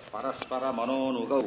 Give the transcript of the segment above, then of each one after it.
ಪರಸ್ಪರ ಮನೋನುಗೌ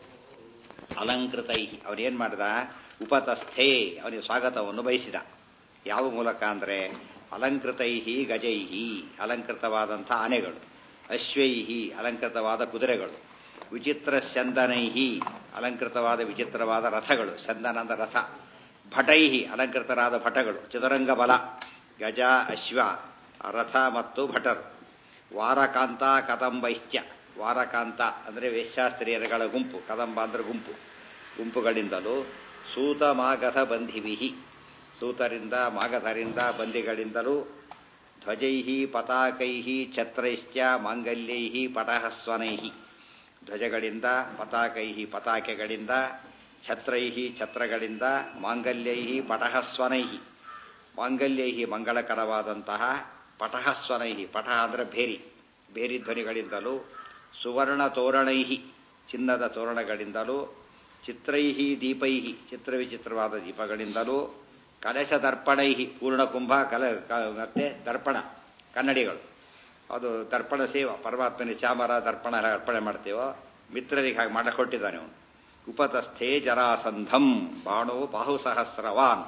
ಅಲಂಕೃತೈ ಅವನೇನ್ ಮಾಡ್ದ ಉಪತಸ್ಥೇ ಅವನಿಗೆ ಸ್ವಾಗತವನ್ನು ಬಯಸಿದ ಯಾವ ಮೂಲಕ ಅಂದ್ರೆ ಅಲಂಕೃತೈಹಿ ಗಜೈಹಿ ಅಲಂಕೃತವಾದಂಥ ಆನೆಗಳು ಅಶ್ವೈಹಿ ಅಲಂಕೃತವಾದ ಕುದುರೆಗಳು ವಿಚಿತ್ರ ಚಂದನೈಹಿ ಅಲಂಕೃತವಾದ ವಿಚಿತ್ರವಾದ ರಥಗಳು ಚಂದನ ಅಂದ ರಥ ಭಟೈಹಿ ಅಲಂಕೃತರಾದ ಭಟಗಳು ಚದುರಂಗ ಬಲ ಗಜ ಅಶ್ವ ರಥ ಮತ್ತು ಭಟರು ವಾರಕಾಂತ ಕದಂಬೈಶ್ಚ ವಾರಕಾಂತ ಅಂದರೆ ವೇಶ್ಯಾಸ್ತ್ರೀಯರುಗಳ ಗುಂಪು ಕದಂಬ ಅಂದ್ರೆ ಗುಂಪು ಗುಂಪುಗಳಿಂದಲೂ ಸೂತ ಮಾಗಧ ಬಂಧಿವಿಹಿ ಸೂತರಿಂದ ಮಾಗಧರಿಂದ ಬಂದಿಗಳಿಂದಲೂ ಧ್ವಜೈಹಿ ಪತಾಕೈಹಿ ಛತ್ರೈಶ್ಚ ಮಾಂಗಲ್ಯೈಹಿ ಪಟಹಸ್ವನೈಹಿ ಧ್ವಜಗಳಿಂದ ಪತಾಕೈಹಿ ಪತಾಕೆಗಳಿಂದ ಛತ್ರೈಹಿ ಛತ್ರಗಳಿಂದ ಮಾಂಗಲ್ಯೈಹಿ ಪಟಹಸ್ವನೈಹಿ ಮಾಂಗಲ್ಯೈಹಿ ಮಂಗಳಕರವಾದಂತಹ ಪಟಹಸ್ವನೈಹಿ ಪಟಹ ಅಂದರೆ ಭೇರಿ ಭೇರಿ ಧ್ವನಿಗಳಿಂದಲೂ ಸುವರ್ಣ ತೋರಣೈಹಿ ಚಿನ್ನದ ತೋರಣಗಳಿಂದಲೂ ಚಿತ್ರೈಹಿ ದೀಪೈಹಿ ಚಿತ್ರವಿಚಿತ್ರವಾದ ದೀಪಗಳಿಂದಲೂ ಕಲಶ ದರ್ಪಣೈಹಿ ಪೂರ್ಣಕುಂಭ ಕಲ ಮತ್ತೆ ದರ್ಪಣ ಕನ್ನಡಿಗಳು ಅದು ದರ್ಪಣ ಸೇವ ಪರಮಾತ್ಮನ ಚಾಮರ ದರ್ಪಣ ಎಲ್ಲ ಅರ್ಪಣೆ ಮಾಡ್ತೇವೋ ಮಿತ್ರರಿಗೆ ಹಾಗೆ ಮಾಡಿಕೊಟ್ಟಿದ್ದಾನೆ ಅವನು ಉಪತಸ್ಥೆ ಜರಾಸಂಧಂ ಬಾಣೋ ಬಾಹು ಸಹಸ್ರವಾನ್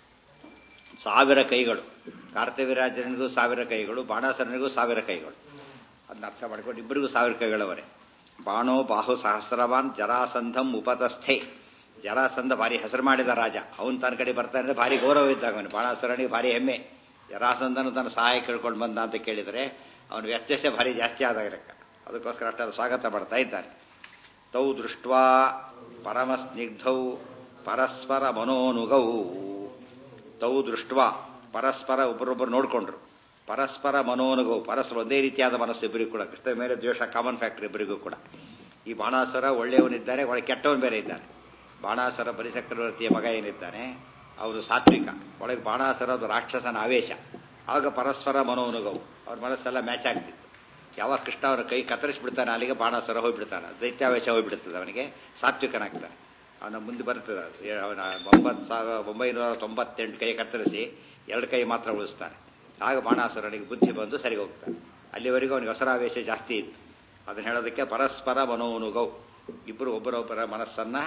ಸಾವಿರ ಕೈಗಳು ಕಾರ್ತವೀರಾಜನಿಗೂ ಸಾವಿರ ಕೈಗಳು ಬಾಣಾಸರನಿಗೂ ಸಾವಿರ ಕೈಗಳು ಅದನ್ನ ಅರ್ಥ ಮಾಡ್ಕೊಂಡು ಇಬ್ಬರಿಗೂ ಸಾವಿರ ಕೈಗಳವರೆ ಬಾಣೋ ಬಾಹು ಸಹಸ್ರವಾನ್ ಜರಾಸಂಧಂ ಉಪತಸ್ಥೆ ಜರಾಸಂಧ ಭಾರಿ ಹೆಸರು ಮಾಡಿದ ರಾಜ ಅವನು ತನ್ನ ಕಡೆ ಬರ್ತಾನೆ ಭಾರಿ ಗೌರವ ಇದ್ದಾಗ ಅವನು ಬಾಣಾಸುರನಿಗೆ ಭಾರಿ ಹೆಮ್ಮೆ ಜರಾಸಂಧನು ತನ್ನ ಸಹಾಯ ಕೇಳ್ಕೊಂಡು ಬಂದ ಅಂತ ಕೇಳಿದರೆ ಅವನ ವ್ಯತ್ಯಾಸ ಭಾರಿ ಜಾಸ್ತಿ ಆದಾಗ ಲೆಕ್ಕ ಅದಕ್ಕೋಸ್ಕರ ಅಷ್ಟಾದ ಸ್ವಾಗತ ಪಡ್ತಾ ಇದ್ದಾನೆ ತೌ ದೃಷ್ಟ ಪರಮ ಸ್ನಿಗ್ಧೌ ಪರಸ್ಪರ ಮನೋನುಗೌ ತೌ ದೃಷ್ಟ ಪರಸ್ಪರ ಒಬ್ಬರೊಬ್ಬರು ನೋಡಿಕೊಂಡ್ರು ಪರಸ್ಪರ ಮನೋನುಗವು ಪರಸ್ಪರ ಒಂದೇ ರೀತಿಯಾದ ಮನಸ್ಸು ಇಬ್ಬರಿಗೂ ಕೂಡ ಕೃಷ್ಣ ಮೇಲೆ ದ್ವೇಷ ಕಾಮನ್ ಫ್ಯಾಕ್ಟರ್ ಇಬ್ಬರಿಗೂ ಕೂಡ ಈ ಬಾಣಾಸುರ ಒಳ್ಳೆಯವನಿದ್ದಾನೆ ಒಳ್ಳೆ ಕೆಟ್ಟವನು ಬೇರೆ ಇದ್ದಾನೆ ಬಾಣಾಸುರ ಬಲಿಚಕ್ರವರ್ತಿಯ ಮಗ ಏನಿದ್ದಾನೆ ಅವರು ಸಾತ್ವಿಕ ಒಳಗೆ ಬಾಣಾಸುರ ಅದು ರಾಕ್ಷಸನ ಆವೇಶ ಆಗ ಪರಸ್ಪರ ಮನೋನುಗವು ಅವ್ರ ಮನಸ್ಸೆಲ್ಲ ಮ್ಯಾಚ್ ಆಗ್ತಿತ್ತು ಯಾವಾಗ ಕೃಷ್ಣ ಅವನ ಕೈ ಕತ್ತರಿಸ್ಬಿಡ್ತಾನೆ ಅಲ್ಲಿಗೆ ಬಾಣಾಸುರ ಹೋಗ್ಬಿಡ್ತಾನೆ ದೈತ್ಯಾವೇಶ ಹೋಗ್ಬಿಡ್ತದೆ ಅವನಿಗೆ ಸಾತ್ವಿಕನಾಗ್ತಾನೆ ಅವನ ಮುಂದೆ ಬರ್ತದೆ ಅವನ ಒಂಬತ್ತು ಸಾವಿರ ಒಂಬೈನೂರ ತೊಂಬತ್ತೆಂಟು ಕೈ ಕತ್ತರಿಸಿ ಎರಡು ಕೈ ಮಾತ್ರ ಉಳಿಸ್ತಾನೆ ಆಗ ಬಾಣಾಸುರನಿಗೆ ಬುದ್ಧಿ ಬಂದು ಸರಿ ಹೋಗ್ತಾನೆ ಅಲ್ಲಿವರೆಗೂ ಅವನಿಗೆ ಹೊಸರಾವೇಶ ಜಾಸ್ತಿ ಇತ್ತು ಅದನ್ನು ಹೇಳೋದಕ್ಕೆ ಪರಸ್ಪರ ಮನೋನುಗೌ ಇಬ್ಬರು ಒಬ್ಬರೊಬ್ಬರ ಮನಸ್ಸನ್ನ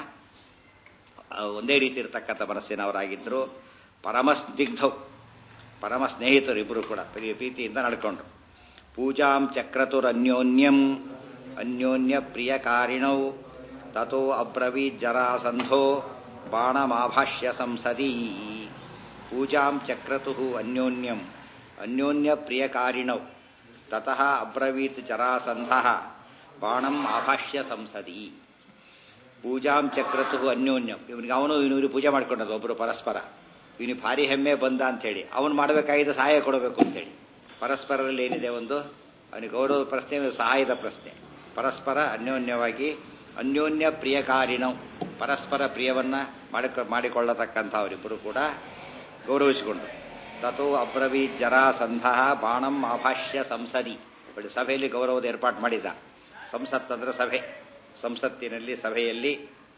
ಒಂದೇ ರೀತಿ ಇರತಕ್ಕಂಥ ಮನಸ್ಸಿನವರಾಗಿದ್ದರು ಪರಮ ಸ್ನಿಗ್ಧೌ ಪರಮ ಸ್ನೇಹಿತರು ಇಬ್ಬರು ಕೂಡ ಪ್ರಿಯ ಪ್ರೀತಿಯಿಂದ ನಡ್ಕೊಂಡ್ರು ಪೂಜಾಂ ಚಕ್ರತುರನ್ಯೋನ್ಯಂ ಅನ್ಯೋನ್ಯ ಪ್ರಿಯಕಾರಿಣೌ ತಥೋ ಅಬ್ರವೀತ್ ಜರಾಸಂಧೋ ಬಾಣಮಾಭಾಷ್ಯ ಸಂಸದೀ ಪೂಜಾಂ ಚಕ್ರತು ಅನ್ಯೋನ್ಯಂ ಅನ್ಯೋನ್ಯ ಪ್ರಿಯಕಾರಿಣೌ ತತಃ ಅಬ್ರವೀತ್ ಜರಾಸಂಧ ಬಾಣಂ ಆಭಾಷ್ಯ ಸಂಸದಿ ಪೂಜಾಂ ಚಕ್ರತು ಅನ್ಯೋನ್ಯಂ ಇವನಿಗೆ ಅವನು ಇವನಿಗೆ ಪೂಜೆ ಮಾಡ್ಕೊಂಡದ್ದು ಒಬ್ಬರು ಪರಸ್ಪರ ಇವನಿಗೆ ಭಾರಿ ಹೆಮ್ಮೆ ಬಂದ ಅಂತೇಳಿ ಅವನು ಮಾಡಬೇಕಾಗಿದ್ದ ಸಹಾಯ ಕೊಡಬೇಕು ಅಂತೇಳಿ ಪರಸ್ಪರರಲ್ಲಿ ಏನಿದೆ ಒಂದು ಅವನಿಗೆ ಗೌರವ ಪ್ರಶ್ನೆ ಸಹಾಯದ ಪ್ರಶ್ನೆ ಪರಸ್ಪರ ಅನ್ಯೋನ್ಯವಾಗಿ ಅನ್ಯೋನ್ಯ ಪ್ರಿಯಕಾರಿಣವು ಪರಸ್ಪರ ಪ್ರಿಯವನ್ನ ಮಾಡಿಕ ಮಾಡಿಕೊಳ್ಳತಕ್ಕಂಥವರಿಬ್ಬರು ಕೂಡ ಗೌರವಿಸಿಕೊಂಡ್ರು ತಥೋ ಅಬ್ರವೀ ಜರಾಸಂಧ ಬಾಣಂ ಆಭಾಷ್ಯ ಸಂಸದಿ ಬಳಿ ಸಭೆಯಲ್ಲಿ ಗೌರವದ ಏರ್ಪಾಡು ಮಾಡಿದ್ದ ಸಂಸತ್ ಅಂದ್ರೆ ಸಭೆ ಸಂಸತ್ತಿನಲ್ಲಿ ಸಭೆಯಲ್ಲಿ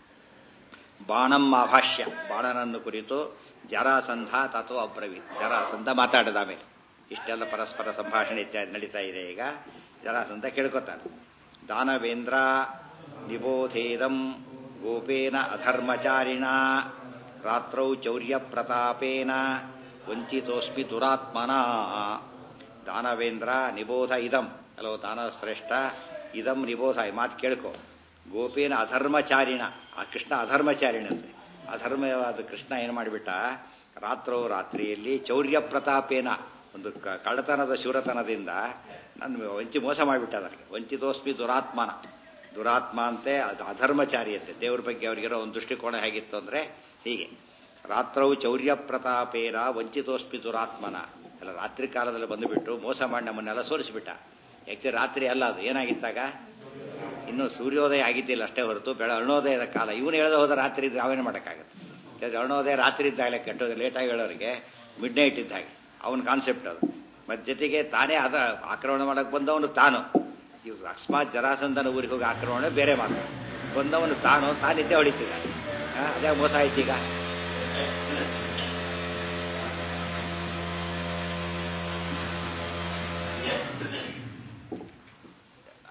ಬಾಣಂ ಆಭಾಷ್ಯ ಬಾಣನನ್ನು ಕುರಿತು ಜರಾಸಂಧ ತಥೋ ಅಬ್ರವೀತ್ ಜರಾಸಂಧ ಮಾತಾಡದ ಆಮೇಲೆ ಇಷ್ಟೆಲ್ಲ ಪರಸ್ಪರ ಸಂಭಾಷಣೆ ಇತ್ಯಾದಿ ನಡೀತಾ ಇದೆ ಈಗ ಜರಾಸಂಧ ಕೇಳ್ಕೊತಾನೆ ದಾನವೇಂದ್ರ ನಿಬೋಧೇದಂ ಗೋಪೇನ ಅಧರ್ಮಚಾರಿಣ ರಾತ್ರೌ ಚೌರ್ಯ ಪ್ರತಾಪೇನ ವಂಚಿತೋಸ್ಮಿ ದುರಾತ್ಮನ ದಾನವೇಂದ್ರ ನಿಬೋಧ ಇದಂ ಹಲೋ ದಾನಶ್ರೇಷ್ಠ ಇದಂ ನಿಬೋಧ ಈ ಮಾತು ಕೇಳ್ಕೊ ಗೋಪೇನ ಅಧರ್ಮಚಾರಿಣ ಆ ಕೃಷ್ಣ ಅಧರ್ಮಚಾರಿಣಂತೆ ಅಧರ್ಮವಾದ ಕೃಷ್ಣ ಏನು ಮಾಡಿಬಿಟ್ಟ ರಾತ್ರೋ ರಾತ್ರಿಯಲ್ಲಿ ಚೌರ್ಯ ಪ್ರತಾಪೇನ ಒಂದು ಕಳ್ಳತನದ ಶೂರತನದಿಂದ ನನ್ನ ವಂಚಿ ಮೋಸ ಮಾಡಿಬಿಟ್ಟ ನನಗೆ ವಂಚಿತೋಸ್ಮಿ ದುರಾತ್ಮನ ದುರಾತ್ಮ ಅಂತೆ ಅದು ಅಧರ್ಮಚಾರಿ ಅಂತೆ ದೇವ್ರ ಬಗ್ಗೆ ಅವರಿಗಿರೋ ಒಂದು ದೃಷ್ಟಿಕೋನ ಹೇಗಿತ್ತು ಅಂದರೆ ಹೀಗೆ ರಾತ್ರವು ಚೌರ್ಯ ಪ್ರತಾಪೇನ ವಂಚಿತೋಸ್ಮಿ ದುರಾತ್ಮನ ಎಲ್ಲ ರಾತ್ರಿ ಕಾಲದಲ್ಲಿ ಬಂದುಬಿಟ್ಟು ಮೋಸ ಮಾಡಿ ನಮ್ಮನ್ನೆಲ್ಲ ಸೋರಿಸಿಬಿಟ್ಟ ಯಾಕೆ ರಾತ್ರಿ ಅಲ್ಲ ಅದು ಏನಾಗಿತ್ತಾಗ ಇನ್ನು ಸೂರ್ಯೋದಯ ಆಗಿದ್ದಿಲ್ಲ ಅಷ್ಟೇ ಹೊರತು ಬೆಳ ಅರುಣೋದಯದ ಕಾಲ ಇವನು ಹೇಳದ ಹೋದ ರಾತ್ರಿ ಇದ್ರೆ ನಾವೇನು ಮಾಡೋಕ್ಕಾಗತ್ತೆ ಯಾಕಂದ್ರೆ ಅರುಣೋದಯ ರಾತ್ರಿ ಇದ್ದಾಗಲೇ ಕೆಟ್ಟೋದು ಲೇಟಾಗಿ ಹೇಳೋರಿಗೆ ಮಿಡ್ ನೈಟ್ ಇದ್ದ ಹಾಗೆ ಅವನ ಕಾನ್ಸೆಪ್ಟ್ ಅದು ಮತ್ತು ಜೊತೆಗೆ ತಾನೇ ಅದ ಆಕ್ರಮಣ ಮಾಡಕ್ಕೆ ಬಂದವನು ತಾನು ಇವ್ರು ಅಕಸ್ಮಾತ್ ಜರಾಸಂಧನ ಊರಿಗೆ ಹೋಗಿ ಆಕ್ರಮಣ ಬೇರೆ ಮಾತು ಬಂದವನು ತಾನು ತಾನಿದ್ದೇ ಹೊಡಿತಿದ್ದ ಅದೇ ಮೋಸ ಆಯ್ತು ಈಗ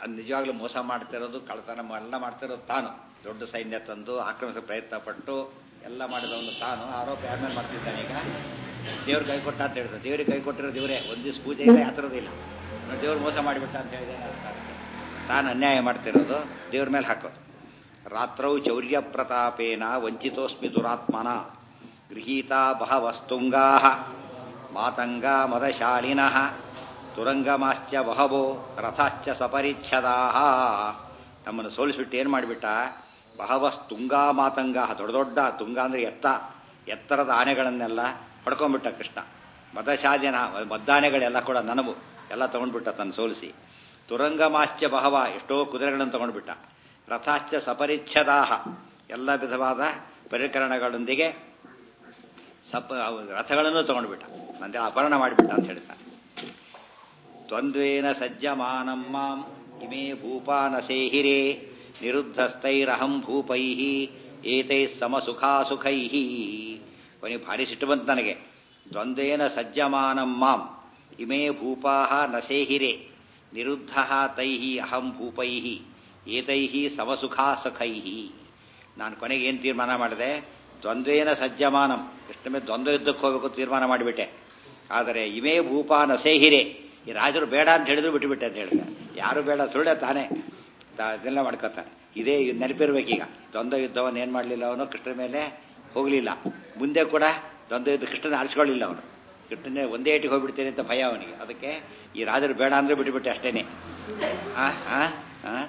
ಅದು ನಿಜವಾಗ್ಲೂ ಮೋಸ ಮಾಡ್ತಿರೋದು ಕಳ್ತನ ಎಲ್ಲ ಮಾಡ್ತಿರೋದು ತಾನು ದೊಡ್ಡ ಸೈನ್ಯ ತಂದು ಆಕ್ರಮಿಸೋ ಪ್ರಯತ್ನ ಪಟ್ಟು ಎಲ್ಲ ಮಾಡಿದವನು ತಾನು ಆರೋಪ ಯಾರ ಮೇಲೆ ಮಾಡ್ತಿದ್ದಾನೆ ಈಗ ದೇವ್ರ ಕೈ ಕೊಟ್ಟ ಅಂತ ಹೇಳ್ತಾರೆ ದೇವ್ರಿಗೆ ಕೈ ಕೊಟ್ಟಿರೋ ದೇವರೇ ಒಂದು ದಿವಸ ಪೂಜೆ ಇಲ್ಲ ಆ ಥರದಿಲ್ಲ ದೇವ್ರು ಮೋಸ ಮಾಡಿಬಿಟ್ಟ ಅಂತ ಹೇಳಿದ್ರೆ ಅರ್ಥ ಆಗುತ್ತೆ ತಾನು ಅನ್ಯಾಯ ಮಾಡ್ತಿರೋದು ದೇವ್ರ ಮೇಲೆ ಹಾಕೋದು ರಾತ್ರೌ ಚೌರ್ಯ ಪ್ರತಾಪೇನ ವಂಚಿತೋಸ್ಮಿ ದುರಾತ್ಮನ ಗೃಹೀತ ಬಹವಸ್ತುಂಗಾ ಮಾತಂಗ ಮದಶಾಲಿನಃ ತುರಂಗಮಾಶ್ಚ ಬಹವೋ ರಥಾಶ್ಚ ಸಪರಿಚ್ಛದಾ ನಮ್ಮನ್ನು ಸೋಲಿಸ್ಬಿಟ್ಟು ಏನು ಮಾಡಿಬಿಟ್ಟ ಬಹವಸ್ತುಂಗಾ ಮಾತಂಗ ದೊಡ್ಡ ದೊಡ್ಡ ತುಂಗ ಅಂದ್ರೆ ಎತ್ತ ಎತ್ತರದ ಆನೆಗಳನ್ನೆಲ್ಲ ಹೊಡ್ಕೊಂಡ್ಬಿಟ್ಟ ಕೃಷ್ಣ ಮದಶಾಲಿನ ಮದ್ದಾನೆಗಳೆಲ್ಲ ಕೂಡ ನನವು ಎಲ್ಲ ತಗೊಂಡ್ಬಿಟ್ಟ ತನ್ನ ಸೋಲಿಸಿ ತುರಂಗಮಾಶ್ಚ ಬಹವ ಎಷ್ಟೋ ಕುದುರೆಗಳನ್ನು ತಗೊಂಡ್ಬಿಟ್ಟ ರಥಾಶ್ಚ ಸಪರಿಚ್ಛದಾಹ ಎಲ್ಲ ವಿಧವಾದ ಪರಿಕರಣಗಳೊಂದಿಗೆ ಸಪ ರಥಗಳನ್ನು ತಗೊಂಡ್ಬಿಟ್ಟ ನಂತರ ಅಪಹರಣ ಮಾಡಿಬಿಟ್ಟ ಅಂತ ಹೇಳ್ತಾನೆ ದ್ವಂದ್ವೇನ ಸಜ್ಜಮಾನಂ ಮಾಂ ಇಮೇ ಭೂಪಾನಸೇಹಿರೇ ನಿರುದ್ಧಸ್ಥೈರಹಂ ಭೂಪೈ ಏತೈ ಸಮಸುಖಾಸುಖೈ ಕೊನೆಗೆ ಭಾರಿ ಸಿಟ್ಟು ಬಂತು ನನಗೆ ದ್ವಂದ್ವೇನ ಸಜ್ಜಮಾನಂ ಮಾಂ ಇಮೇ ಭೂಪಾ ನಸೇಹಿರೇ ನಿರುದ್ಧ ತೈ ಅಹಂ ಭೂಪೈ ಏತೈ ಸಮಸುಖಾಸುಖೈ ನಾನು ಕೊನೆಗೆ ಏನು ತೀರ್ಮಾನ ಮಾಡಿದೆ ದ್ವಂದ್ವೇನ ಸಜ್ಜಮಾನಂ ಕೃಷ್ಣಮೇ ದ್ವಂದ್ವ ಯುದ್ಧಕ್ಕೆ ಹೋಗಬೇಕು ತೀರ್ಮಾನ ಮಾಡಿಬಿಟ್ಟೆ ಆದರೆ ಇವೇ ಭೂಪ ನಸೇಹಿರೆ ಈ ರಾಜರು ಬೇಡ ಅಂತ ಹೇಳಿದ್ರು ಬಿಟ್ಟುಬಿಟ್ಟೆ ಅಂತ ಹೇಳ್ತಾರೆ ಯಾರು ಬೇಡ ಸುಳ್ಳೆ ತಾನೇ ಅದೆಲ್ಲ ಮಾಡ್ಕೋತಾನೆ ಇದೇ ನೆನಪಿರ್ಬೇಕೀಗ ದ್ವಂದ್ವ ಯುದ್ಧವನ್ನು ಏನು ಮಾಡಲಿಲ್ಲ ಅವನು ಕೃಷ್ಣ ಮೇಲೆ ಹೋಗಲಿಲ್ಲ ಮುಂದೆ ಕೂಡ ದ್ವಂದ್ವ ಯುದ್ಧ ಕೃಷ್ಣನ ಆರಿಸ್ಕೊಳ್ಳಿಲ್ಲ ಅವನು ಕೃಷ್ಣನೇ ಒಂದೇ ಏಟಿಗೆ ಹೋಗ್ಬಿಡ್ತೇನೆ ಅಂತ ಭಯ ಅವನಿಗೆ ಅದಕ್ಕೆ ಈ ರಾಜರು ಬೇಡ ಅಂದ್ರೆ ಬಿಟ್ಟುಬಿಟ್ಟೆ ಅಷ್ಟೇನೆ ಹಾಂ ಹಾಂ ಹಾಂ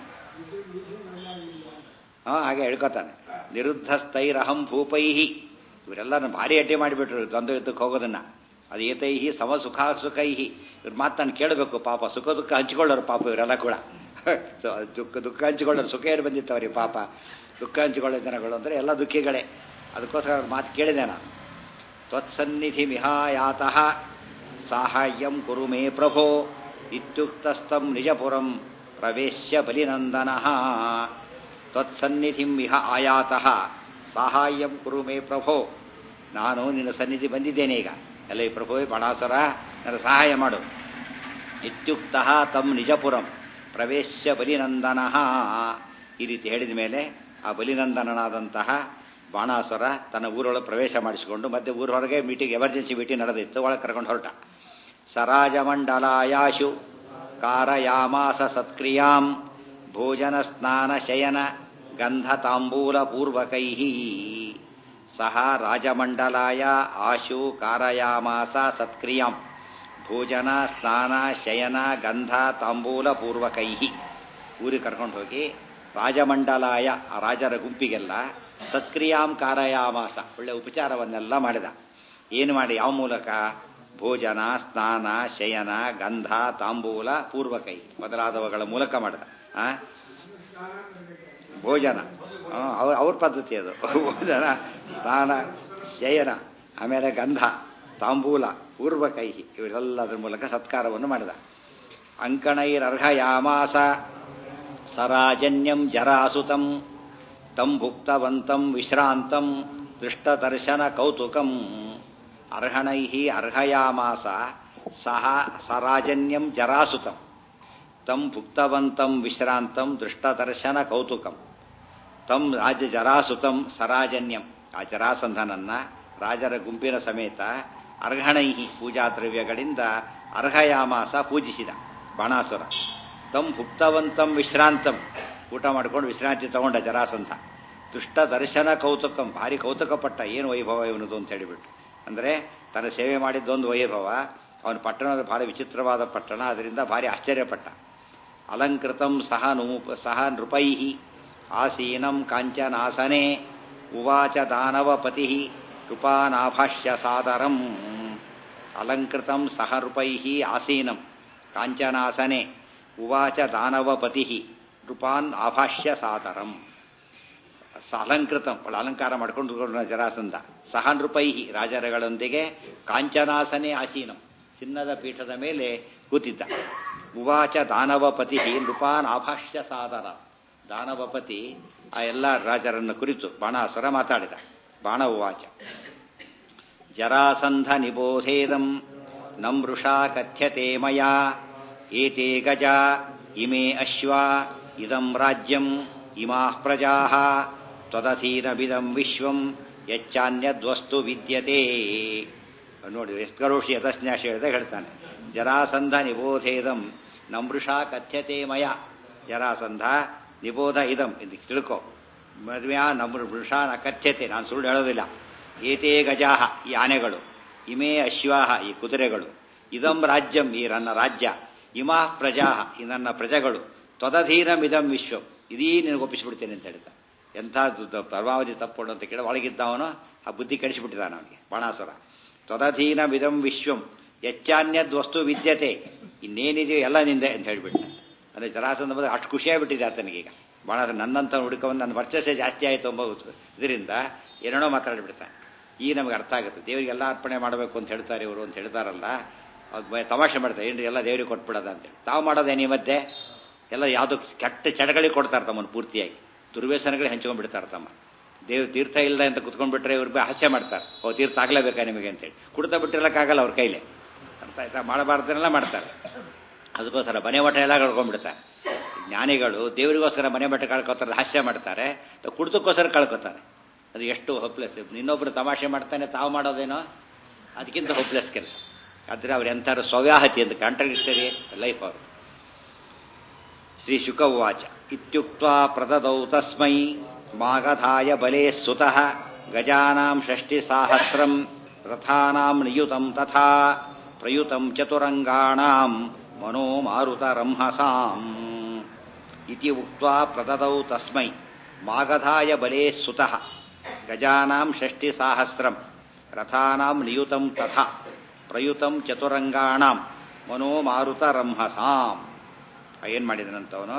ಹಾಂ ಹಾಗೆ ಹೇಳ್ಕೊತಾನೆ ನಿರುದ್ಧಸ್ಥೈರಹಂ ಭೂಪೈಹಿ ಇವರೆಲ್ಲ ಭಾರಿ ಅಡ್ಡಿ ಮಾಡಿಬಿಟ್ರು ದ್ವಂದ್ವ ಯುದ್ಧಕ್ಕೆ ಹೋಗೋದನ್ನ ಅದು ಏತೈಹಿ ಸಮ ಸುಖ ಸುಖೈಹಿ ಇವ್ರ ಮಾತು ನಾನು ಕೇಳಬೇಕು ಪಾಪ ಸುಖ ದುಃಖ ಹಂಚಿಕೊಳ್ಳೋರು ಪಾಪ ಇವರೆಲ್ಲ ಕೂಡ ದುಃಖ ದುಃಖ ಹಂಚಿಕೊಳ್ಳೋರು ಸುಖ ಏನು ಬಂದಿತ್ತವ್ರಿಗೆ ಪಾಪ ದುಃಖ ಹಂಚಿಕೊಳ್ಳೋ ಜನಗಳು ಅಂದರೆ ಎಲ್ಲ ದುಃಖಿಗಳೇ ಅದಕ್ಕೋಸ್ಕರ ಅವ್ರ ಮಾತು ಕೇಳಿದೆ ನಾನು ತ್ವತ್ಸನ್ನಿಧಿ ಮಿಹಾಯಾತಃ ಸಾಹಾಯ್ಯಂ ಕುರು ಮೇ ಪ್ರಭೋ ಇತ್ಯುಕ್ತಸ್ತಂ ನಿಜಪುರಂ ಪ್ರವೇಶ್ಯ ಬಲಿನಂದನಃ ತ್ವತ್ಸನ್ನಿಧಿಂ ಇಹ ಆಯಾತಃ ಸಾಹಾಯ್ಯಂ ಕುರು ಮೇ ಪ್ರಭೋ ನಾನು ನಿನ್ನ ಸನ್ನಿಧಿ ಬಂದಿದ್ದೇನೆ ಈಗ ಎಲ್ಲ ಈ ಪ್ರಭುವೇ ಬಣಾಸುರ ನನ್ನ ಸಹಾಯ ಮಾಡು ಇತ್ಯುಕ್ತ ತಂ ನಿಜಪುರಂ ಪ್ರವೇಶ್ಯ ಬಲಿನಂದನಃ ಈ ರೀತಿ ಹೇಳಿದ ಮೇಲೆ ಆ ಬಲಿನಂದನನಾದಂತಹ ಬಾಣಾಸುರ ತನ್ನ ಊರೊಳಗೆ ಪ್ರವೇಶ ಮಾಡಿಸಿಕೊಂಡು ಮತ್ತೆ ಊರ ಹೊರಗೆ ಮೀಟಿಂಗ್ ಎಮರ್ಜೆನ್ಸಿ ಮೀಟಿಂಗ್ ನಡೆದಿತ್ತು ಒಳಗೆ ಕರ್ಕೊಂಡು ಹೊರಟ ಸರಾಜಮಂಡಲಾಯಾಶು ಕಾರಯಾಮಾಸ ಸತ್ಕ್ರಿಯಾಂ ಭೋಜನ ಸ್ನಾನ ಶಯನ ಗಂಧ ತಾಂಬೂಲ ಪೂರ್ವಕೈ ಸಹ ರಾಜಮಂಡಲಾಯ ಆಶು ಕಾರಯಾಮಾಸ ಸತ್ಕ್ರಿಯಾಂ ಭೋಜನ ಸ್ನಾನ ಶಯನ ಗಂಧ ತಾಂಬೂಲ ಪೂರ್ವಕೈ ಊರಿಗೆ ಕರ್ಕೊಂಡು ಹೋಗಿ ರಾಜಮಂಡಲಾಯ ಆ ರಾಜರ ಗುಂಪಿಗೆಲ್ಲ ಸತ್ಕ್ರಿಯಾಂ ಕಾರಯಾಮಾಸ ಒಳ್ಳೆ ಉಪಚಾರವನ್ನೆಲ್ಲ ಮಾಡಿದ ಏನು ಮಾಡಿ ಯಾವ ಮೂಲಕ ಭೋಜನ ಸ್ನಾನ ಶಯನ ಗಂಧ ತಾಂಬೂಲ ಪೂರ್ವಕೈ ಮೊದಲಾದವುಗಳ ಮೂಲಕ ಮಾಡಿದ ಆ ಭೋಜನ ಅವ್ರ ಅವ್ರ ಪದ್ಧತಿ ಅದು ಭೋಜನ ಸ್ನಾನ ಶಯನ ಆಮೇಲೆ ಗಂಧ ತಾಂಬೂಲ ಪೂರ್ವಕೈ ಇವರೆಲ್ಲದರ ಮೂಲಕ ಸತ್ಕಾರವನ್ನು ಮಾಡಿದ ಅಂಕಣೈರರ್ಹಯಾಮಾಸ ಸರಾಜನ್ಯಂ ಜರಾಸುತಂ ತಂ ಭುಕ್ತವಂತಂ ವಿಶ್ರಾಂತಂ ದೃಷ್ಟದರ್ಶನ ಕೌತುಕಂ ಅರ್ಹಣೈ ಅರ್ಹಯಾಮಾಸ ಸಹ ಸರಾಜನ್ಯಂ ಜರಾಸುತಂ ತಂ ಭುಕ್ತವಂತಂ ವಿಶ್ರಾಂತಂ ದೃಷ್ಟದರ್ಶನ ಕೌತುಕಂ ತಂ ರಾಜ ಜರಾಸುತಂ ಸರಾಜನ್ಯಂ ಆ ಜರಾಸಂಧನನ್ನ ರಾಜರ ಗುಂಪಿನ ಸಮೇತ ಅರ್ಹಣೈಹಿ ಪೂಜಾ ದ್ರವ್ಯಗಳಿಂದ ಅರ್ಹಯಾಮಾಸ ಪೂಜಿಸಿದ ಬಾಣಾಸುರ ತಂ ಭುಕ್ತವಂತಂ ವಿಶ್ರಾಂತಂ ಊಟ ಮಾಡ್ಕೊಂಡು ವಿಶ್ರಾಂತಿ ತಗೊಂಡ ಜರಾಸಂಧ ದುಷ್ಟ ದರ್ಶನ ಕೌತುಕಂ ಭಾರಿ ಕೌತುಕಪಟ್ಟ ಏನು ವೈಭವ ಇವನದು ಅಂತ ಹೇಳಿಬಿಟ್ಟು ಅಂದರೆ ತನ್ನ ಸೇವೆ ಮಾಡಿದ್ದೊಂದು ವೈಭವ ಅವನ ಪಟ್ಟಣದ ಭಾರಿ ವಿಚಿತ್ರವಾದ ಪಟ್ಟಣ ಅದರಿಂದ ಭಾರಿ ಆಶ್ಚರ್ಯಪಟ್ಟ ಅಲಂಕೃತಂ ಸಹ ನೂಪ ಸಹ ನೃಪೈ ಆಸೀನಂ ಕಾಂಚನಾಸನೆ ಉವಾಚ ದಾನವಪತಿ ಕೃಪಾನಾಭಾಷ್ಯ ಸಾದರಂ ಅಲಂಕೃತಂ ಸಹ ನೃಪೈ ಆಸೀನಂ ಕಾಂಚನಾಸನೆ ಉವಾಚ ದಾನವಪತಿ ಕೃಪಾನ್ ಆಭಾಷ್ಯ ಸಾದರಂ ಅಲಂಕೃತಂ ಅವಳು ಅಲಂಕಾರ ಮಾಡ್ಕೊಂಡು ಜರಾಸಂಧ ಸಹ ನೃಪೈಹಿ ರಾಜರಗಳೊಂದಿಗೆ ಕಾಂಚನಾಸನೆ ಆಸೀನಂ ಚಿನ್ನದ ಪೀಠದ ಮೇಲೆ ಕೂತಿದ್ದ ಉವಾಚ ದಾನವಪತಿ ನೃಪಾನ್ ಆಭಾಷ್ಯ ಸಾದರ ದಾನವಪತಿ ಆ ಎಲ್ಲ ರಾಜರನ್ನು ಕುರಿತು ಬಾಣಾಸುರ ಮಾತಾಡಿದ ಬಾಣ ಉವಾಚ ಜರಾಸಂಧ ನಿಬೋಧೇದಂ ನಮೃಷಾ ಕಥ್ಯತೆ ಮಯಾ ಏತೇ ಗಜ ಇಮೇ ಅಶ್ವ ಇದಂ ರಾಜ್ಯಂ ಇಮಾ ಪ್ರಜಾ ತ್ವದಧೀನವಿದಂ ವಿಶ್ವಂ ಯಚ್ಚಾನ್ಯದ್ವಸ್ತು ವಿದ್ಯತೆ ನೋಡಿ ಎಷ್ಟು ಕರೋಷಿ ಯತಸ್ನ್ಯಾಸ ಹೇಳಿದಾಗ ಹೇಳ್ತಾನೆ ಜರಾಸಂಧ ನಿಬೋಧೇದಂ ನಮೃಷಾ ಕಥ್ಯತೆ ಮಯ ಜರಾಸಂಧ ನಿಬೋಧ ಇದಂ ಇಲ್ಲಿ ತಿಳ್ಕೊ ಮದ್ವೆಯ ನಮ್ರ ವೃಷಾ ನ ಕಥ್ಯತೆ ನಾನು ಸುಳ್ಳು ಹೇಳೋದಿಲ್ಲ ಏತೇ ಗಜಾಹ ಈ ಆನೆಗಳು ಇಮೇ ಅಶ್ವಾಹ ಈ ಕುದುರೆಗಳು ಇದಂ ರಾಜ್ಯಂ ಈ ನನ್ನ ರಾಜ್ಯ ಇಮಾ ಪ್ರಜಾ ಈ ನನ್ನ ಪ್ರಜೆಗಳು ತ್ವದಧೀನಮಿದಂ ವಿಶ್ವಂ ಇದೀ ನಿನಗೆ ಒಪ್ಪಿಸಿಬಿಡ್ತೇನೆ ಅಂತ ಹೇಳ್ತಾ ಎಂಥ ಪರಮಾವಧಿ ತಪ್ಪು ಅಂತ ಕೇಳಿ ಒಳಗಿದ್ದವನು ಆ ಬುದ್ಧಿ ಕಳಿಸಿಬಿಟ್ಟಿದ್ದಾನೆ ಅವನಿಗೆ ಬಾಣಾಸುರ ತ್ವದಧೀನಮಿದಂ ವಿಶ್ವಂ ಹೆಚ್ಚಾನ್ಯದ್ ವಸ್ತು ವಿದ್ಯತೆ ಇನ್ನೇನಿದೆಯೋ ಎಲ್ಲ ನಿಂದೆ ಅಂತ ಹೇಳಿಬಿಟ್ಟು ಅಂದರೆ ಜರಾಸಂಧ ಬಂದರೆ ಅಷ್ಟು ಖುಷಿಯಾಗಿಬಿಟ್ಟಿದೆ ಆತನಿಗೀಗ ಭಾಳ ನನ್ನಂತ ಹುಡುಕವನ್ನು ನನ್ನ ವರ್ಚಸ್ಸೇ ಜಾಸ್ತಿ ಆಯಿತು ಎಂಬ ಇದರಿಂದ ಏನೇನೋ ಮಾತಾಡಿಬಿಡ್ತಾನೆ ಈಗ ನಮಗೆ ಅರ್ಥ ಆಗುತ್ತೆ ದೇವರಿಗೆಲ್ಲ ಅರ್ಪಣೆ ಮಾಡಬೇಕು ಅಂತ ಹೇಳ್ತಾರೆ ಇವರು ಅಂತ ಹೇಳ್ತಾರಲ್ಲ ಅದು ತಮಾಷೆ ಮಾಡ್ತಾರೆ ಏನ್ರಿ ಎಲ್ಲ ದೇವರಿಗೆ ಕೊಟ್ಬಿಡೋದ ಅಂತೇಳಿ ತಾವು ಮಾಡೋದೇನು ಈ ಮಧ್ಯೆ ಎಲ್ಲ ಯಾವುದೋ ಕೆಟ್ಟ ಚಡಗಳಿಗೆ ಕೊಡ್ತಾರೆ ತಮ್ಮನ್ನು ಪೂರ್ತಿಯಾಗಿ ದುರ್ವ್ಯಸನಗಳೇ ಹಂಚ್ಕೊಂಡ್ಬಿಡ್ತಾರೆ ತಮ್ಮ ದೇವ್ ತೀರ್ಥ ಇಲ್ಲ ಅಂತ ಕುತ್ಕೊಂಡ್ಬಿಟ್ರೆ ಇವ್ರು ಹಾಸ್ಯ ಮಾಡ್ತಾರೆ ಓ ತೀರ್ಥ ಆಗ್ಲೇಬೇಕಾ ನಿಮಗೆ ಅಂತೇಳಿ ಕುಡ್ತಾ ಬಿಟ್ಟಿರಕ್ಕಾಗಲ್ಲ ಅವ್ರ ಕೈಲಿ ಅರ್ಥ ಆಯ್ತಾ ಮಾಡಬಾರ್ದನ್ನೆಲ್ಲ ಮಾಡ್ತಾರೆ ಅದಕ್ಕೋಸ್ಕರ ಮನೆ ಮಠ ಎಲ್ಲ ಕಳ್ಕೊಂಡ್ಬಿಡ್ತಾರೆ ಜ್ಞಾನಿಗಳು ದೇವರಿಗೋಸ್ಕರ ಮನೆ ಮಠ ಕಳ್ಕೊತಾರೆ ಹಾಸ್ಯ ಮಾಡ್ತಾರೆ ಕುಡ್ದಕ್ಕೋಸ್ಕರ ಕಳ್ಕೊತಾರೆ ಅದು ಎಷ್ಟು ಹೋಪ್ಲೆಸ್ ಇನ್ನೊಬ್ರು ತಮಾಷೆ ಮಾಡ್ತಾನೆ ತಾವು ಮಾಡೋದೇನೋ ಅದಕ್ಕಿಂತ ಹೋಪ್ಲೆಸ್ ಕೆಲಸ ಆದ್ರೆ ಅವ್ರು ಎಂಥಾರು ಸ್ವವ್ಯಾಹತಿ ಅಂತ ಕಾಂಟ್ರಡಿಕ್ಟರಿ ಲೈಫ್ ಅವರು ಶ್ರೀ ಶುಕ ಉವಾಚ ಇತ್ಯುಕ್ತ ಪ್ರದದೌ ತಸ್ಮೈ ಮಾಗಧಾಯ ಬಲೇ ಸುತಃ ಗಜಾನಾಂ ಷಷ್ಟಿ ಸಾಹಸ್ರಂ ರಥಾನಾಂ ನಿಯುತಂ ತಥಾ ಪ್ರಯುತಂ ಚತುರಂಗಾಣಾಂ ಮನೋ ಮಾರುತ ರಂಹಸಾಂ ಇತಿ ಉಕ್ತ್ವಾ ಪ್ರದದೌ ತಸ್ಮೈ ಮಾಗಧಾಯ ಬಲೇ ಸುತಃ ಗಜಾನಾಂ ಷಷ್ಟಿ ಸಾಹಸ್ರಂ ರಥಾನಾಂ ನಿಯುತಂ ತಥಾ ಪ್ರಯುತಂ ಚತುರಂಗಾಣಾಂ ಮನೋ ಮಾರುತ ರಂಹಸಾಂ ಏನು ಮಾಡಿದನಂತವನು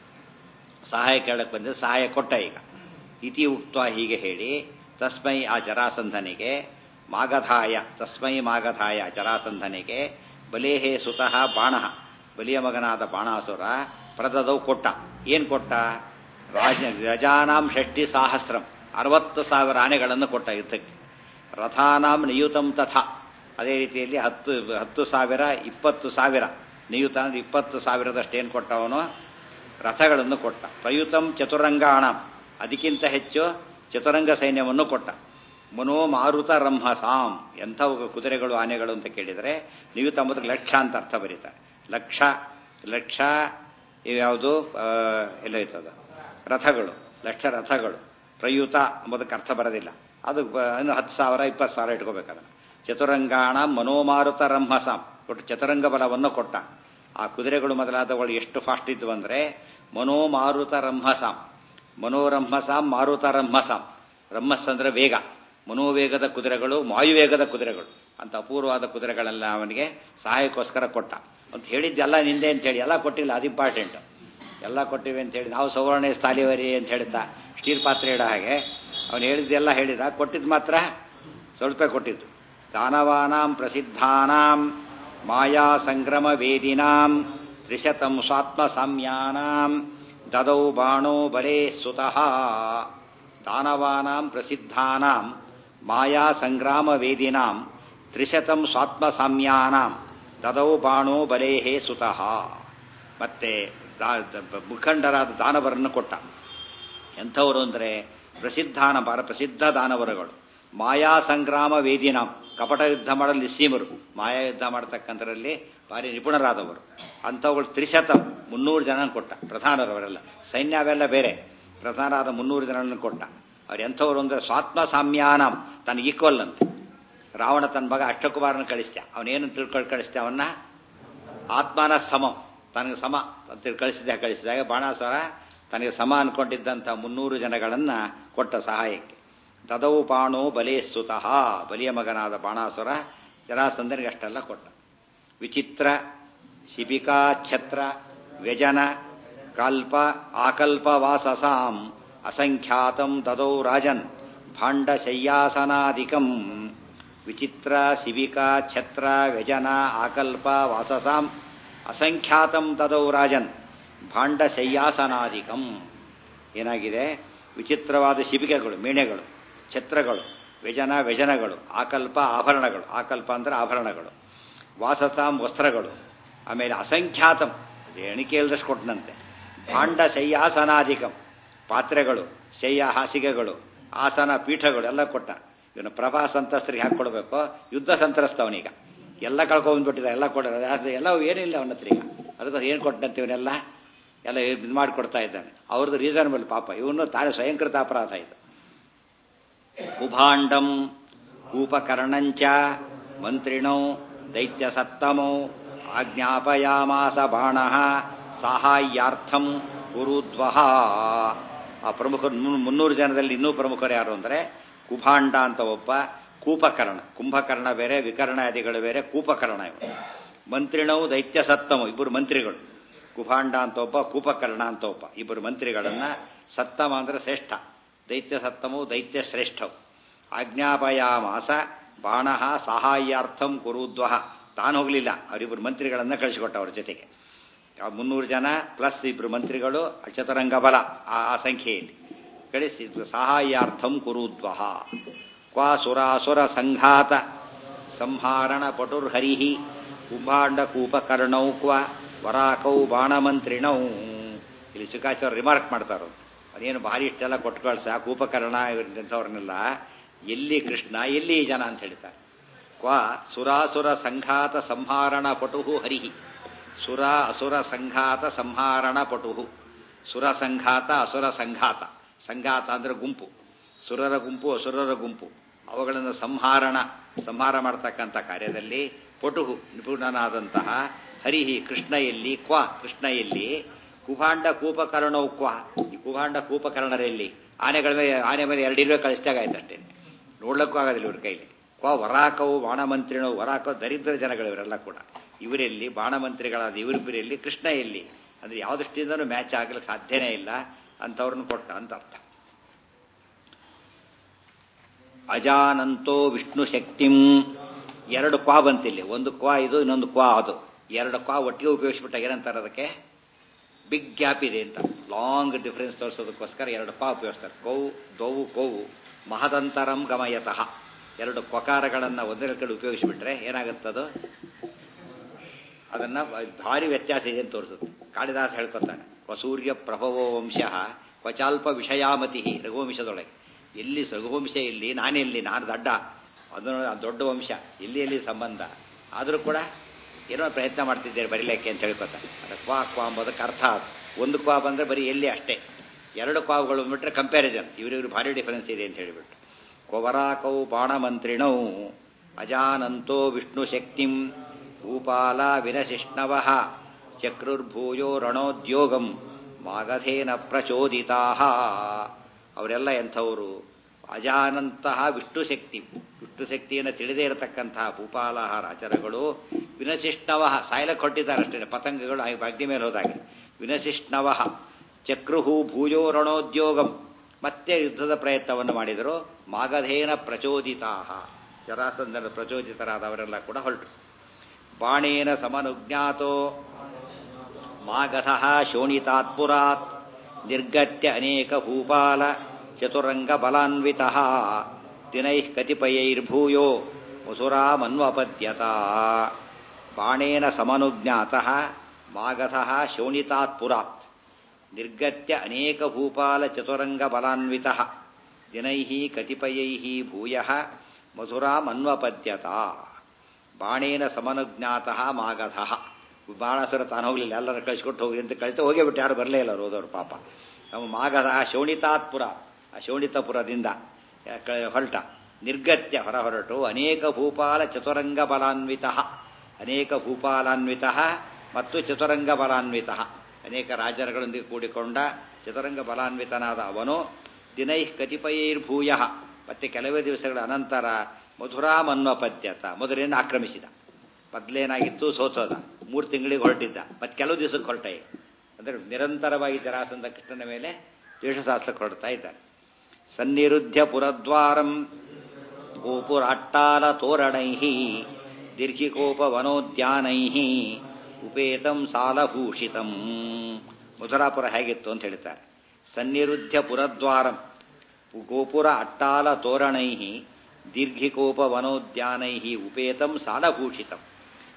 ಸಹಾಯ ಕೇಳಕ್ಕೆ ಬಂದ ಸಹಾಯ ಕೊಟ್ಟ ಈಗ ಇತಿ ಉಕ್ತ ಹೀಗೆ ಹೇಳಿ ತಸ್ಮೈ ಆ ಜರಾಸಂಧನಿಗೆ ಮಾಗಧಾಯ ತಸ್ಮೈ ಮಾಗಧಾಯ ಜರಾಸಂಧನಿಗೆ ಬಲೇಹೇ ಸುತಃ ಬಾಣ ಬಲಿಯ ಮಗನಾದ ಬಾಣಾಸುರ ಪ್ರದದವು ಕೊಟ್ಟ ಏನ್ ಕೊಟ್ಟ ರಾಜ ಗಜಾನಾಂ ಷಷ್ಟಿ ಸಾಹಸ್ರಂ ಅರವತ್ತು ಸಾವಿರ ಆನೆಗಳನ್ನು ಕೊಟ್ಟ ಯುದ್ಧಕ್ಕೆ ರಥಾನಾಂ ನಿಯುತಂ ತಥಾ ಅದೇ ರೀತಿಯಲ್ಲಿ ಹತ್ತು ಹತ್ತು ಸಾವಿರ ಇಪ್ಪತ್ತು ಸಾವಿರ ನಿಯುತ ಅಂದ್ರೆ ಇಪ್ಪತ್ತು ಸಾವಿರದಷ್ಟೇನು ಕೊಟ್ಟವನು ರಥಗಳನ್ನು ಕೊಟ್ಟ ಪ್ರಯುತಂ ಚತುರಂಗಾಣ ಅದಕ್ಕಿಂತ ಹೆಚ್ಚು ಚತುರಂಗ ಸೈನ್ಯವನ್ನು ಕೊಟ್ಟ ಮನೋ ಮಾರುತ ರಂಹಸಾಂ ಎಂಥವು ಕುದುರೆಗಳು ಆನೆಗಳು ಅಂತ ಕೇಳಿದರೆ ನಿಯುತ ಎಂಬುದಕ್ಕೆ ಲಕ್ಷ ಅಂತ ಅರ್ಥ ಬರೀತಾರೆ ಲಕ್ಷ ಲಕ್ಷ ಯಾವುದು ಎಲ್ಲ ಇರ್ತದ ರಥಗಳು ಲಕ್ಷ ರಥಗಳು ಪ್ರಯುತ ಎಂಬುದಕ್ಕೆ ಅರ್ಥ ಬರೋದಿಲ್ಲ ಅದು ಹತ್ತು ಸಾವಿರ ಇಪ್ಪತ್ತು ಸಾವಿರ ಇಟ್ಕೋಬೇಕದನ್ನು ಚತುರಂಗಾಣ ಮನೋಮಾರುತ ರಂಹಸಾಂ ಕೊಟ್ಟು ಚತುರಂಗ ಬಲವನ್ನು ಕೊಟ್ಟ ಆ ಕುದುರೆಗಳು ಮೊದಲಾದವುಗಳು ಎಷ್ಟು ಫಾಸ್ಟ್ ಇದ್ವು ಅಂದ್ರೆ ಮನೋಮಾರುತ ರಂಹಸಾಂ ಮನೋರಂಹಸಾಂ ಮಾರುತ ರಂಹಸಾಂ ರಂಹಸ್ ಅಂದ್ರೆ ವೇಗ ಮನೋವೇಗದ ಕುದುರೆಗಳು ವಾಯುವೇಗದ ಕುದುರೆಗಳು ಅಂತ ಅಪೂರ್ವವಾದ ಕುದುರೆಗಳೆಲ್ಲ ಅವನಿಗೆ ಸಹಾಯಕ್ಕೋಸ್ಕರ ಕೊಟ್ಟ ಅಂತ ಹೇಳಿದ್ದೆಲ್ಲ ನಿಂದೆ ಅಂತ ಹೇಳಿ ಎಲ್ಲ ಕೊಟ್ಟಿಲ್ಲ ಅದು ಇಂಪಾರ್ಟೆಂಟ್ ಎಲ್ಲ ಕೊಟ್ಟಿವೆ ಅಂತ ಹೇಳಿ ನಾವು ಸೌವರ್ಣ ಸ್ಥಾಲಿವರಿ ಅಂತ ಹೇಳ್ತಾ ಸ್ಟೀಲ್ ಪಾತ್ರೆ ಇಡೋ ಹಾಗೆ ಅವನು ಹೇಳಿದ್ದೆಲ್ಲ ಹೇಳಿದ ಕೊಟ್ಟಿದ್ದು ಮಾತ್ರ ಸ್ವಲ್ಪ ಕೊಟ್ಟಿದ್ದು ದಾನವಾನಾಂ ಪ್ರಸಿದ್ಧಾನಾಂ ಮಾಯಾ ಸಂಗ್ರಮ ವೇದಿನಾಂ ತ್ರಿಶತಂ ಸ್ವಾತ್ಮ ಸಾಮ್ಯಾನಾಂ ದದೌ ಬಾಣೋ ಬಲೇ ಸುತಃ ದಾನವಾನಾಂ ಪ್ರಸಿದ್ಧಾನಾಂ ಮಾಯಾ ಸಂಗ್ರಾಮ ವೇದಿನಾಂ ತ್ರಿಶತಂ ಸ್ವಾತ್ಮ ಸಾಮ್ಯಾನಾಂ ದದೌ ಬಾಣೋ ಬಲೇಹೇ ಸುತಃ ಮತ್ತೆ ಮುಖಂಡರಾದ ದಾನವರನ್ನು ಕೊಟ್ಟ ಎಂಥವರು ಅಂದರೆ ಪ್ರಸಿದ್ಧಾನ ಬಾರ ಪ್ರಸಿದ್ಧ ದಾನವರುಗಳು ಮಾಯಾ ಸಂಗ್ರಾಮ ವೇದಿನಾಂ ಕಪಟ ಯುದ್ಧ ಮಾಡಲು ನಿಸ್ಸೀಮರು ಮಾಯಾ ಯುದ್ಧ ಮಾಡತಕ್ಕಂಥರಲ್ಲಿ ಭಾರಿ ನಿಪುಣರಾದವರು ಅಂಥವುಗಳು ತ್ರಿಶತ ಮುನ್ನೂರು ಜನ ಕೊಟ್ಟ ಪ್ರಧಾನರವರೆಲ್ಲ ಸೈನ್ಯ ಅವೆಲ್ಲ ಬೇರೆ ಪ್ರಧಾನರಾದ ಮುನ್ನೂರು ಜನರನ್ನು ಕೊಟ್ಟ ಅವ್ರು ಎಂಥವ್ರು ಅಂದರೆ ಸ್ವಾತ್ಮ ಸಾಮ್ಯಾನಂ ತನಗೆ ಈಕ್ವಲ್ ಅಂತ ರಾವಣ ತನ್ನ ಮಗ ಅಷ್ಟಕುಮಾರನ ಕಳಿಸ್ತ ಅವನೇನು ತಿಳ್ಕೊಂಡು ಕಳಿಸ್ತೆ ಅವನ್ನ ಆತ್ಮನ ಸಮ ತನಗೆ ಸಮ ಅಂತ ಕಳಿಸಿದ ಕಳಿಸಿದಾಗ ಬಾಣಾಸುರ ತನಗೆ ಸಮ ಅನ್ಕೊಂಡಿದ್ದಂಥ ಮುನ್ನೂರು ಜನಗಳನ್ನ ಕೊಟ್ಟ ಸಹಾಯಕ್ಕೆ ತದೌ ಬಾಣೋ ಬಲೇ ಸುತಃ ಬಲಿಯ ಮಗನಾದ ಬಾಣಾಸುರ ಜರಾಸಂದನಿಗೆ ಅಷ್ಟೆಲ್ಲ ಕೊಟ್ಟ ವಿಚಿತ್ರ ಶಿಬಿಕಾ ಛತ್ರ ವ್ಯಜನ ಕಲ್ಪ ಆಕಲ್ಪ ವಾಸಸಾಂ ಅಸಂಖ್ಯಾತಂ ತದೌ ರಾಜನ್ ಭಾಂಡ ಶಯ್ಯಾಸನಾದಿಕಂ ವಿಚಿತ್ರ ಶಿಬಿಕಾ ಛತ್ರ ವ್ಯಜನ ಆಕಲ್ಪ ವಾಸಸಾಂ ಅಸಂಖ್ಯಾತಂ ತದೌ ರಾಜನ್ ಭಾಂಡ ಶಯ್ಯಾಸನಾದಿಕಂ ಏನಾಗಿದೆ ವಿಚಿತ್ರವಾದ ಶಿಬಿಕೆಗಳು ಮೇಣೆಗಳು ಛತ್ರಗಳು ವ್ಯಜನ ವ್ಯಜನಗಳು ಆಕಲ್ಪ ಆಭರಣಗಳು ಆಕಲ್ಪ ಅಂದ್ರೆ ಆಭರಣಗಳು ವಾಸತಾಂ ವಸ್ತ್ರಗಳು ಆಮೇಲೆ ಅಸಂಖ್ಯಾತಂ ಎಣಿಕೆ ಇಲ್ದಷ್ಟು ಕೊಟ್ಟನಂತೆ ಭಾಂಡ ಶಯ್ಯಾಸನಾಧಿಕಂ ಪಾತ್ರೆಗಳು ಶಯ್ಯ ಹಾಸಿಗೆಗಳು ಆಸನ ಪೀಠಗಳು ಎಲ್ಲ ಕೊಟ್ಟ ಇವನು ಪ್ರಭಾ ಸಂತ್ರಸ್ತರಿಗೆ ಹಾಕೊಡ್ಬೇಕು ಯುದ್ಧ ಸಂತ್ರಸ್ತ ಅವನೀಗ ಎಲ್ಲ ಕಳ್ಕೊಂಡ್ಬಿಟ್ಟಿದ ಎಲ್ಲ ಕೊಡ ಎಲ್ಲ ಏನಿಲ್ಲ ಅವನ ಹತ್ರ ಈಗ ಅದಕ್ಕೆ ಏನು ಕೊಟ್ಟಂತೆ ಇವನೆಲ್ಲ ಎಲ್ಲ ಇದು ಮಾಡಿಕೊಡ್ತಾ ಇದ್ದಾನೆ ಅವ್ರದ್ದು ರೀಸನಬಲ್ ಪಾಪ ಇವನು ತಾನೇ ಸ್ವಯಂಕೃತ ಅಪರಾಧ ಇದು ಕುಭಾಂಡಂ ಕೂಪಕರ್ಣಂಚ ಮಂತ್ರಿಣೋ ದೈತ್ಯ ಸತ್ತಮೋ ಆಜ್ಞಾಪಯಾಮಾಸ ಬಾಣ ಸಾಹಾಯ್ಯಾರ್ಥಂ ಗುರುದ್ವಹ ಆ ಪ್ರಮುಖರು ಮುನ್ನೂರು ಜನದಲ್ಲಿ ಇನ್ನೂ ಪ್ರಮುಖರು ಯಾರು ಅಂದರೆ ಕುಭಾಂಡ ಅಂತ ಒಬ್ಬ ಕೂಪಕರ್ಣ ಕುಂಭಕರ್ಣ ಬೇರೆ ವಿಕರ್ಣಾದಿಗಳು ಬೇರೆ ಕೂಪಕರ್ಣ ಇವರು ಮಂತ್ರಿಣವು ದೈತ್ಯ ಸತ್ತಮ ಇಬ್ಬರು ಮಂತ್ರಿಗಳು ಕುಭಾಂಡ ಅಂತ ಒಬ್ಬ ಕೂಪಕರ್ಣ ಅಂತ ಒಬ್ಬ ಇಬ್ಬರು ಮಂತ್ರಿಗಳನ್ನ ಸತ್ತಮ ಅಂದ್ರೆ ಶ್ರೇಷ್ಠ ದೈತ್ಯ ಸತ್ತಮವು ದೈತ್ಯ ಶ್ರೇಷ್ಠವು ಆಜ್ಞಾಪಯಾಮಾಸ ಬಾಣ ಸಹಾಯಾರ್ಥಂ ಕುರುದ್ವಹ ತಾನು ಹೋಗಲಿಲ್ಲ ಅವರಿಬ್ಬರು ಮಂತ್ರಿಗಳನ್ನ ಕಳಿಸಿಕೊಟ್ಟ ಅವ್ರ ಜೊತೆಗೆ ಮುನ್ನೂರು ಜನ ಪ್ಲಸ್ ಇಬ್ಬರು ಮಂತ್ರಿಗಳು ಚತುರಂಗ ಬಲ ಆ ಸಂಖ್ಯೆಯಲ್ಲಿ ಕಳಿಸಿ ಸಹಾಯಾರ್ಥಂ ಕುರುದ್ವಹ ಕ್ವಾ ಸುರಾಸುರ ಸಂಘಾತ ಸಂಹಾರಣ ಪಟುರ್ಹರಿ ಕುಂಭಾಂಡ ಕೂಪಕರ್ಣೌ ಕ್ವ ವರಾಕೌ ಬಾಣಮಂತ್ರಿಣೌ ಇಲ್ಲಿ ಸುಖಾಚಾರ್ಯ ರಿಮಾರ್ಕ್ ಮಾಡ್ತಾರೋ ಅದೇನು ಭಾರಿ ಇಷ್ಟೆಲ್ಲ ಕೊಟ್ಟು ಕಳ್ಸ ಕೂಪಕರ್ಣ ಇಂಥವ್ರನ್ನೆಲ್ಲ ಎಲ್ಲಿ ಕೃಷ್ಣ ಎಲ್ಲಿ ಜನ ಅಂತ ಹೇಳ್ತಾರೆ ಕ್ವ ಸುರಾಸುರ ಸಂಘಾತ ಸಂಹಾರಣ ಪಟು ಹರಿಹಿ ಸುರ ಅಸುರ ಸಂಘಾತ ಸಂಹಾರಣ ಪಟು ಸುರ ಸಂಘಾತ ಅಸುರ ಸಂಘಾತ ಸಂಘಾತ ಅಂದ್ರೆ ಗುಂಪು ಸುರರ ಗುಂಪು ಅಸುರರ ಗುಂಪು ಅವುಗಳನ್ನು ಸಂಹಾರಣ ಸಂಹಾರ ಮಾಡತಕ್ಕಂಥ ಕಾರ್ಯದಲ್ಲಿ ಪಟುಹು ನಿಪುಣನಾದಂತಹ ಹರಿಹಿ ಕೃಷ್ಣ ಎಲ್ಲಿ ಕ್ವ ಕೃಷ್ಣ ಎಲ್ಲಿ ಕುಭಾಂಡ ಕೂಪಕರ್ಣವು ಕ್ವ ಈ ಕುಭಾಂಡ ಕೂಪಕರ್ಣರಲ್ಲಿ ಆನೆಗಳ ಮೇಲೆ ಆನೆ ಮೇಲೆ ಎರಡಿರುವೆ ಕಳಿಸಿದಾಗ ಆಯ್ತಷ್ಟೇ ನೋಡ್ಲಕ್ಕೂ ಆಗೋದಿಲ್ಲ ಇವ್ರ ಕೈಲಿ ಕ್ವ ವರಾಕವು ಬಾಣಮಂತ್ರಿಣವು ವರಾಕ ದರಿದ್ರ ಜನಗಳು ಇವರೆಲ್ಲ ಕೂಡ ಇವರಲ್ಲಿ ಬಾಣಮಂತ್ರಿಗಳಾದ ಇವರಿಬ್ಬರಲ್ಲಿ ಕೃಷ್ಣ ಎಲ್ಲಿ ಅಂದ್ರೆ ಯಾವ ದೃಷ್ಟಿಯಿಂದನೂ ಮ್ಯಾಚ್ ಆಗ್ಲಿಕ್ಕೆ ಸಾಧ್ಯನೇ ಇಲ್ಲ ಅಂತವ್ರನ್ನ ಕೊಟ್ಟ ಅಂತ ಅರ್ಥ ಅಜಾನಂತೋ ವಿಷ್ಣು ಶಕ್ತಿಂ ಎರಡು ಕ್ವಾ ಬಂತಿಲ್ಲಿ ಒಂದು ಕ್ವಾ ಇದು ಇನ್ನೊಂದು ಕ್ವಾ ಅದು ಎರಡು ಕ್ವಾ ಒಟ್ಟಿಗೆ ಉಪಯೋಗಿಸ್ಬಿಟ್ಟಾಗ ಏನಂತಾರೆ ಅದಕ್ಕೆ ಬಿಗ್ ಗ್ಯಾಪ್ ಇದೆ ಅಂತ ಲಾಂಗ್ ಡಿಫರೆನ್ಸ್ ತೋರಿಸೋದಕ್ಕೋಸ್ಕರ ಎರಡು ಕ್ವಾ ಉಪಯೋಗಿಸ್ತಾರೆ ಕೌ ದೌವು ಕೋವು ಮಹದಂತರಂ ಗಮಯತಃ ಎರಡು ಕ್ವಕಾರಗಳನ್ನು ಒಂದರ ಕಡೆ ಉಪಯೋಗಿಸಿಬಿಟ್ರೆ ಏನಾಗುತ್ತದು ಅದನ್ನ ಭಾರಿ ವ್ಯತ್ಯಾಸ ಇದೆ ಅಂತ ತೋರಿಸುತ್ತೆ ಕಾಳಿದಾಸ ಹೇಳ್ಕೊತಾನೆ ಕ್ವಸೂರ್ಯ ಪ್ರಭವೋ ವಂಶ ಕ್ವಚಾಲ್ಪ ವಿಷಯಾಮತಿ ರಘುವಂಶದೊಳಗೆ ಎಲ್ಲಿ ರಘುವಂಶ ಇಲ್ಲಿ ನಾನೆಲ್ಲಿ ನಾನು ದಡ್ಡ ಅದನ್ನು ದೊಡ್ಡ ವಂಶ ಎಲ್ಲಿ ಎಲ್ಲಿ ಸಂಬಂಧ ಆದರೂ ಕೂಡ ಏನೋ ಪ್ರಯತ್ನ ಮಾಡ್ತಿದ್ದೇನೆ ಬರೀಲಿಕ್ಕೆ ಅಂತ ಹೇಳ್ಕೊತಾನೆ ಅದು ಕ್ವಾ ಕ್ವಾ ಅಂಬೋದಕ್ಕೆ ಅರ್ಥ ಅದು ಒಂದು ಕ್ವಾ ಬಂದರೆ ಬರೀ ಎಲ್ಲಿ ಅಷ್ಟೇ ಎರಡು ಕ್ವಾಗಳು ಬಿಟ್ಟರೆ ಕಂಪ್ಯಾರಿಸನ್ ಇವರಿವ್ರು ಭಾರಿ ಡಿಫರೆನ್ಸ್ ಇದೆ ಅಂತ ಹೇಳಿಬಿಟ್ಟು ಕೊವರಾಕೌ ಬಾಣಮಂತ್ರಿಣೌ ಅಜಾನಂತೋ ವಿಷ್ಣು ಶಕ್ತಿಂ ಭೂಪಾಲ ವಿನಶಿಷ್ಣವ ಚಕ್ರುರ್ಭೂಯೋ ರಣೋದ್ಯೋಗಂ ಮಾಗಧೇನ ಪ್ರಚೋದಿತಾ ಅವರೆಲ್ಲ ಎಂಥವರು ಅಜಾನಂತಹ ವಿಷ್ಣು ಶಕ್ತಿ ವಿಷ್ಣು ಶಕ್ತಿಯನ್ನು ತಿಳಿದೇ ಇರತಕ್ಕಂತಹ ಭೂಪಾಲ ರಾಚರಗಳು ವಿನಶಿಷ್ಣವ ಸಾಯಲಕ್ಕೆ ಹೊಟ್ಟಿದ್ದಾರೆ ಅಷ್ಟೇ ಪತಂಗಗಳು ಅಗ್ನಿ ಮೇಲೆ ಹೋದಾಗ ವಿನಶಿಷ್ಣವ ಚಕ್ರುಹು ಭೂಯೋ ರಣೋದ್ಯೋಗಂ ಮತ್ತೆ ಯುದ್ಧದ ಪ್ರಯತ್ನವನ್ನು ಮಾಡಿದರು ಮಾಗಧೇನ ಪ್ರಚೋದಿತಾ ಜರಾಸಂಧನ ಪ್ರಚೋದಿತರಾದವರೆಲ್ಲ ಕೂಡ ಹೊರಟರು ಬಾಣೇನ ಸಮನುಜ್ಞಾತೋ ಮಾಗಧ ಶೋಣಿತಾತ್ಪುರಾತ್ ನಿರ್ಗತ್ಯ ಅನೇಕ ಭೂಪಾಲ ಚತುರಂಗ ಬಲಾನ್ವಿತ ದಿನೈ ಕತಿಪಯೈರ್ಭೂಯೋ ಮುಸುರಾಮನ್ವಪದ್ಯತ ಬಾಣೇನ ಸಮನುಜ್ಞಾತ ಮಾಗಧ ಶೋಣಿತಾತ್ಪುರಾತ್ ನಿರ್ಗತ್ಯ ಅನೇಕ ಭೂಪಾಲ ಚತುರಂಗ ಬಲಾನ್ವಿತ ದಿನೈ ಕತಿಪಯೈ ಭೂಯ ಮಧುರಾಮನ್ವಪದ್ಯತ ಬಾಣೇನ ಸಮನುಜ್ಞಾತ ಮಾಗಧ ಬಾಣಾಸುರ ತಾನು ಹೋಗಲಿಲ್ಲ ಎಲ್ಲರ ಕಳಿಸ್ಕೊಟ್ಟು ಹೋಗಿ ಅಂತ ಕಳಿತು ಹೋಗೇ ಬಿಟ್ಟು ಯಾರು ಬರಲೇ ಇಲ್ಲ ಹೋದವರು ಪಾಪ ನಮ್ಮ ಮಾಗಧ ಶೋಣಿತಾತ್ಪುರ ಆ ಶೋಣಿತಪುರದಿಂದ ಹೊರಟ ನಿರ್ಗತ್ಯ ಹೊರ ಹೊರಟು ಅನೇಕ ಭೂಪಾಲ ಚತುರಂಗ ಬಲಾನ್ವಿತ ಅನೇಕ ಭೂಪಾಲಾನ್ವಿತ ಮತ್ತು ಚತುರಂಗ ಬಲಾನ್ವಿತ ಅನೇಕ ರಾಜರುಗಳೊಂದಿಗೆ ಕೂಡಿಕೊಂಡ ಚತುರಂಗ ಬಲಾನ್ವಿತನಾದ ಅವನು ದಿನೈ ಕತಿಪಯೈರ್ಭೂಯ ಮತ್ತೆ ಕೆಲವೇ ದಿವಸಗಳ ಅನಂತರ ಮಧುರಾಮನ್ವಪದ್ಯತ ಮಧುರೆಯನ್ನು ಆಕ್ರಮಿಸಿದ ಮೊದಲೇನಾಗಿತ್ತು ಸೋತೋದ ಮೂರು ತಿಂಗಳಿಗೆ ಹೊರಟಿದ್ದ ಮತ್ತೆ ಕೆಲವು ದಿವಸಕ್ಕೆ ಹೊರಟ ಅಂದರೆ ನಿರಂತರವಾಗಿ ಜರಾಸಂಧ ಕೃಷ್ಣನ ಮೇಲೆ ದ್ವೇಷಶಾಸ್ತ್ರಕ್ಕೆ ಹೊರಡ್ತಾ ಇದ್ದಾನೆ ಸನ್ನಿರುದ್ಧ ಪುರದ್ವಾರಂ ಗೋಪುರಾಟ್ಟಾಲ ತೋರಣೈ ದೀರ್ಘಿಕೋಪ ವನೋದ್ಯಾನೈ ಉಪೇತಂ ಸಾಲಭೂಷಿತಂ ಮಧುರಾಪುರ ಹೇಗಿತ್ತು ಅಂತ ಹೇಳ್ತಾರೆ ಸನ್ನಿರುದ್ಧ ಪುರದ್ವಾರಂ ಗೋಪುರ ಅಟ್ಟಾಲ ತೋರಣೈ ದೀರ್ಘಿಕೋಪ ವನೋದ್ಯಾನೈ ಉಪೇತಂ ಸಾಲಭೂಷಿತಂ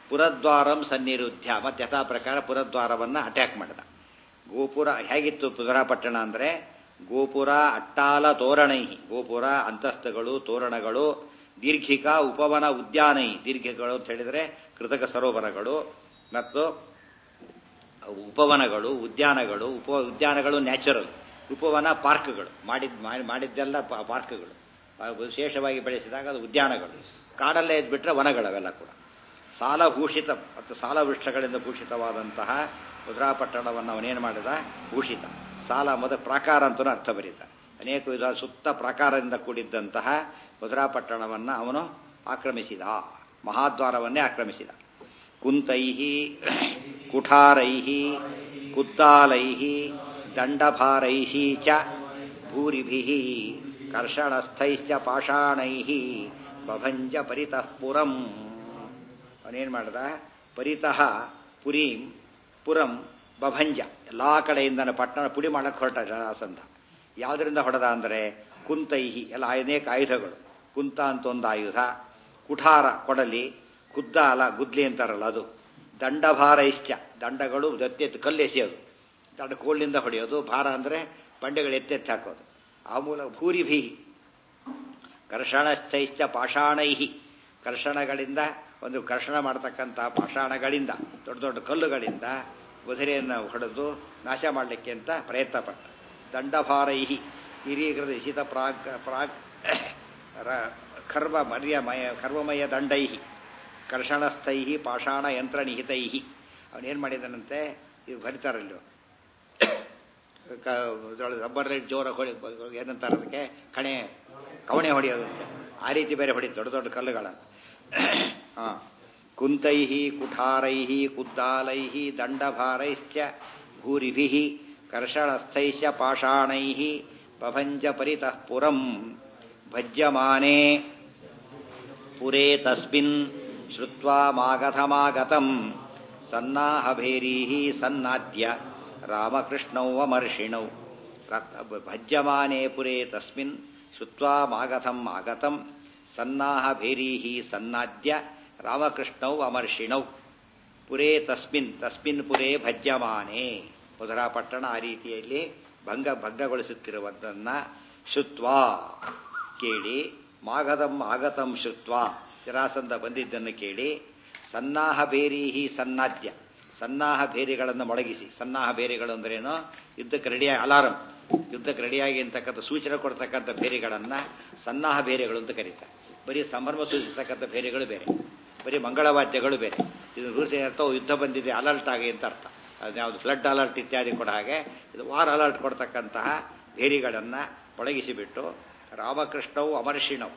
ಪುರದ್ವಾರಂ ಸನ್ನಿರುದ್ಧ ಮತ್ತೆ ಯಥಾ ಪ್ರಕಾರ ಪುರದ್ವಾರವನ್ನ ಅಟ್ಯಾಕ್ ಮಾಡಿದ ಗೋಪುರ ಹೇಗಿತ್ತು ಪುದರಾಪಟ್ಟಣ ಅಂದ್ರೆ ಗೋಪುರ ಅಟ್ಟಾಲ ತೋರಣೈ ಗೋಪುರ ಅಂತಸ್ತುಗಳು ತೋರಣಗಳು ದೀರ್ಘಿಕ ಉಪವನ ಉದ್ಯಾನೈ ದೀರ್ಘಿಕಗಳು ಅಂತ ಹೇಳಿದ್ರೆ ಕೃತಕ ಸರೋವರಗಳು ಮತ್ತು ಉಪವನಗಳು ಉದ್ಯಾನಗಳು ಉಪ ಉದ್ಯಾನಗಳು ನ್ಯಾಚುರಲ್ ಉಪವನ ಪಾರ್ಕ್ಗಳು ಮಾಡಿದ್ ಮಾಡಿದ್ದೆಲ್ಲ ಪಾರ್ಕ್ಗಳು ವಿಶೇಷವಾಗಿ ಬೆಳೆಸಿದಾಗ ಅದು ಉದ್ಯಾನಗಳು ಕಾಡಲ್ಲೇ ಇದ್ಬಿಟ್ರೆ ವನಗಳವೆಲ್ಲ ಕೂಡ ಸಾಲಭೂಷಿತ ಮತ್ತು ಸಾಲ ವೃಕ್ಷಗಳಿಂದ ಭೂಷಿತವಾದಂತಹ ಮುದ್ರಾಪಟ್ಟಣವನ್ನು ಅವನೇನು ಮಾಡಿದ ಭೂಷಿತ ಸಾಲ ಮೊದ ಪ್ರಾಕಾರ ಅಂತೂ ಅರ್ಥ ಬರೀತ ಅನೇಕ ವಿಧ ಸುತ್ತ ಪ್ರಾಕಾರದಿಂದ ಕೂಡಿದ್ದಂತಹ ಮುದ್ರಾಪಟ್ಟಣವನ್ನು ಅವನು ಆಕ್ರಮಿಸಿದ ಮಹಾದ್ವಾರವನ್ನೇ ಆಕ್ರಮಿಸಿದ ಕುಂತೈ ಕುಠಾರೈ ಕುದ್ದಾಲೈ ದಂಡಭಾರೈ ಚ ಭೂರಿಭಿ ಕರ್ಷಣಸ್ಥೈಶ್ಚ ಪಾಷಾಣೈ ಬಭಂಜ ಪರಿತಃ ಪುರಂ ಅವನೇನು ಮಾಡ್ದ ಪರಿತಃ ಪುರೀಂ ಪುರಂ ಬಭಂಜ ಎಲ್ಲಾ ಕಡೆಯಿಂದ ಪಟ್ಟಣ ಪುಡಿ ಮಾಡಕ್ಕೆ ಹೊರಟ ಜರಾಸಂಧ ಯಾವುದರಿಂದ ಹೊಡೆದ ಅಂದರೆ ಕುಂತೈಹಿ ಎಲ್ಲ ಅನೇಕ ಆಯುಧಗಳು ಕುಂತ ಅಂತ ಒಂದು ಆಯುಧ ಕುಠಾರ ಕೊಡಲಿ ಕುದ್ದಾಲ ಗುದ್ಲಿ ಅಂತಾರಲ್ಲ ಅದು ದಂಡಭಾರೈಶ್ಚ ದಂಡಗಳು ಎತ್ತೆತ್ತು ಕಲ್ಲು ಎಸೆಯೋದು ದಂಡ ಕೋಳಿನಿಂದ ಹೊಡೆಯೋದು ಭಾರ ಅಂದರೆ ಬಂಡೆಗಳು ಎತ್ತೆತ್ತಿ ಹಾಕೋದು ಆ ಮೂಲಕ ಭೂರಿಭಿ ಕರ್ಷಣಸ್ಥೈಶ್ಚ ಪಾಷಾಣೈಹಿ ಕರ್ಷಣಗಳಿಂದ ಒಂದು ಕರ್ಷಣ ಮಾಡತಕ್ಕಂತಹ ಪಾಷಾಣಗಳಿಂದ ದೊಡ್ಡ ದೊಡ್ಡ ಕಲ್ಲುಗಳಿಂದ ಕುದುರೆಯನ್ನು ಹೊಡೆದು ನಾಶ ಮಾಡಲಿಕ್ಕೆ ಅಂತ ಪ್ರಯತ್ನ ಪಟ್ಟ ದಂಡಭಾರೈಹಿ ಹಿರೀಕೃತ ಇಶಿತ ಪ್ರಾಗ್ ಪ್ರಾಗ್ ಖರ್ವ ಮರ್ಯಮಯ ಖರ್ವಮಯ ದಂಡೈ ಕರ್ಷಣಸ್ಥೈ ಪಾಷಾಣ ಯಂತ್ರ ನಿಹಿತೈ ಅವನೇನು ಮಾಡಿದನಂತೆ ಇವು ಬರಿತಾರಲ್ಲ ರಬ್ಬರ್ ರೇಟ್ ಜೋರ ಹೊಡಿ ಏನಂತಾರೆ ಅದಕ್ಕೆ ಕಣೆ ಕವಣೆ ಹೊಡೆಯೋದು ಆ ರೀತಿ ಬೇರೆ ಹೊಡಿ ದೊಡ್ಡ ದೊಡ್ಡ ಕಲ್ಲುಗಳನ್ನು ಹಾಂ ಕುಂತೈ ಕುಠಾರೈ ಕುದ್ದಾಲೈ ದಂಡಭಾರೈಶ್ಚ ಭೂರಿಭಿ ಕರ್ಷಣಸ್ಥೈಶ್ಚ ಪಾಷಾಣೈ ಬಭಂಜ ಪರಿತಃ ಪುರಂ ಭಜ್ಯಮಾನೆ ಪುರೇ ತಸ್ಮಿನ್ ಶ್ರುತ್ವಾ ಮಾಗಧಮಾಗತಂ ಸನ್ನಾಹಭೇರೀ ಸನ್ನಾದ್ಯ ರಾಮಕೃಷ್ಣೌ ಅಮರ್ಷಿಣೌ ಭಜ್ಯಮಾನೆ ಪುರೇ ತಸ್ಮಿನ್ ಶ್ರುತ್ವಾ ಮಾಗಧಂ ಆಗತಂ ಸನ್ನಾಹಭೇರೀ ಸನ್ನಾದ್ಯ ರಾಮಕೃಷ್ಣೌ ಅಮರ್ಷಿಣೌ ಪುರೇ ತಸ್ಮಿನ್ ತಸ್ಮಿನ್ ಪುರೇ ಭಜ್ಯಮಾನೆ ಪುಧರಾಪಟ್ಟಣ ಆ ರೀತಿಯಲ್ಲಿ ಭಂಗ ಭಗ್ನಗೊಳಿಸುತ್ತಿರುವುದನ್ನ ಶುತ್ವಾ ಕೇಳಿ ಮಾಗದಂ ಆಗತಂ ಶುತ್ವಾ ಜರಾಸಂಧ ಬಂದಿದ್ದನ್ನು ಕೇಳಿ ಸನ್ನಾಹ ಬೇರೀಹಿ ಸನ್ನಾದ್ಯ ಸನ್ನಾಹ ಬೇರಿಗಳನ್ನು ಮೊಳಗಿಸಿ ಸನ್ನಾಹ ಬೇರಿಗಳು ಅಂದ್ರೇನು ಯುದ್ಧಕ್ಕೆ ರೆಡಿಯಾಗಿ ಅಲಾರಂ ಯುದ್ಧಕ್ಕೆ ರೆಡಿಯಾಗಿ ಅಂತಕ್ಕಂಥ ಸೂಚನೆ ಕೊಡ್ತಕ್ಕಂಥ ಬೇರಿಗಳನ್ನು ಸನ್ನಾಹ ಬೇರೆಗಳು ಅಂತ ಕರೀತಾರೆ ಬರೀ ಸಂಭ್ರಮ ಸೂಚಿಸ್ತಕ್ಕಂಥ ಬೇರೆಗಳು ಬೇರೆ ಬರೀ ಮಂಗಳವಾದ್ಯಗಳು ಬೇರೆ ಇದು ರೂಲ್ಸ್ ಏನರ್ಥ ಯುದ್ಧ ಬಂದಿದೆ ಅಲರ್ಟ್ ಆಗಿ ಅಂತ ಅರ್ಥ ಅದ್ಯಾವುದು ಫ್ಲಡ್ ಅಲರ್ಟ್ ಇತ್ಯಾದಿ ಕೊಡ ಹಾಗೆ ಇದು ವಾರ್ ಅಲರ್ಟ್ ಕೊಡ್ತಕ್ಕಂತಹ ಬೇರಿಗಳನ್ನು ಒಳಗಿಸಿಬಿಟ್ಟು ರಾಮಕೃಷ್ಣವು ಅಮರ್ಷಿಣವು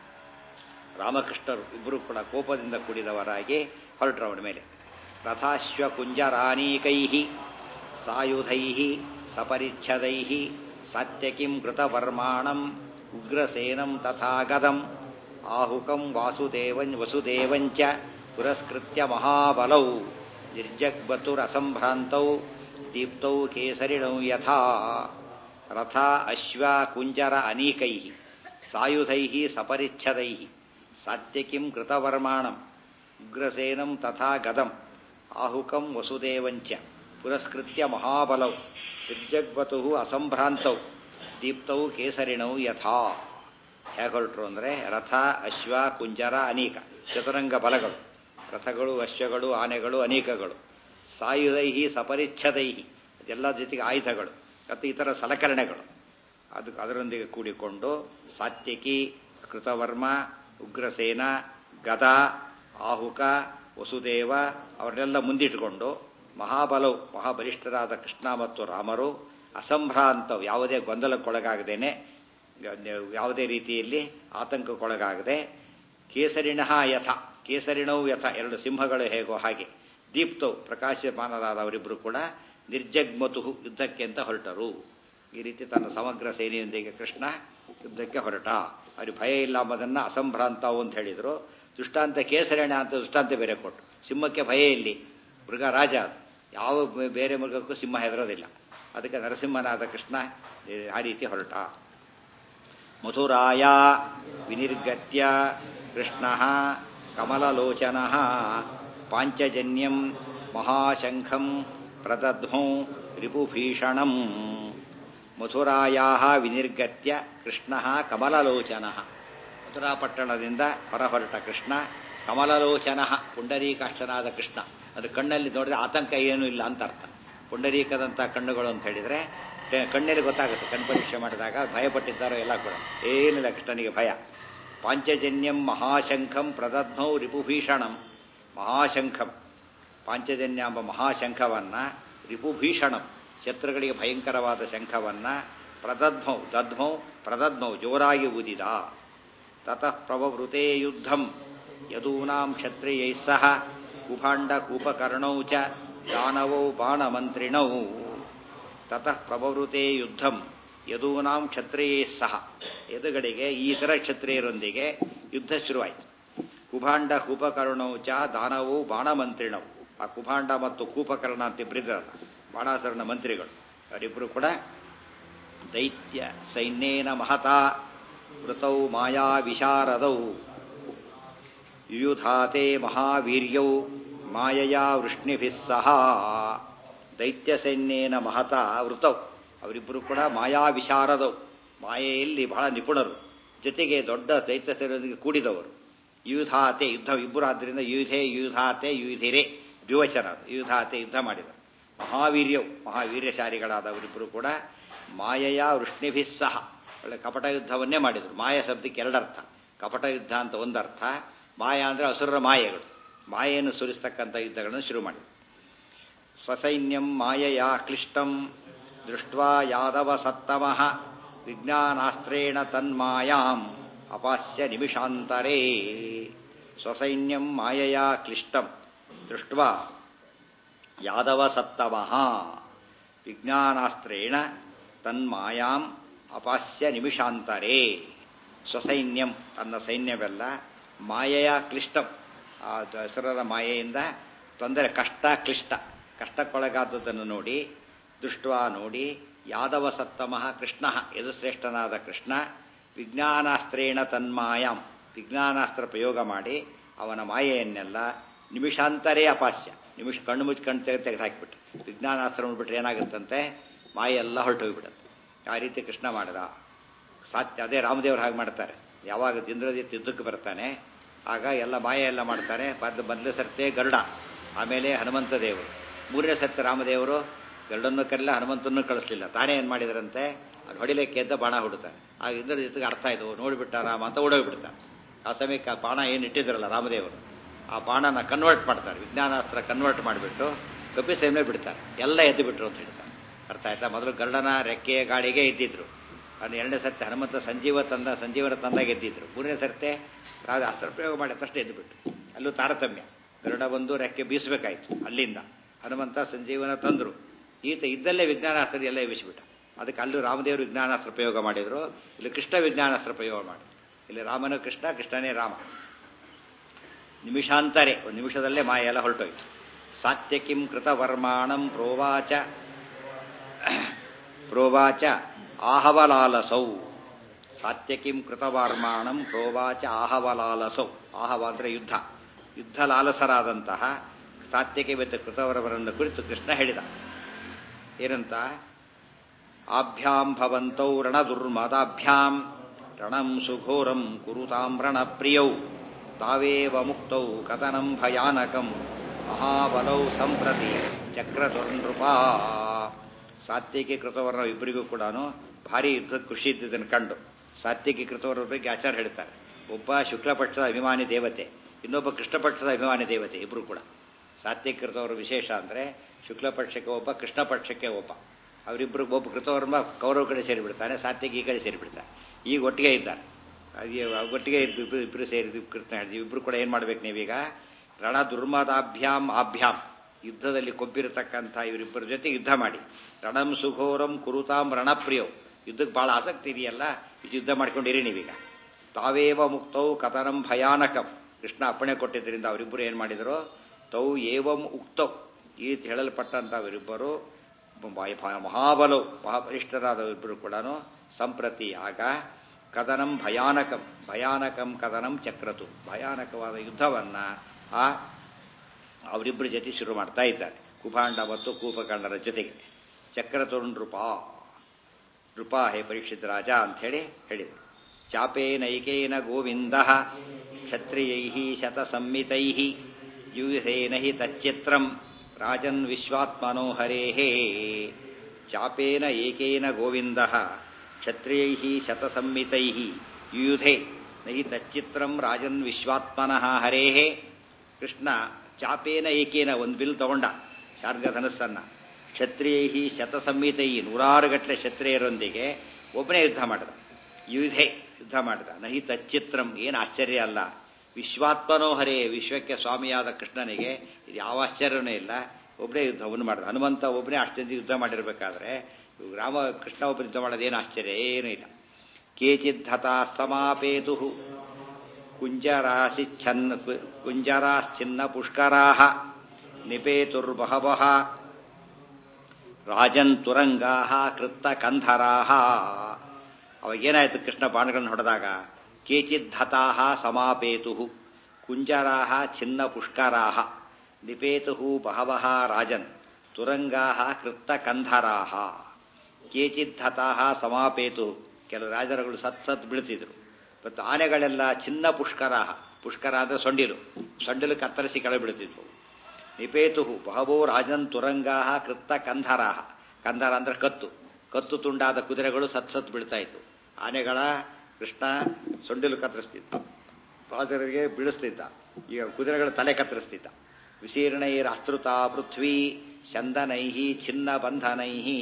ರಾಮಕೃಷ್ಣರು ಇಬ್ಬರು ಕೂಡ ಕೋಪದಿಂದ ಕೂಡಿದವರಾಗಿ ಹೊರಟರು ಅವನ ಮೇಲೆ ರಥಾಶ್ವ ಕುಂಜರಾನೀಕೈ ಸಾಯುಧೈ ಸಪರಿಚ್ಛದೈ ಸತ್ಯಕಿಂ ಕೃತವರ್ಮಾಣಂ ಉಗ್ರಸೇನಂ ತಥಾ ಗದಂ ಆಹುಕಂ ವಾಸುದೇವಂ ವಸುದೇವಂಚ ಪುರಸ್ಕೃತ್ಯ ಮಹಾಬಲೌ ನಿರ್ಜಗ್ಬತುರಸಂಭ್ರಾಂತೌ ದೀಪ್ತೌ ಕೇಸರಿಣೌ ಯಥಾ ರಥ ಅಶ್ವ ಕುಂಜರ ಅನೀಕೈ ಸಾಯುಧೈ ಸಪರಿಚ್ಛದೈ ಸಾತ್ಯಕಿಂ ಕೃತವರ್ಮಾಣಂ ಉಗ್ರಸೇನಂ ತಥಾ ಗದಂ ಆಹುಕಂ ವಸುದೇವಂಚ ಪುರಸ್ಕೃತ್ಯ ಮಹಾಬಲೌ ನಿರ್ಜಗ್ಬತು ಅಸಂಭ್ರಾಂತೌ ದೀಪ್ತೌ ಕೇಸರಿಣೌ ಯಥಾ ಹೇಗೆ ಹೊರಟರು ಅಂದರೆ ರಥ ಅಶ್ವ ಕುಂಜರ ಅನೇಕ ಚತುರಂಗ ಬಲಗಳು ರಥಗಳು ಅಶ್ವಗಳು ಆನೆಗಳು ಅನೇಕಗಳು ಸಾಯುಧೈಹಿ ಸಪರಿಚ್ಛದೈಹಿ ಅದೆಲ್ಲ ಜೊತೆಗೆ ಆಯುಧಗಳು ಮತ್ತು ಇತರ ಸಲಕರಣೆಗಳು ಅದು ಅದರೊಂದಿಗೆ ಕೂಡಿಕೊಂಡು ಸಾತ್ಯಕಿ ಕೃತವರ್ಮ ಉಗ್ರಸೇನ ಗದ ಆಹುಕ ವಸುದೇವ ಅವರನ್ನೆಲ್ಲ ಮುಂದಿಟ್ಟುಕೊಂಡು ಮಹಾಬಲವು ಮಹಾಬಲಿಷ್ಠರಾದ ಕೃಷ್ಣ ಮತ್ತು ರಾಮರು ಅಸಂಭ್ರಾಂತವು ಯಾವುದೇ ಗೊಂದಲಕ್ಕೊಳಗಾಗದೇನೆ ಯಾವುದೇ ರೀತಿಯಲ್ಲಿ ಆತಂಕಕ್ಕೊಳಗಾಗದೆ ಕೇಸರಿಣಃ ಯಥ ಕೇಸರಿಣವು ಯಥ ಎರಡು ಸಿಂಹಗಳು ಹೇಗೋ ಹಾಗೆ ದೀಪ್ತವು ಪ್ರಕಾಶಮಾನರಾದ ಅವರಿಬ್ಬರು ಕೂಡ ನಿರ್ಜಗ್ಮತು ಯುದ್ಧಕ್ಕೆ ಅಂತ ಹೊರಟರು ಈ ರೀತಿ ತನ್ನ ಸಮಗ್ರ ಸೇನೆಯೊಂದಿಗೆ ಕೃಷ್ಣ ಯುದ್ಧಕ್ಕೆ ಹೊರಟ ಅವ್ರಿಗೆ ಭಯ ಇಲ್ಲ ಎಂಬುದನ್ನು ಅಸಂಭ್ರಾಂತವು ಅಂತ ಹೇಳಿದರು ದುಷ್ಟಾಂತ ಕೇಸರಿಣ ಅಂತ ದುಷ್ಟಾಂತ ಬೇರೆ ಕೊಟ್ಟು ಸಿಂಹಕ್ಕೆ ಭಯ ಇಲ್ಲಿ ಮೃಗ ರಾಜ ಅದು ಯಾವ ಬೇರೆ ಮೃಗಕ್ಕೂ ಸಿಂಹ ಹೆದರೋದಿಲ್ಲ ಅದಕ್ಕೆ ನರಸಿಂಹನಾದ ಕೃಷ್ಣ ಆ ರೀತಿ ಹೊರಟ ಮಥುರಾಯ ವಿನಿರ್ಗತ್ಯ ಕೃಷ್ಣ ಕಮಲಲೋಚನ ಪಾಂಚಜನ್ಯಂ ಮಹಾಶಂಖಂ ಪ್ರದಧ್ಮೌ ರಿಪುಭೀಷಣಂ ಮಥುರಾಯಾ ವಿನಿರ್ಗತ್ಯ ಕೃಷ್ಣ ಕಮಲಲೋಚನ ಮಥುರಾಪಟ್ಟಣದಿಂದ ಹೊರಹೊರಟ ಕೃಷ್ಣ ಕಮಲಲೋಚನ ಪುಂಡರೀಕಾಷ್ಟನಾದ ಕೃಷ್ಣ ಅದು ಕಣ್ಣಲ್ಲಿ ನೋಡಿದ್ರೆ ಆತಂಕ ಏನೂ ಇಲ್ಲ ಅಂತ ಅರ್ಥ ಪುಂಡರೀಕದಂಥ ಕಣ್ಣುಗಳು ಅಂತ ಹೇಳಿದರೆ ಕಣ್ಣಲ್ಲಿ ಗೊತ್ತಾಗುತ್ತೆ ಕಣ್ಣು ಪರೀಕ್ಷೆ ಮಾಡಿದಾಗ ಭಯಪಟ್ಟಿದ್ದಾರೋ ಎಲ್ಲ ಕೂಡ ಏನಿಲ್ಲ ಕೃಷ್ಣನಿಗೆ ಭಯ ಪಾಂಚಜನ್ಯಂ ಮಹಾಶಂಖಂ ಪ್ರದಧ್ಮೌ ರಿಪುಭೀಷಣಂ ಮಹಾಶಂಖಂ ಪಾಂಚಜನ್ಯ ಎಂಬ ಮಹಾಶಂಖವನ್ನ ರಿಪುಭೀಷಣಂ ಶತ್ರುಗಳಿಗೆ ಭಯಂಕರವಾದ ಶಂಖವನ್ನ ಪ್ರದಧ್ಮೌ ದಧ್ಮೌ ಪ್ರದಧ್ಮೌ ಜೋರಾಗಿ ಊದಿದ ತತಃ ಪ್ರವವೃತೆ ಯುದ್ಧಂ ಯದೂನಾಂ ಕ್ಷತ್ರಿಯೈ ಸಹ ಕುಭಾಂಡ ಕೂಪಕರ್ಣೌ ಚ ದಾನವೌ ಬಾಣಮಂತ್ರಿಣೌ ತತಃ ಪ್ರವವೃತೆ ಯುದ್ಧಂ ಯದೂನಾಂ ಕ್ಷತ್ರಿಯೇ ಸಹ ಎದುಗಡೆಗೆ ಈ ಇತರ ಕ್ಷತ್ರಿಯರೊಂದಿಗೆ ಯುದ್ಧ ಶುರುವಾಯಿತು ಕುಭಾಂಡ ಕೂಪಕರ್ಣೌ ಚ ದಾನವೋ ಬಾಣಮಂತ್ರಿಣವು ಆ ಕುಭಾಂಡ ಮತ್ತು ಕೂಪಕರ್ಣ ಅಂತ ಇಬ್ಬರಿದ್ರಲ್ಲ ಬಾಣಾಸುರನ ಮಂತ್ರಿಗಳು ಅವರಿಬ್ಬರು ಕೂಡ ದೈತ್ಯ ಸೈನ್ಯೇನ ಮಹತಾ ವೃತೌ ಮಾಯಾ ವಿಶಾರದೌ ಯುಯುಧಾತೆ ಮಹಾವೀರ್ಯೌ ಮಾಯಯಾ ವೃಷ್ಣಿಭಿಃ ಸಹ ದೈತ್ಯ ಸೈನ್ಯೇನ ಮಹತಾ ವೃತೌ ಅವರಿಬ್ಬರು ಕೂಡ ಮಾಯಾ ವಿಶಾರದವು ಮಾಯೆಯಲ್ಲಿ ಬಹಳ ನಿಪುಣರು ಜೊತೆಗೆ ದೊಡ್ಡ ದೈತ್ಯ ಸೈನ್ಯದೊಂದಿಗೆ ಕೂಡಿದವರು ಯುಧಾತೆ ಯುದ್ಧ ಇಬ್ಬರು ಆದ್ದರಿಂದ ಯುಧೆ ಯುಧಾತೆ ಯುಧಿರೆ ದ್ವಿವಚನ ಯುಧಾತೆ ಯುದ್ಧ ಮಾಡಿದರು ಮಹಾವೀರ್ಯವು ಮಹಾವೀರ್ಯಶಾಲಿಗಳಾದ ಅವರಿಬ್ಬರು ಕೂಡ ಮಾಯೆಯ ವೃಷ್ಣಿಭಿ ಸಹ ಒಳ್ಳೆ ಕಪಟ ಯುದ್ಧವನ್ನೇ ಮಾಡಿದರು ಮಾಯ ಶಬ್ದಕ್ಕೆ ಎರಡರ್ಥ ಕಪಟ ಯುದ್ಧ ಅಂತ ಒಂದರ್ಥ ಮಾಯ ಅಂದರೆ ಅಸುರರ ಮಾಯೆಗಳು ಮಾಯೆಯನ್ನು ಸುರಿಸ್ತಕ್ಕಂಥ ಯುದ್ಧಗಳನ್ನು ಶುರು ಮಾಡಿದರು ಸ್ವಸೈನ್ಯಂ ಮಾಯೆಯ ಕ್ಲಿಷ್ಟಂ ದೃಷ್ಟ್ವಾ ಯಾದವ ಸತ್ತಮಃ ವಿಜ್ಞಾನಾಸ್ತ್ರೇಣ ತನ್ಮಾಯಾಂ ಅಪಾಸ್ಯ ನಿಮಿಷಾಂತರೇ ಸ್ವಸೈನ್ಯಂ ಮಾಯೆಯ ಕ್ಲಿಷ್ಟಂ ದೃಷ್ಟ್ವಾ ಯಾದವ ಸತ್ತಮಃ ವಿಜ್ಞಾನಾಸ್ತ್ರೇಣ ತನ್ಮಾಯಾಂ ಅಪಾಸ್ಯ ನಿಮಿಷಾಂತರೇ ಸ್ವಸೈನ್ಯಂ ತನ್ನ ಸೈನ್ಯವೆಲ್ಲ ಮಾಯೆಯ ಕ್ಲಿಷ್ಟಂ ಆ ದಸರದ ಮಾಯೆಯಿಂದ ತೊಂದರೆ ಕಷ್ಟ ಕ್ಲಿಷ್ಟ ಕಷ್ಟಕ್ಕೊಳಗಾದದ್ದನ್ನು ನೋಡಿ ದೃಷ್ಟ ನೋಡಿ ಯಾದವ ಸತ್ತಮಃ ಕೃಷ್ಣ ಯದುಶ್ರೇಷ್ಠನಾದ ಕೃಷ್ಣ ವಿಜ್ಞಾನಾಸ್ತ್ರೇಣ ತನ್ಮಾಯಾಂ ವಿಜ್ಞಾನಾಸ್ತ್ರ ಪ್ರಯೋಗ ಮಾಡಿ ಅವನ ಮಾಯೆಯನ್ನೆಲ್ಲ ನಿಮಿಷಾಂತರೇ ಅಪಾಸ್ಯ ನಿಮಿಷ ಕಣ್ಣು ಮುಚ್ಚಿ ಕಣ್ಣು ತೆಗೆದು ತೆಗೆದು ಹಾಕಿಬಿಟ್ಟು ವಿಜ್ಞಾನಾಸ್ತ್ರ ನೋಡ್ಬಿಟ್ರೆ ಏನಾಗುತ್ತಂತೆ ಮಾಯೆ ಎಲ್ಲ ಹೊರಟೋಗ್ಬಿಡುತ್ತೆ ಆ ರೀತಿ ಕೃಷ್ಣ ಮಾಡಿದ ಸಾಧ್ಯ ಅದೇ ರಾಮದೇವರು ಹಾಗೆ ಮಾಡ್ತಾರೆ ಯಾವಾಗ ಇಂದ್ರಜಿತ್ ಯುದ್ಧಕ್ಕೆ ಬರ್ತಾನೆ ಆಗ ಎಲ್ಲ ಮಾಯ ಎಲ್ಲ ಮಾಡ್ತಾರೆ ಬದ್ ಮೊದಲೇ ಸರ್ತೆ ಗರುಡ ಆಮೇಲೆ ಹನುಮಂತ ದೇವರು ಮೂರನೇ ಸರ್ತೆ ರಾಮದೇವರು ಗರುಡನ್ನು ಕರೆಲ್ಲ ಹನುಮಂತನೂ ಕಳಿಸ್ಲಿಲ್ಲ ತಾನೇ ಏನು ಮಾಡಿದರಂತೆ ಅದು ಹೊಡಿಲಿಕ್ಕೆ ಎದ್ದ ಬಾಣ ಹುಡುತ್ತಾರೆ ಆಗ ಇಂದ್ರಜಿತ್ಗೆ ಅರ್ಥ ಆಯ್ತು ನೋಡಿಬಿಟ್ಟ ರಾಮ ಅಂತ ಓಡೋಗ್ಬಿಡ್ತಾನೆ ಆ ಸಮಯಕ್ಕೆ ಆ ಬಾಣ ಏನು ಇಟ್ಟಿದ್ರಲ್ಲ ರಾಮದೇವರು ಆ ಬಾಣನ ಕನ್ವರ್ಟ್ ಮಾಡ್ತಾರೆ ವಿಜ್ಞಾನಾಸ್ತ್ರ ಕನ್ವರ್ಟ್ ಮಾಡಿಬಿಟ್ಟು ಕಪಿ ಸೇನೆ ಬಿಡ್ತಾರೆ ಎಲ್ಲ ಎದ್ದು ಬಿಟ್ರು ಅಂತ ಹೇಳ್ತಾರೆ ಅರ್ಥ ಆಯ್ತಾ ಮೊದಲು ಗರುಡನ ರೆಕ್ಕೆ ಗಾಳಿಗೆ ಇದ್ದಿದ್ರು ಅದು ಎರಡನೇ ಸರ್ತಿ ಹನುಮಂತ ಸಂಜೀವ ತಂದ ಸಂಜೀವನ ತಂದಾಗ ಎದ್ದಿದ್ರು ಮೂರನೇ ಸರ್ತೆ ರಾಜ ಅಸ್ತ್ರ ಪ್ರಯೋಗ ಮಾಡಿದ ತಕ್ಷಣ ಎದ್ದುಬಿಟ್ಟು ಅಲ್ಲೂ ತಾರತಮ್ಯ ಗರುಡ ಬಂದು ರೆಕ್ಕೆ ಬೀಸಬೇಕಾಯ್ತು ಅಲ್ಲಿಂದ ಹನುಮಂತ ಸಂಜೀವನ ತಂದರು ಈತ ಇದ್ದಲ್ಲೇ ವಿಜ್ಞಾನಾಸ್ತ್ರ ಎಲ್ಲ ಎಬ್ಬಿಸಿಬಿಟ್ಟ ಅದಕ್ಕೆ ಅಲ್ಲೂ ರಾಮದೇವರು ವಿಜ್ಞಾನಾಸ್ತ್ರ ಪ್ರಯೋಗ ಮಾಡಿದ್ರು ಇಲ್ಲಿ ಕೃಷ್ಣ ವಿಜ್ಞಾನಾಸ್ತ್ರ ಪ್ರಯೋಗ ಮಾಡಿದ್ರು ಇಲ್ಲಿ ರಾಮನ ಕೃಷ್ಣ ಕೃಷ್ಣನೇ ರಾಮ ನಿಮಿಷಾಂತರೇ ಒಂದು ನಿಮಿಷದಲ್ಲೇ ಮಾಯ ಎಲ್ಲ ಹೊರಟೋಯ್ತು ಸಾತ್ಯಕಿಂ ಕೃತವರ್ಮಾಣಂ ಪ್ರೋವಾಚ ಪ್ರೋವಾಚ ಆಹವಲಾಲಸೌ ಸಾತ್ಯಕಿಂ ಕೃತವರ್ಮಾಣಂ ಪ್ರೋವಾಚ ಆಹವಲಾಲಸೌ ಆಹವ ಅಂದರೆ ಯುದ್ಧ ಯುದ್ಧ ಲಾಲಸರಾದಂತಹ ಸಾತ್ಯಕ್ಕೆ ಮತ್ತು ಕೃತವರವರನ್ನು ಕುರಿತು ಕೃಷ್ಣ ಹೇಳಿದ ಏನಂತ ಆಭ್ಯಾಂ ಭವಂತೌ ರಣದುರ್ಮದಾಭ್ಯಾಂ ರಣಂ ಸುಘೋರಂ ಕುರುತಾಂ ರಣಪ್ರಿಯೌ ತಾವೇವ ಮುಕ್ತೌ ಕಥನಂ ಭಯಾನಕಂ ಮಹಾಬಲೌ ಸಂಪ್ರತಿ ಚಕ್ರದುರ್ನೃಪಾ ಸಾತ್ವಿಕಿ ಕೃತವರ್ಣ ಇಬ್ಬರಿಗೂ ಕೂಡ ಭಾರಿ ಯುದ್ಧದ ಖುಷಿ ಇದ್ದಿದ್ದನ್ನು ಕಂಡು ಸಾತ್ವಿಕಿ ಕೃತವರ ಬಗ್ಗೆ ಆಚಾರ ಹೇಳ್ತಾರೆ ಒಬ್ಬ ಶುಕ್ಲಪಕ್ಷದ ಅಭಿಮಾನಿ ದೇವತೆ ಇನ್ನೊಬ್ಬ ಕೃಷ್ಣಪಕ್ಷದ ಅಭಿಮಾನಿ ದೇವತೆ ಇಬ್ಬರು ಕೂಡ ಸಾತ್ವಿಕ ಕೃತವರ ವಿಶೇಷ ಅಂದರೆ ಶುಕ್ಲಪಕ್ಷಕ್ಕೆ ಒಬ್ಬ ಕೃಷ್ಣ ಪಕ್ಷಕ್ಕೆ ಒಬ್ಬ ಅವರಿಬ್ಬರು ಒಬ್ಬ ಕೃತವರ್ಮ ಕೌರವ ಕಡೆ ಸೇರಿಬಿಡ್ತಾನೆ ಸಾತ್ವಿಕ ಈ ಕಡೆ ಸೇರಿಬಿಡ್ತಾರೆ ಈಗ ಒಟ್ಟಿಗೆ ಇದ್ದಾರೆ ಒಟ್ಟಿಗೆ ಇಬ್ಬರು ಇಬ್ಬರು ಸೇರಿ ಕೃಷ್ಣ ಇಬ್ಬರು ಕೂಡ ಏನು ಮಾಡ್ಬೇಕು ನೀವೀಗ ರಣ ದುರ್ಮದಾಭ್ಯಾಂ ಆಭ್ಯಾಂ ಯುದ್ಧದಲ್ಲಿ ಕೊಬ್ಬಿರತಕ್ಕಂಥ ಇವರಿಬ್ಬರ ಜೊತೆ ಯುದ್ಧ ಮಾಡಿ ರಣಂ ಸುಘೋರಂ ಕುರುತಾಂ ರಣಪ್ರಿಯವ್ ಯುದ್ಧಕ್ಕೆ ಬಹಳ ಆಸಕ್ತಿ ಇದೆಯಲ್ಲ ಇದು ಯುದ್ಧ ಮಾಡ್ಕೊಂಡಿರಿ ನೀವೀಗ ತಾವೇವ ಮುಕ್ತೌ ಕಥನಂ ಭಯಾನಕಂ ಕೃಷ್ಣ ಅಪ್ಪಣೆ ಕೊಟ್ಟಿದ್ದರಿಂದ ಅವರಿಬ್ಬರು ಏನು ಮಾಡಿದರು ತೌ ಏವಂ ಉಕ್ತೌ ಈ ಹೇಳಲ್ಪಟ್ಟಂಥ ಅವರಿಬ್ಬರು ಮಹಾಬಲು ಮಹಾಬಲಿಷ್ಠರಾದ ಇಬ್ಬರು ಕೂಡ ಸಂಪ್ರತಿ ಆಗ ಕದನಂ ಭಯಾನಕಂ ಭಯಾನಕಂ ಕದನಂ ಚಕ್ರತು ಭಯಾನಕವಾದ ಯುದ್ಧವನ್ನ ಆ ಅವರಿಬ್ಬರ ಜೊತೆ ಶುರು ಮಾಡ್ತಾ ಇದ್ದಾರೆ ಕುಭಾಂಡ ಮತ್ತು ಕೂಪಕಾಂಡರ ಜೊತೆಗೆ ಚಕ್ರತುರ್ ನೃಪ ನೃಪ ಹೇ ಪರೀಕ್ಷಿತ ರಾಜ ಅಂಥೇಳಿ ಹೇಳಿದರು ಚಾಪೇನೈಕೇನ ಗೋವಿಂದ ಕ್ಷತ್ರಿಯೈ ಶತಸಂಹಿತೈ ಯೂಸೇನ ಹಿ ತಚ್ಚಿತ್ರಂ ರಾಜನ್ ವಿಶ್ವಾತ್ಮನೋ ಹರೇ ಚಾಪೇನ ಏಕೇನ ಗೋವಿಂದ ಕ್ಷತ್ರಿಯೈ ಶತಸಂಹಿತೈ ಯುಯುಧೆ ನಹಿ ತಚ್ಚಿತ್ರಂ ರಾಜನ್ ವಿಶ್ವಾತ್ಮನಃ ಹರೇ ಕೃಷ್ಣ ಚಾಪೇನ ಏಕೇನ ಒಂದು ಬಿಲ್ ತಗೊಂಡ ಶಾರ್ಗಧನಸ್ಸನ್ನ ಕ್ಷತ್ರಿಯೈ ಶತಸಂಹಿತೈ ನೂರಾರು ಗಟ್ಟಲೆ ಕ್ಷತ್ರಿಯರೊಂದಿಗೆ ಒಬ್ಬನೇ ಯುದ್ಧ ಮಾಡಿದ ಯುಧೆ ಯುದ್ಧ ಮಾಡಿದ ನಹಿ ತಚ್ಚಿತ್ರಂ ಏನು ಆಶ್ಚರ್ಯ ಅಲ್ಲ ವಿಶ್ವಾತ್ಮನೋ ಹರೇ ವಿಶ್ವಕ್ಕೆ ಸ್ವಾಮಿಯಾದ ಕೃಷ್ಣನಿಗೆ ಇದು ಯಾವ ಆಶ್ಚರ್ಯನೂ ಇಲ್ಲ ಒಬ್ಬನೇ ಯುದ್ಧವನ್ನು ಮಾಡಿದ ಹನುಮಂತ ಒಬ್ಬನೇ ಅಷ್ಟು ಜನ ಯುದ್ಧ ಮಾಡಿರ್ಬೇಕಾದ್ರೆ ರಾಮ ಕೃಷ್ಣ ಒಬ್ಬರು ಯುದ್ಧ ಮಾಡೋದೇನು ಆಶ್ಚರ್ಯ ಏನೂ ಇಲ್ಲ ಕೇಚಿದ್ ಹತಾ ಸಮಾಪೇತು ಕುಂಜರಾಶಿ ಛನ್ನ ಕುಂಜರಾಶ್ಚಿನ್ನ ಪುಷ್ಕರಾ ನಿಪೇತುರ್ಬಹವಃ ರಾಜನ್ ತುರಂಗಾ ಕೃತ್ತ ಕಂಧರಾ ಅವಾಗೇನಾಯ್ತು ಕೃಷ್ಣ ಬಾಣಗಳನ್ನು ಹೊಡೆದಾಗ ಕೇಚಿದ್ ಹತಾಹ ಸಮಾಪೇತು ಕುಂಜರಾ ಛಿನ್ನ ಪುಷ್ಕರಾ ನಿಪೇತು ಬಹವಃ ರಾಜನ್ ತುರಂಗಾ ಕೃತ್ತ ಕಂಧರಾ ಕೇಚಿದ್ ಹತಾಹ ಸಮಾಪೇತು ಕೆಲವು ರಾಜರುಗಳು ಸತ್ ಸತ್ ಬೀಳ್ತಿದ್ರು ಮತ್ತು ಆನೆಗಳೆಲ್ಲ ಚಿನ್ನ ಪುಷ್ಕರ ಪುಷ್ಕರ ಅಂದರೆ ಸೊಂಡಿಲು ಸೊಂಡಿಲು ಕತ್ತರಿಸಿ ಕೆಳಗೆ ಬೀಳ್ತಿದ್ವು ನಿಪೇತು ಬಹವೋ ರಾಜನ್ ತುರಂಗಾ ಕೃತ್ತ ಕಂಧರ ಕಂಧರ ಅಂದ್ರೆ ಕತ್ತು ಕತ್ತು ತುಂಡಾದ ಕುದುರೆಗಳು ಸತ್ ಸತ್ ಬೀಳ್ತಾ ಇತ್ತು ಆನೆಗಳ ಕೃಷ್ಣ ಸೊಂಡಿಲು ಕತ್ತರಿಸ್ತಿದ್ದ ರಾಜರಿಗೆ ಬೀಳಿಸ್ತಿದ್ದ ಈಗ ಕುದುರೆಗಳ ತಲೆ ಕತ್ತರಿಸ್ತಿದ್ದ ವಿಶೀರ್ಣೈರಾಸ್ತೃತ ಪೃಥ್ವಿ ಚಂದನೈಹಿ ಚಿನ್ನ ಬಂಧನೈಹಿ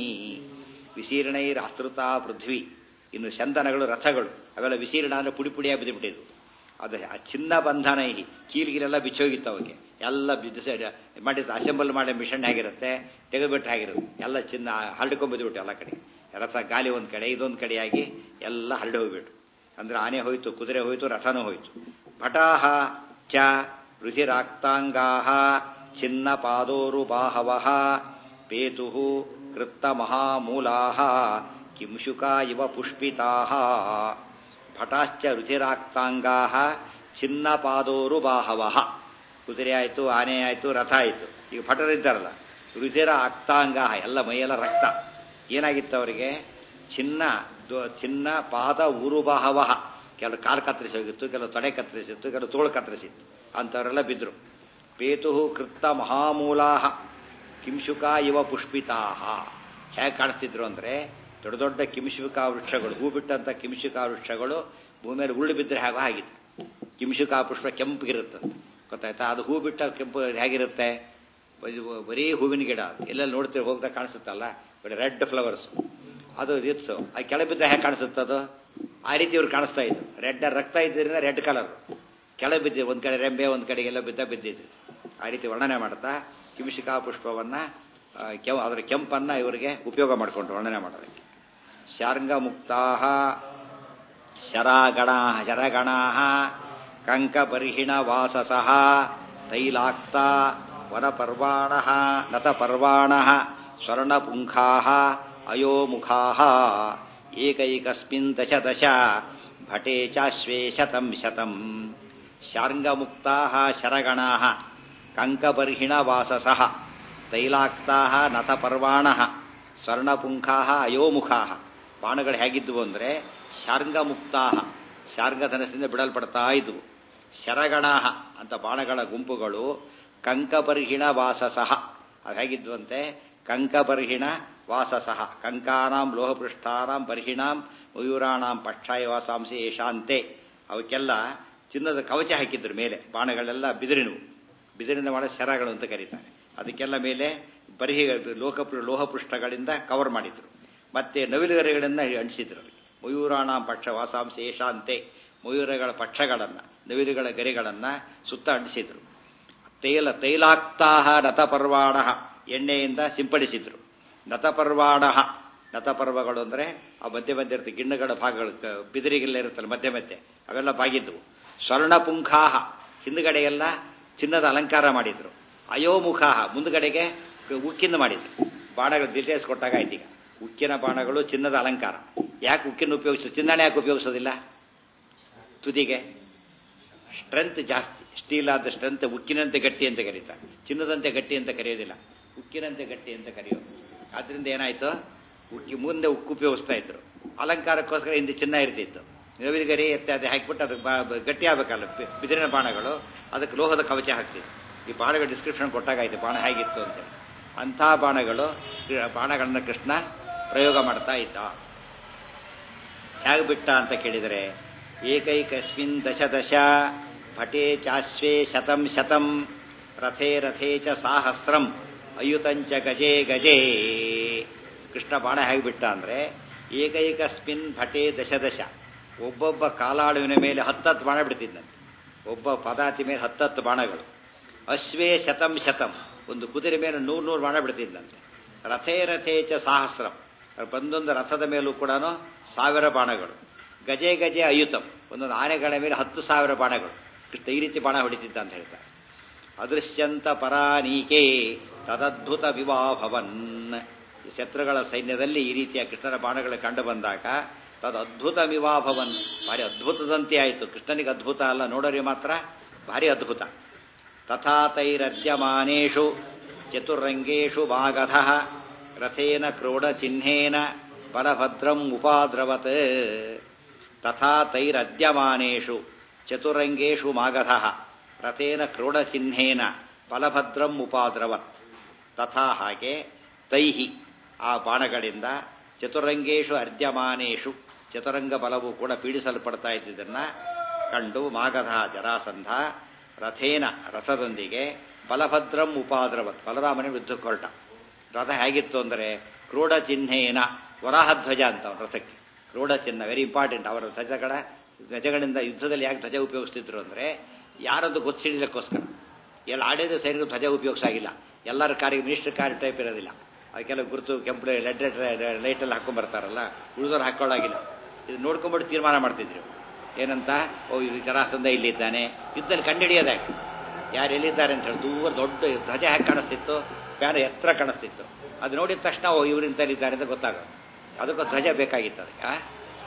ವಿಶೀರ್ಣೈರಾಸ್ತೃತ ಪೃಥ್ವಿ ಇನ್ನು ಚಂದನಗಳು ರಥಗಳು ಅವೆಲ್ಲ ವಿಶೀರ್ಣ ಅಂದ್ರೆ ಪುಡಿ ಪುಡಿಯಾಗಿ ಬಿದ್ದುಬಿಟ್ಟಿದ್ವು ಅದು ಆ ಚಿನ್ನ ಬಂಧನೈಹಿ ಕೀಲ್ಗಿಲೆಲ್ಲ ಬಿಚ್ಚೋಗಿತ್ತು ಅವಿಗೆ ಎಲ್ಲ ಬಿದ್ದು ಮಾಡಿದ್ದು ಅಸೆಂಬಲ್ ಮಾಡಿ ಮಿಷನ್ ಆಗಿರುತ್ತೆ ತೆಗೆದುಬಿಟ್ಟು ಆಗಿರುತ್ತೆ ಎಲ್ಲ ಚಿನ್ನ ಹರಡ್ಕೊಂಡ್ಬಿದ್ದುಬಿಟ್ಟು ಎಲ್ಲ ಕಡೆ ರಥ ಗಾಲಿ ಒಂದು ಕಡೆ ಇದೊಂದು ಕಡೆಯಾಗಿ ಎಲ್ಲ ಹರಡಿ ಹೋಗ್ಬಿಟ್ಟು ಅಂದ್ರೆ ಆನೆ ಹೋಯ್ತು ಕುದುರೆ ಹೋಯ್ತು ರಥನೂ ಹೋಯ್ತು ಭಟಾಹ ಚ ರುಧಿರಾಕ್ತಾಂಗಾಹ ಚಿನ್ನ ಪಾದೋರು ಬಾಹವಃ ಪೇತು ಕೃತ್ತ ಮಹಾಮೂಲಾಹ ಕಿಂಶುಕಾ ಇವ ಪುಷ್ಪಿತಾಹ ಭಟಾಶ್ಚ ರುಧಿರಾಕ್ತಾಂಗಾಹ ಚಿನ್ನ ಪಾದೋರು ಬಾಹವಃ ಕುದುರೆ ಆಯಿತು ಆನೆ ಆಯಿತು ರಥ ಆಯಿತು ಈಗ ಭಟರಿದ್ದಾರಲ್ಲ ರುಧಿರ ಆಕ್ತಾಂಗಾಹ ಎಲ್ಲ ಮೈಯೆಲ್ಲ ರಕ್ತ ಏನಾಗಿತ್ತು ಅವರಿಗೆ ಚಿನ್ನ ಚಿನ್ನ ಪಾದ ಉರುಬಾಹವಹ ಕೆಲವು ಕಾಲು ಕತ್ತರಿಸಿ ಹೋಗಿತ್ತು ಕೆಲವು ತೊಡೆ ಕತ್ತರಿಸಿತ್ತು ಕೆಲವು ತೋಳು ಕತ್ತರಿಸಿತ್ತು ಅಂಥವರೆಲ್ಲ ಬಿದ್ದರು ಪೇತು ಕೃತ್ತ ಮಹಾಮೂಲಾಹ ಕಿಂಶುಕ ಇವ ಪುಷ್ಪಿತಾಹ ಹೇಗೆ ಕಾಣಿಸ್ತಿದ್ರು ಅಂದರೆ ದೊಡ್ಡ ದೊಡ್ಡ ಕಿಂಶುಕಾ ವೃಕ್ಷಗಳು ಹೂ ಬಿಟ್ಟಂಥ ಕಿಂಶುಕಾ ವೃಕ್ಷಗಳು ಭೂಮಿಯಲ್ಲಿ ಉರುಳು ಬಿದ್ದರೆ ಹೇಗೋ ಆಗಿತ್ತು ಕಿಂಶುಕಾ ಪುಷ್ಪ ಕೆಂಪಗಿರುತ್ತೆ ಗೊತ್ತಾಯ್ತಾ ಅದು ಹೂ ಬಿಟ್ಟ ಕೆಂಪು ಹೇಗಿರುತ್ತೆ ಬರೀ ಹೂವಿನ ಗಿಡ ಎಲ್ಲೆಲ್ಲಿ ನೋಡ್ತೀವಿ ಹೋಗ್ತಾ ಕಾಣಿಸುತ್ತಲ್ಲ ಬರೀ ರೆಡ್ ಫ್ಲವರ್ಸ್ ಅದು ಇತ್ತು ಆ ಕೆಳ ಬಿದ್ದ ಹೇಗೆ ಕಾಣಿಸುತ್ತೆ ಅದು ಆ ರೀತಿ ಇವ್ರು ಕಾಣಿಸ್ತಾ ಇದ್ರು ರೆಡ್ ರಕ್ತ ಇದ್ದರಿಂದ ರೆಡ್ ಕಲರ್ ಕೆಳ ಬಿದ್ದಿದೆ ಒಂದ್ ಕಡೆ ರೆಂಬೆ ಒಂದ್ ಕಡೆಗೆಲ್ಲ ಬಿದ್ದ ಬಿದ್ದಿದ್ರು ಆ ರೀತಿ ವರ್ಣನೆ ಮಾಡ್ತಾ ಕಿಂಶಿಕಾ ಪುಷ್ಪವನ್ನ ಕೆಂ ಅದರ ಕೆಂಪನ್ನ ಇವರಿಗೆ ಉಪಯೋಗ ಮಾಡಿಕೊಂಡು ವರ್ಣನೆ ಮಾಡೋದಕ್ಕೆ ಶಾರ್ಂಗ ಮುಕ್ತಾ ಶರಾಗಣ ಶರಗಣಾ ಕಂಕಬರ್ಹಿಣ ವಾಸಸಃ ತೈಲಾಕ್ತ ವನಪರ್ವಾಣ ನತಪರ್ವಾಣ ಸ್ವರ್ಣಪುಂಖಾ ಅಯೋಮುಖಾ ಏಕೈಕಸ್ಮಿನ್ ದಶ ದಶ ಭಟೇ ಚಾಶ್ವೇ ಶತಂ ಶತಂ ಶಾರ್ಂಗಮುಕ್ತಾ ಶರಗಣಾ ಕಂಕಬರ್ಹಿಣ ವಾಸಸಃ ತೈಲಾಕ್ತಾ ನತಪರ್ವಾಣ ಸ್ವರ್ಣಪುಂಖಾ ಅಯೋಮುಖಾ ಬಾಣಗಳು ಹೇಗಿದ್ವು ಅಂದರೆ ಶಾರ್ಂಗಮುಕ್ತಾ ಶಾರ್ಂಗಧನಸ್ಸಿಂದ ಬಿಡಲ್ಪಡ್ತಾ ಇದ್ವು ಶರಗಣಾಹ ಅಂತ ಬಾಣಗಳ ಗುಂಪುಗಳು ಕಂಕಬರ್ಹಿಣ ವಾಸಸಃ ಅದು ಹೇಗಿದ್ವಂತೆ ಕಂಕಬರ್ಹಿಣ ವಾಸಸಃ ಕಂಕಾನಾಂ ಲೋಹಪೃಷ್ಠಾನಾಂ ಬರ್ಹಿಣಾಂ ಮಯೂರಾಣಾಂ ಪಕ್ಷಾಯ ವಾಸಾಂಸಿ ಏಷಾಂತೆ ಅವಕ್ಕೆಲ್ಲ ಚಿನ್ನದ ಕವಚ ಹಾಕಿದ್ರು ಮೇಲೆ ಬಾಣಗಳೆಲ್ಲ ಬಿದಿರಿನವು ಬಿದಿರಿಂದ ಮಾಡೋ ಶರಗಳು ಅಂತ ಕರೀತಾರೆ ಅದಕ್ಕೆಲ್ಲ ಮೇಲೆ ಬರ್ಹಿ ಲೋಕ ಲೋಹಪೃಷ್ಠಗಳಿಂದ ಕವರ್ ಮಾಡಿದ್ರು ಮತ್ತೆ ನವಿಲುಗರೆಗಳನ್ನ ಅಂಟಿಸಿದ್ರು ಮಯೂರಾಣಾಂ ಪಕ್ಷ ವಾಸಾಂಸಿ ಏಷಾಂತೆ ಮಯೂರಗಳ ಪಕ್ಷಗಳನ್ನು ನವಿಲುಗಳ ಗರಿಗಳನ್ನು ಸುತ್ತ ಅಂಟಿಸಿದ್ರು ತೈಲ ತೈಲಾಕ್ತಾಹ ನತಪರ್ವಾಣ ಎಣ್ಣೆಯಿಂದ ಸಿಂಪಡಿಸಿದ್ರು ನತಪರ್ವಾಣ ನತಪರ್ವಗಳು ಅಂದರೆ ಆ ಮಧ್ಯೆ ಮಧ್ಯೆ ಇರುತ್ತೆ ಗಿಣ್ಣಗಳ ಭಾಗಗಳು ಬಿದಿರಿಗೆಲ್ಲ ಇರುತ್ತಲ್ಲ ಮಧ್ಯೆ ಮಧ್ಯೆ ಅವೆಲ್ಲ ಬಾಗಿದ್ವು ಸ್ವರ್ಣಪುಂಖಾಹ ಹಿಂದುಗಡೆಗೆಲ್ಲ ಚಿನ್ನದ ಅಲಂಕಾರ ಮಾಡಿದ್ರು ಅಯೋಮುಖಾಹ ಮುಂದುಗಡೆಗೆ ಉಕ್ಕಿಂದ ಮಾಡಿದ್ರು ಬಾಣಗಳು ಡೀಟೇಲ್ಸ್ ಕೊಟ್ಟಾಗ ಆಯ್ತು ಈಗ ಉಕ್ಕಿನ ಬಾಣಗಳು ಚಿನ್ನದ ಅಲಂಕಾರ ಯಾಕೆ ಉಕ್ಕಿನ ಉಪಯೋಗಿಸೋದು ಚಿನ್ನಣ ಯಾಕೆ ಉಪಯೋಗಿಸೋದಿಲ್ಲ ತುದಿಗೆ ಸ್ಟ್ರೆಂತ್ ಜಾಸ್ತಿ ಸ್ಟೀಲ್ ಆದಷ್ಟಂತೆ ಉಕ್ಕಿನಂತೆ ಗಟ್ಟಿ ಅಂತ ಕರೀತಾರೆ ಚಿನ್ನದಂತೆ ಗಟ್ಟಿ ಅಂತ ಕರೆಯೋದಿಲ್ಲ ಉಕ್ಕಿನಂತೆ ಗಟ್ಟಿ ಅಂತ ಕರೆಯೋದು ಆದ್ರಿಂದ ಏನಾಯ್ತು ಉಕ್ಕಿ ಮುಂದೆ ಉಕ್ಕು ಉಪಯೋಗಿಸ್ತಾ ಇದ್ರು ಅಲಂಕಾರಕ್ಕೋಸ್ಕರ ಹಿಂದೆ ಚಿನ್ನ ಇರ್ತಿತ್ತು ನವಿಲುಗರಿ ಇತ್ಯಾದಿ ಹಾಕಿಬಿಟ್ಟು ಅದಕ್ಕೆ ಬಾ ಬ- ಗಟ್ಟಿ ಆಗಬೇಕಲ್ಲ ಬಿ- ಬಿದಿರಿನ ಬಾಣಗಳು ಅದಕ್ಕೆ ಲೋಹದ ಕವಚ ಹಾಕ್ತಿದ್ರು ಈ ಬಾಣಗಳ ಡಿಸ್ಕ್ರಿಪ್ಷನ್ ಕೊಟ್ಟಾಗಾಯ್ತು ಬಾಣ ಹೇಗಿತ್ತು ಅಂತೇಳಿ ಅಂಥ ಬಾಣಗಳು ಬಾಣಗಳನ್ನ ಕೃಷ್ಣ ಪ್ರಯೋಗ ಮಾಡ್ತಾ ಇದ್ದ ಹೇಗೆ ಬಿಟ್ಟ ಅಂತ ಕೇಳಿದರೆ ಏಕೈಕಸ್ಮಿನ್ ದಶ ದಶ ಭಟೇ ಚಾಶ್ವೇ ಶತಂ ಶತಂ ರಥೇ ರಥೇ ಚ ಸಾಹಸ್ರಂ ಅಯುತಂಚ ಗಜೇ ಗಜೇ ಕೃಷ್ಣ ಬಾಣ ಹೇಗೆ ಬಿಟ್ಟ ಅಂದರೆ ಏಕೈಕಸ್ಮಿನ್ ಭಟೇ ದಶ ದಶ ಒಬ್ಬೊಬ್ಬ ಕಾಲಾಳುವಿನ ಮೇಲೆ ಹತ್ತತ್ತು ಬಾಣ ಬಿಡ್ತಿದ್ದಂತೆ ಒಬ್ಬ ಪದಾತಿ ಮೇಲೆ ಹತ್ತತ್ತು ಬಾಣಗಳು ಅಶ್ವೇ ಶತಂ ಶತಂ ಒಂದು ಕುದುರೆ ಮೇಲೆ ನೂರು ನೂರು ಬಾಣ ಬಿಡ್ತಿದ್ದಂತೆ ರಥೇ ರಥೇ ಚ ಸಾಹಸ್ರಂ ಬಂದೊಂದು ರಥದ ಮೇಲೂ ಕೂಡ ಸಾವಿರ ಬಾಣಗಳು ಗಜೆ ಗಜೆ ಅಯುತಂ ಒಂದೊಂದು ಆನೆಗಳ ಮೇಲೆ ಹತ್ತು ಸಾವಿರ ಬಾಣಗಳು ಕೃಷ್ಣ ಈ ರೀತಿ ಬಾಣ ಹೊಡಿತಿದ್ದ ಅಂತ ಹೇಳ್ತಾರೆ ಅದೃಶ್ಯಂತ ಪರಾನೀಕೆ ತದದ್ಭುತ ವಿವಾಹವನ್ ಈ ಶತ್ರುಗಳ ಸೈನ್ಯದಲ್ಲಿ ಈ ರೀತಿಯ ಕೃಷ್ಣನ ಬಾಣಗಳು ಕಂಡು ಬಂದಾಗ ತದದ್ಭುತ ವಿವಾಹವನ್ ಭಾರಿ ಅದ್ಭುತದಂತೆ ಆಯಿತು ಕೃಷ್ಣನಿಗೆ ಅದ್ಭುತ ಅಲ್ಲ ನೋಡೋರಿಗೆ ಮಾತ್ರ ಭಾರಿ ಅದ್ಭುತ ತಥಾ ತೈರದ್ಯಮಾನೇಷು ಚತುರಂಗೇಷು ಭಾಗಧ ರಥೇನ ಕ್ರೋಢಚಿಹ್ನೇನ ಬಲಭದ್ರಂ ಉಪಾದ್ರವತ್ ತಥಾ ತೈರದ್ಯಮಾನೇಷು ಚತುರಂಗೇಷು ಮಾಗಧ ರಥೇನ ಕ್ರೋಢಚಿಹ್ನೇನ ಬಲಭದ್ರಂ ಉಪಾದ್ರವತ್ ತಥಾ ಹಾಗೆ ತೈಹಿ ಆ ಬಾಣಗಳಿಂದ ಚತುರಂಗೇಶು ಅರ್ಧ್ಯಮಾನೇಶು ಚತುರಂಗ ಬಲವು ಕೂಡ ಪೀಡಿಸಲ್ಪಡ್ತಾ ಇದ್ದುದನ್ನ ಕಂಡು ಮಾಗಧ ಜರಾಸಂಧ ರಥೇನ ರಥದೊಂದಿಗೆ ಬಲಭದ್ರಂ ಉಪಾದ್ರವತ್ ಬಲರಾಮನ ಯುದ್ಧಕ್ಕೆ ಹೊರಟ ರಥ ಹೇಗಿತ್ತು ಅಂದರೆ ಕ್ರೋಢ ಚಿಹ್ನೇನ ವರಾಹಧ್ವಜ ಅಂತ ಅವನ ರಥಕ್ಕೆ ಕ್ರೋಢ ಚಿಹ್ನ ವೆರಿ ಇಂಪಾರ್ಟೆಂಟ್ ಅವರ ಧ್ವಜಗಳ ಧ್ವಜಗಳಿಂದ ಯುದ್ಧದಲ್ಲಿ ಯಾಕೆ ಧ್ವಜ ಉಪಯೋಗಿಸ್ತಿದ್ರು ಅಂದರೆ ಯಾರದ್ದು ಗೊತ್ತಿಡಲಿಕ್ಕೋಸ್ಕರ ಎಲ್ಲ ಆಡೇದ ಸೈನಿಕರು ಧ್ವಜ ಉಪಯೋಗಿಸಾಗಿಲ್ಲ ಎಲ್ಲರ ಕಾರಿಗೆ ಮಿನಿಸ್ಟರ್ ಕಾರ್ ಟೈಪ್ ಇರೋದಿಲ್ಲ ಅದಕ್ಕೆಲ್ಲ ಗುರುತು ಕೆಂಪು ಲೆಡ್ ಲೈಟಲ್ಲಿ ಹಾಕೊಂಡ್ಬರ್ತಾರಲ್ಲ ಉಳಿದವ್ರು ಹಾಕೊಳ್ಳಾಗಿಲ್ಲ ಇದು ನೋಡ್ಕೊಂಬಿಟ್ಟು ತೀರ್ಮಾನ ಮಾಡ್ತಿದ್ರು ಏನಂತ ಓ ಇದು ಜರಾಸಂಧ ಇಲ್ಲಿದ್ದಾನೆ ಯುದ್ಧದಲ್ಲಿ ಕಂಡಿಡಿಯೋದು ಯಾಕೆ ಯಾರು ಎಲ್ಲಿದ್ದಾರೆ ಅಂತ ಹೇಳಿ ದೂರ ದೊಡ್ಡ ಧ್ವಜ ಹೇಗೆ ಕಾಣಿಸ್ತಿತ್ತು ಪ್ಯಾನ ಎತ್ತರ ಕಾಣಿಸ್ತಿತ್ತು ಅದು ನೋಡಿದ ತಕ್ಷಣ ಓ ಇವರಿಂತಲ್ಲಿದ್ದಾರೆ ಅಂತ ಗೊತ್ತಾಗೋದು ಅದಕ್ಕೆ ಧ್ವಜ ಬೇಕಾಗಿತ್ತು ಅದಕ್ಕೆ ಆ?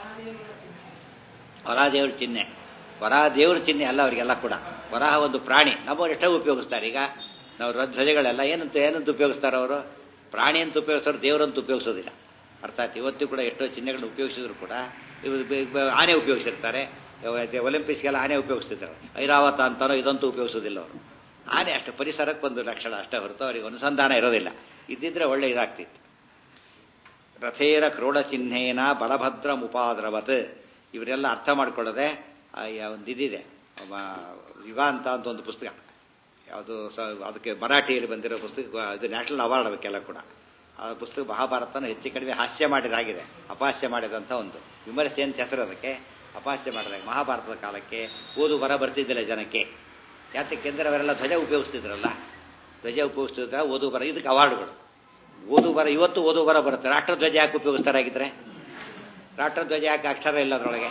ವರಾದೇವ್ರ ಚಿಹ್ನೆ ವರಾದೇವ್ರ ಚಿಹ್ನೆ ಅಲ್ಲ ಅವರಿಗೆಲ್ಲ ಕೂಡ ವರಾಹ ಒಂದು ಪ್ರಾಣಿ ನಮ್ಮವ್ರು ಎಷ್ಟೋ ಉಪಯೋಗಿಸ್ತಾರೆ ಈಗ ನಾವು ರ- ಧ್ವಜಗಳೆಲ್ಲ ಏನಂತ ಏನಂತ ಉಪಯೋಗಿಸ್ತಾರೆ ಅವರು ಪ್ರಾಣಿ ಅಂತ ಉಪಯೋಗಿಸ್ತಾರೆ ದೇವರಂತ ಉಪಯೋಗಿಸೋದಿಲ್ಲ ಅರ್ಥಾತ್ ಇವತ್ತು ಕೂಡ ಎಷ್ಟೋ ಚಿಹ್ನೆಗಳನ್ನ ಉಪಯೋಗಿಸಿದ್ರು ಕೂಡ ಇವು ಬೆ- ಬೆ- ಆನೆ ಉಪಯೋಗಿಸಿರ್ತಾರೆ ಇವ- ಒಲಿಂಪಿಕ್ಸ್ಗೆಲ್ಲ ಆನೆ ಉಪಯೋಗಿಸ್ತಿದ್ದಾರೆ ಐರಾವತ ಅಂತಾನೋ ಇದಂತೂ ಉಪಯೋಗಿಸೋದಿಲ್ಲ ಅವರು ಆನೆ ಅಷ್ಟು ಪರಿಸರಕ್ಕೆ ಒಂದು ಲಕ್ಷಣ ಅಷ್ಟೇ ಹೊರತು ಅವರಿಗೆ ಅನುಸಂಧಾನ ಇರೋದಿಲ್ಲ ಇದ್ದಿದ್ರೆ ಒಳ್ಳೆ ಇದಾಗ್ತಿತ್ತು ರಥೇರ ಕ್ರೋಢ ಚಿಹ್ನೇನ ಬಲಭದ್ರ ಮುಪಾದ್ರವತ್ ಇವರೆಲ್ಲ ಅರ್ಥ ಮಾಡ್ಕೊಳ್ಳದೆ ಆ ಯಾ- ಒಂದು ಇದಿದೆ ಅವ ಯುಗಾಂತ ಅಂತ ಒಂದು ಪುಸ್ತಕ ಯಾವುದು ಸ ಅದಕ್ಕೆ ಮರಾಠಿಯಲ್ಲಿ ಬಂದಿರೋ ಪುಸ್ತಕ ಅದು ನ್ಯಾಷನಲ್ ಅವಾರ್ಡ್ ಅದಕ್ಕೆಲ್ಲ ಕೂಡ ಆ ಪುಸ್ತಕ ಮಹಾಭಾರತನ ಹೆಚ್ಚು ಕಡಿಮೆ ಹಾಸ್ಯ ಮಾಡಿದಾಗಿದೆ ಅಪಹಾಸ್ಯ ಮಾಡಿದಂಥ ಒಂದು ವಿಮರ್ಶೆ ಅಂತ ಹೆಸರು ಅದಕ್ಕೆ ಅಪಹಾಸ್ಯ ಮಾಡಿದಾಗ ಮಹಾಭಾರತದ ಕಾಲಕ್ಕೆ ಓದು ಬರ ಬರ್ತಿದ್ದಿಲ್ಲ ಜನಕ್ಕೆ ಯಾತಕ್ಕೆಂದ್ರೆ ಅವರೆಲ್ಲ ಧ್ವಜ ಉಪಯೋಗಿಸ್ತಿದ್ರಲ್ಲ ಧ್ವಜ ಉಪಯೋಗಿಸ್ತಿದ್ರ ಓದು ಬರ ಇದಕ್ಕೆ ಅವಾರ್ಡ್ಗಳು ಓದು ಬರ ಇವತ್ತು ಓದು ಬರ ಬರುತ್ತೆ ರಾಷ್ಟ್ರಧ್ವಜ ಯಾಕೆ ಉಪಯೋಗಿಸ್ತಾರಾಗಿದ್ರೆ ರಾಷ್ಟ್ರಧ್ವಜ ಯಾಕೆ ಅಕ್ಷರ ಇಲ್ಲ ಅದರೊಳಗೆ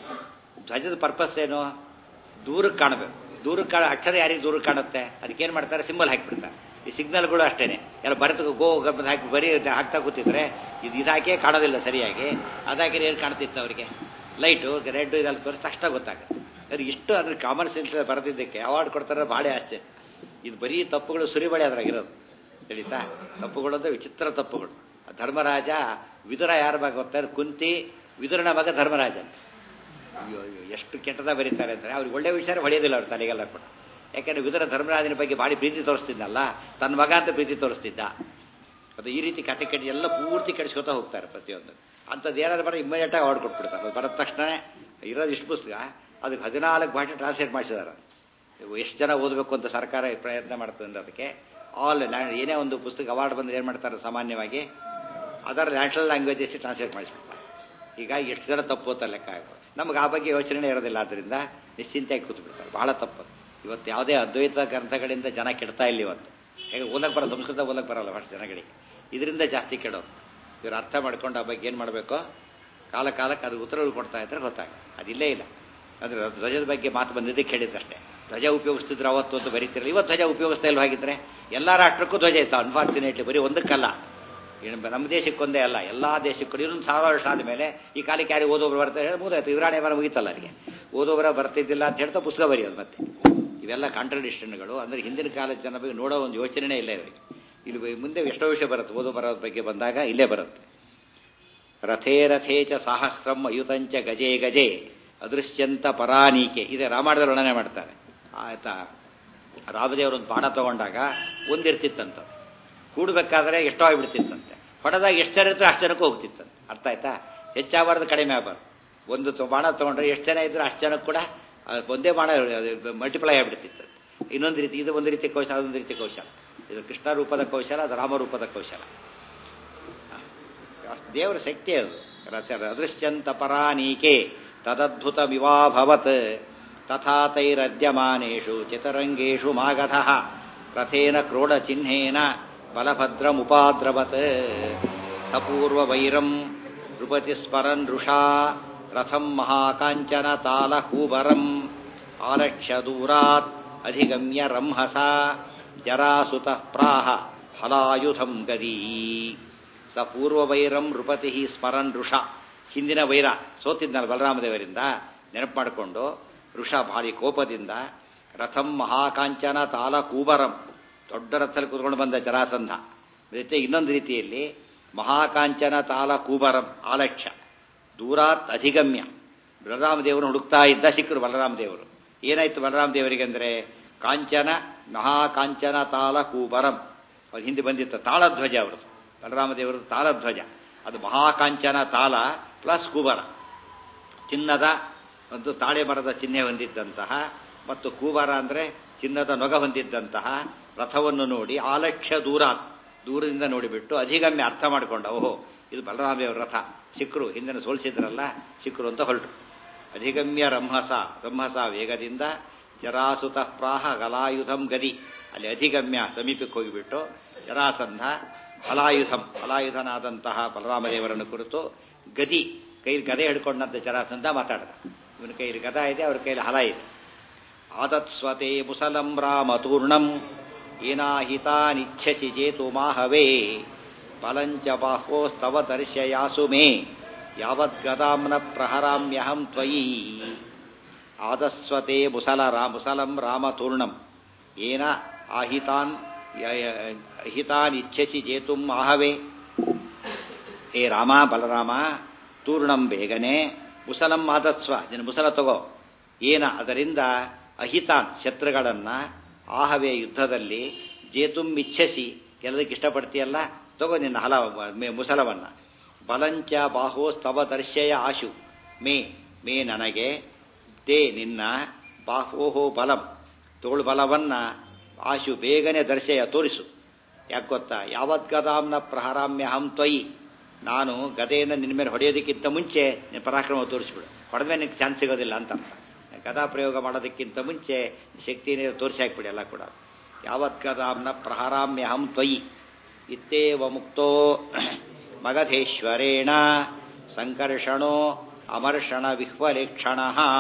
ಧ್ವಜದ ಪರ್ಪಸ್ ಏನು ದೂರಕ್ಕೆ ಕಾಣಬೇಕು ದೂರಕ್ಕೆ ಕಾಣ ಅಕ್ಷರ ಯಾರಿಗೆ ದೂರಕ್ಕೆ ಕಾಣುತ್ತೆ ಅದಕ್ಕೇನು ಮಾಡ್ತಾರೆ ಸಿಂಬಲ್ ಹಾಕಿಬಿಡ್ತಾರೆ ಈ ಸಿಗ್ನಲ್ಗಳು ಅಷ್ಟೇನೆ ಎಲ್ಲ ಬರೆದು ಗೋ ಗಬ್ಬದ ಹಾಕಿ ಬರೀ ಹಾಕ್ತಾ ಕೂತಿದ್ರೆ ಇದು ಇದಾಕೆ ಕಾಣೋದಿಲ್ಲ ಸರಿಯಾಗಿ ಅದಾಗಿ ಏನು ಕಾಣ್ತಿತ್ತು ಅವರಿಗೆ ಲೈಟು ರೆಡ್ ಇದೆಲ್ಲ ತೋರಿಸಿ ತಕ್ಷಣ ಗೊತ್ತಾಗುತ್ತೆ ಅದು ಇಷ್ಟು ಅದ್ರ ಕಾಮನ್ ಸೆನ್ಸ್ ಬರೆದಿದ್ದಕ್ಕೆ ಅವಾರ್ಡ್ ಕೊಡ್ತಾರೆ ಭಾಳ ಆಶ್ಚರ್ಯ ಇದು ಬರೀ ತಪ್ಪುಗಳು ಸುರಿಬಳೆ ಅದ್ರಾಗಿರೋದು ತಿಳಿತಾ ತಪ್ಪುಗಳು ಅಂದ್ರೆ ವಿಚಿತ್ರ ತಪ್ಪುಗಳು ಆ ಧರ್ಮರಾಜ ವಿದುರ ಯಾರ ಮಗ ಗೊತ್ತಾರೆ ಕುಂತಿ ವಿದುರನ ಮಗ ಧರ್ಮರಾಜ ಅಂತ ಅಯ್ಯೋ ಅಯ್ಯೋ ಎಷ್ಟು ಕೆಟ್ಟದ ಬರೀತಾರೆ ಅಂದರೆ ಅವ್ರಿಗೆ ಒಳ್ಳೆ ವಿಚಾರ ಹೊಳೆಯೋದಿಲ್ಲ ಅವ್ರ ತಲೆಗೆಲ್ಲ ಕೂಡ ಯಾಕಂದ್ರೆ ವಿದುರ ಧರ್ಮರಾಜನ ಬಗ್ಗೆ ಭಾರಿ ಪ್ರೀತಿ ತೋರಿಸ್ತಿದ್ದಲ್ಲ ತನ್ನ ಮಗ ಅಂತ ಪ್ರೀತಿ ತೋರಿಸ್ತಿದ್ದ ಅದು ಈ ರೀತಿ ಕತೆ ಕಟ್ಟಿ ಎಲ್ಲ ಪೂರ್ತಿ ಕೆಡಿಸ್ಕೊತಾ ಹೋಗ್ತಾರೆ ಪ್ರತಿಯೊಂದು ಅಂಥದ್ದು ಏನಾದ್ರು ಬರೋ ಇಮ್ಮಿಡಿಯೇಟಾಗಿ ಅವಾರ್ಡ್ ಕೊಟ್ಬಿಡ್ತಾರೆ ಅದು ಬರೋದ ತಕ್ಷಣ ಇರೋದು ಇಷ್ಟು ಪುಸ್ತಕ ಅದಕ್ಕೆ ಹದಿನಾಲ್ಕು ಭಾಷೆ ಟ್ರಾನ್ಸ್ಲೇಟ್ ಮಾಡಿಸಿದಾರೆ ಎಷ್ಟು ಜನ ಓದಬೇಕು ಅಂತ ಸರ್ಕಾರ ಪ್ರಯತ್ನ ಮಾಡ್ತದೆ ಅಂದ್ರೆ ಅದಕ್ಕೆ ಆಲ್ ಏನೇ ಒಂದು ಪುಸ್ತಕ ಅವಾರ್ಡ್ ಬಂದ್ರೆ ಏನು ಮಾಡ್ತಾರೆ ಸಾಮಾನ್ಯವಾಗಿ ಅದರ ನ್ಯಾಷನಲ್ ಲ್ಯಾಂಗ್ವೇಜಸ್ ಟ್ರಾನ್ಸ್ಲೇಟ್ ಮಾಡಿಸ್ಬಿಡ್ತಾರೆ ಹೀಗಾಗಿ ಎಷ್ಟು ಜನ ತಪ್ಪು ಅಂತ ಲೆಕ್ಕ ಆಗ್ಬೋದು ನಮ್ಗೆ ಆ ಬಗ್ಗೆ ಯೋಚನೆ ಇರೋದಿಲ್ಲ ಆದ್ದರಿಂದ ನಿಶ್ಚಿಂತೆಯಾಗಿ ಕೂತು ಬಿಡ್ತಾರೆ ಬಹಳ ತಪ್ಪು ಇವತ್ತು ಯಾವುದೇ ಅದ್ವೈತ ಗ್ರಂಥಗಳಿಂದ ಜನ ಕೆಡ್ತಾ ಇಲ್ಲ ಇವತ್ತು ಹೇಗೆ ಓದಕ್ಕೆ ಬರೋ ಸಂಸ್ಕೃತ ಓದಕ್ಕೆ ಬರಲ್ಲ ಅಷ್ಟು ಜನಗಳಿಗೆ ಇದರಿಂದ ಜಾಸ್ತಿ ಕೆಡೋದು ಇವ್ರು ಅರ್ಥ ಮಾಡ್ಕೊಂಡು ಆ ಬಗ್ಗೆ ಏನು ಮಾಡಬೇಕು ಕಾಲ ಕಾಲಕ್ಕೆ ಅದು ಉತ್ತರಗಳು ಕೊಡ್ತಾ ಇದ್ರೆ ಗೊತ್ತಾಗ ಅದಿಲ್ಲೇ ಇಲ್ಲ ಅಂದ್ರೆ ಧ್ವಜದ ಬಗ್ಗೆ ಮಾತು ಬಂದಿದ್ದಕ್ಕೆ ಹೇಳಿದ್ದಷ್ಟೇ ಧ್ವಜ ಉಪಯೋಗಿಸ್ತಿದ್ರು ಅವತ್ತು ಅಂತ ಬರೀತಿರಲ್ಲ ಇವತ್ತು ಧ್ವಜ ಉಪಯೋಗಿಸ್ತಾ ಇಲ್ವ ಹಾಗಿದ್ರೆ ಎಲ್ಲ ರಾಷ್ಟ್ರಕ್ಕೂ ಧ್ವಜ ಇತ್ತು ಅನ್ಫಾರ್ಚುನೇಟ್ಲಿ ಬರೀ ಒಂದಕ್ಕಲ್ಲ ಏನು ನಮ್ಮ ದೇಶಕ್ಕೊಂದೇ ಅಲ್ಲ ಎಲ್ಲ ದೇಶಕ್ಕೂ ಇನ್ನೊಂದು ಸಾವಿರ ವರ್ಷ ಆದಮೇಲೆ ಈ ಕಾಲಕ್ಕೆ ಯಾರಿಗೆ ಓದೋಬ್ರು ಬರ್ತಾರೆ ಹೇಳಿ ಮುಗಿದಾಯ್ತು ಇವರಾಣೆ ಬರ ಮುಗಿತಲ್ಲ ಅವರಿಗೆ ಓದೋಬರ ಬರ್ತಿದ್ದಿಲ್ಲ ಅಂತ ಹೇಳ್ತಾ ಪುಸ್ತಕ ಬರೆಯೋದು ಮತ್ತೆ ಇವೆಲ್ಲ ಕಾಂಟ್ರಡಿಕ್ಷನ್ಗಳು ಅಂದರೆ ಹಿಂದಿನ ಕಾಲದ ಜನ ಬಗ್ಗೆ ನೋಡೋ ಒಂದು ಯೋಚನೆನೇ ಇಲ್ಲ ಇವರಿಗೆ ಇಲ್ಲಿ ಮುಂದೆ ಎಷ್ಟೋ ವಿಷಯ ಬರುತ್ತೆ ಓದೋ ಬರೋದ್ರ ಬಗ್ಗೆ ಬಂದಾಗ ಇಲ್ಲೇ ಬರುತ್ತೆ ರಥೇ ರಥೇ ಚ ಸಹಸ್ರಂ ಅಯುತಂಚ ಗಜೇ ಗಜೆ ಅದೃಶ್ಯಂತ ಪರಾನೀಕೆ ಇದೆ ರಾಮಾಯಣದ ವರ್ಣನೆ ಮಾಡ್ತಾರೆ ಆಯ್ತಾ ರಾಮದೇವರೊಂದು ಬಾಣ ತಗೊಂಡಾಗ ಒಂದಿರ್ತಿತ್ತಂತ ಕೂಡಬೇಕಾದ್ರೆ ಎಷ್ಟೋ ಆಗಿಬಿಡ್ತಿತ್ತಂತೆ ಹೊಡೆದಾಗ ಎಷ್ಟು ಜನ ಇದ್ರೆ ಅಷ್ಟು ಜನಕ್ಕೆ ಹೋಗ್ತಿತ್ತಂತೆ ಅರ್ಥ ಆಯ್ತಾ ಹೆಚ್ಚಾಗಬಾರ್ದು ಕಡಿಮೆ ಆಗಬಾರ್ದು ಒಂದು ತ- ಬಾಣ ತಗೊಂಡ್ರೆ ಎಷ್ಟು ಜನ ಇದ್ರೆ ಅಷ್ಟು ಜನಕ್ಕೆ ಕೂಡ ಆ ಒಂದೇ ಬಾಣ ಮಲ್ಟಿಪ್ಲೈ ಆಗಿಬಿಡ್ತಿತ್ತು ಇನ್ನೊಂದು ರೀತಿ ಇದು ಒಂದು ರೀತಿ ಕೌಶಲ ಅದೊಂದು ರೀತಿ ಕೌಶಲ ಇದು ಕೃಷ್ಣ ರೂಪದ ಕೌಶಲ ಅದು ರಾಮರೂಪದ ಕೌಶಲ ದೇವರ ಶಕ್ತಿ ಅದು ರಥ ಅದೃಶ್ಯಂತ ಪರಾನೀಕೆ ತದದ್ಭುತಮಿವಾಭವತ್ ತಥಾ ತೈರದ್ಯಮಾನೇಷು ಚಿತರಂಗೇಷು ಮಾಗಧಃ ರಥೇನ ಕ್ರೋಡಚಿಹ್ನೇನ ಬಲಭದ್ರಮುಪಾದ್ರವತ್ ಸಪೂರ್ವವೈರಂ ನೃಪತಿ ಸ್ಮರನ್ ಋಷಾ ರಥಂ ಮಹಾಕಾಂಚನ ತಾಲಕೂಬರಂ ಆಲಕ್ಷ್ಯ ದೂರಾತ್ ಅಧಿಗಮ್ಯ ರಂಹಸ ಜರಾಸುತಃ ಪ್ರಾಹ ಹಲಾಯುಧಂ ಗದೀ ಸ ಪೂರ್ವವೈರಂ ನೃಪತಿ ಸ್ಮರನ್ ಋಷ ಹಿಂದಿನ ವೈರ ಸೋತಿದ್ನಲ್ಲ ಬಲರಾಮದೇವರಿಂದ ನೆನಪು ಮಾಡಿಕೊಂಡು ಋಷ ಭಾರಿ ಕೋಪದಿಂದ ರಥಂ ಮಹಾಕಾಂಚನ ತಾಲ ಕೂಬರಂ ದೊಡ್ಡ ರಥದಲ್ಲಿ ಕೂತ್ಕೊಂಡು ಬಂದ ಜರಾಸಂಧ ಜೊತೆ ಇನ್ನೊಂದು ರೀತಿಯಲ್ಲಿ ಮಹಾಕಾಂಚನ ತಾಲ ಕೂಬರಂ ಆಲಕ್ಷ್ಯ ದೂರಾತ್ ಅಧಿಗಮ್ಯ ಬಲರಾಮದೇವರು ಹುಡುಕ್ತಾ ಇದ್ದ ಸಿಕ್ಕರು ಬಲರಾಮದೇವರು ಏನಾಯ್ತು ಬಲರಾಮದೇವರಿಗೆ ಅಂದರೆ ಕಾಂಚನ ಮಹಾಕಾಂಚನ ತಾಲ ಕೂಬರಂ ಅವ್ರ ಹಿಂದೆ ಬಂದಿತ್ತು ತಾಳಧ್ವಜ ಅವರು ಬಲರಾಮದೇವರು ತಾಳಧ್ವಜ ಅದು ಮಹಾಕಾಂಚನ ತಾಲ ಪ್ಲಸ್ ಕೂಬರ ಚಿನ್ನದ ಒಂದು ತಾಳೆ ಮರದ ಚಿಹ್ನೆ ಹೊಂದಿದ್ದಂತಹ ಮತ್ತು ಕೂಬರ ಅಂದರೆ ಚಿನ್ನದ ನೊಗ ಹೊಂದಿದ್ದಂತಹ ರಥವನ್ನು ನೋಡಿ ಆಲಕ್ಷ್ಯ ದೂರ ದೂರದಿಂದ ನೋಡಿಬಿಟ್ಟು ಅಧಿಗಮ್ಯ ಅರ್ಥ ಮಾಡಿಕೊಂಡ ಓಹೋ ಇದು ಬಲರಾಮದೇವರ ರಥ ಸಿಕ್ಕರು ಹಿಂದಿನ ಸೋಲಿಸಿದ್ರಲ್ಲ ಸಿಕ್ಕರು ಅಂತ ಹೊರಟು ಅಧಿಗಮ್ಯ ರಂಹಸ ರಂಹಸ ವೇಗದಿಂದ ಜರಾಸುತ ಪ್ರಾಹ ಗಲಾಯುಧಂ ಗದಿ ಅಲ್ಲಿ ಅಧಿಗಮ್ಯ ಸಮೀಪಕ್ಕೆ ಹೋಗಿಬಿಟ್ಟು ಜರಾಸಂಧ ಹಲಾಯುಧಂ ಹಲಾಯುಧನಾದಂತಹ ಬಲರಾಮದೇವರನ್ನು ಕುರಿತು ಗದಿ ಕೈಲಿ ಗದೆ ಹಿಡ್ಕೊಂಡಂತ ಜರಾಸಂಧ ಮಾತಾಡಿದ ಇವನ ಕೈಲಿ ಗದ ಇದೆ ಅವ್ರ ಕೈಲಿ ಹಲ ಇದೆ ಆದತ್ಸ್ವತೆ ಮುಸಲಂ ರಾಮತೂರ್ಣಂ ಏನಾಹಿತಾನಿಚ್ಛಸಿ ಜೇತು ಮಾಹವೇ ಫಲಂಚ ಬಾಹೋಸ್ತವ ದರ್ಶಯಾಸು ಮೇ ಯಾವದ್ಗದಾಂನ ಪ್ರಹರಾಮ್ಯಹಂ ತ್ವಯಿ ಆದಸ್ವತೆ ಮುಸಲ ರಾ ಮುಸಲಂ ರಾಮತೂರ್ಣಂ ಏನ ಆಹಿತಾನ್ ಅಹಿತಾನ್ ಇಚ್ಛಸಿ ಜೇತುಂ ಆಹವೇ ಹೇ ರಾಮ ಬಲರಾಮ ತೂರ್ಣಂ ಬೇಗನೆ ಮುಸಲಂ ಆದಸ್ವ ನಿನ್ನ ಮುಸಲ ತಗೋ ಏನ ಅದರಿಂದ ಅಹಿತಾನ್ ಶತ್ರುಗಳನ್ನ ಆಹವೇ ಯುದ್ಧದಲ್ಲಿ ಜೇತುಂ ಇಚ್ಛಸಿ ಗೆಲ್ಲದಕ್ಕೆ ಇಷ್ಟಪಡ್ತೀಯಲ್ಲ ತಗೋ ನಿನ್ನ ಹಲ ಮೇ- ಮುಸಲವನ್ನ ಬಲಂಚ ಬಾಹೋ ಸ್ತವ ದರ್ಶಯ ಆಶು ಮೇ ಮೇ ನನಗೆ ತೇ ನಿನ್ನ ಬಾಹೋಹೋ ಬಲಂ ತೋಳು ಬಲವನ್ನ ಆಶು ಬೇಗನೆ ದರ್ಶಯ ತೋರಿಸು ಯಾಕೆ ಗೊತ್ತಾ ಯಾವತ್ ಗದಾಂನ ಪ್ರಹರಾಮ್ಯಹಂ ತ್ವಯಿ ನಾನು ಗದೆಯನ್ನು ನಿನ್ನ ಮೇಲೆ ಹೊಡೆಯೋದಕ್ಕಿಂತ ಮುಂಚೆ ನಿನ್ನ ಪರಾಕ್ರಮ ತೋರಿಸ್ಬಿಡು ಹೊಡೆದ ಮೇಲೆ ನಿನಗೆ ಚಾನ್ಸ್ ಸಿಗೋದಿಲ್ಲ ಅಂತ ಅರ್ಥ ಗದಾ ಪ್ರಯೋಗ ಮಾಡೋದಕ್ಕಿಂತ ಮುಂಚೆ ಶಕ್ತಿನೇ ತೋರಿಸಿ ಹಾಕ್ಬಿಡಿ ಎಲ್ಲ ಕೂಡ ಯಾವತ್ ಗದಾಂನ ಪ್ರಹರಾಮ್ಯಹಂ ತ್ವಯಿ ಇತ್ತೇವ ಮುಕ್ತೋ ಮಗಧೇಶ್ವರೇಣ ಸಂಕರ್ಷಣೋ ಅಮರ್ಷಣ ವಿಹ್ವಲೇಕ್ಷಣ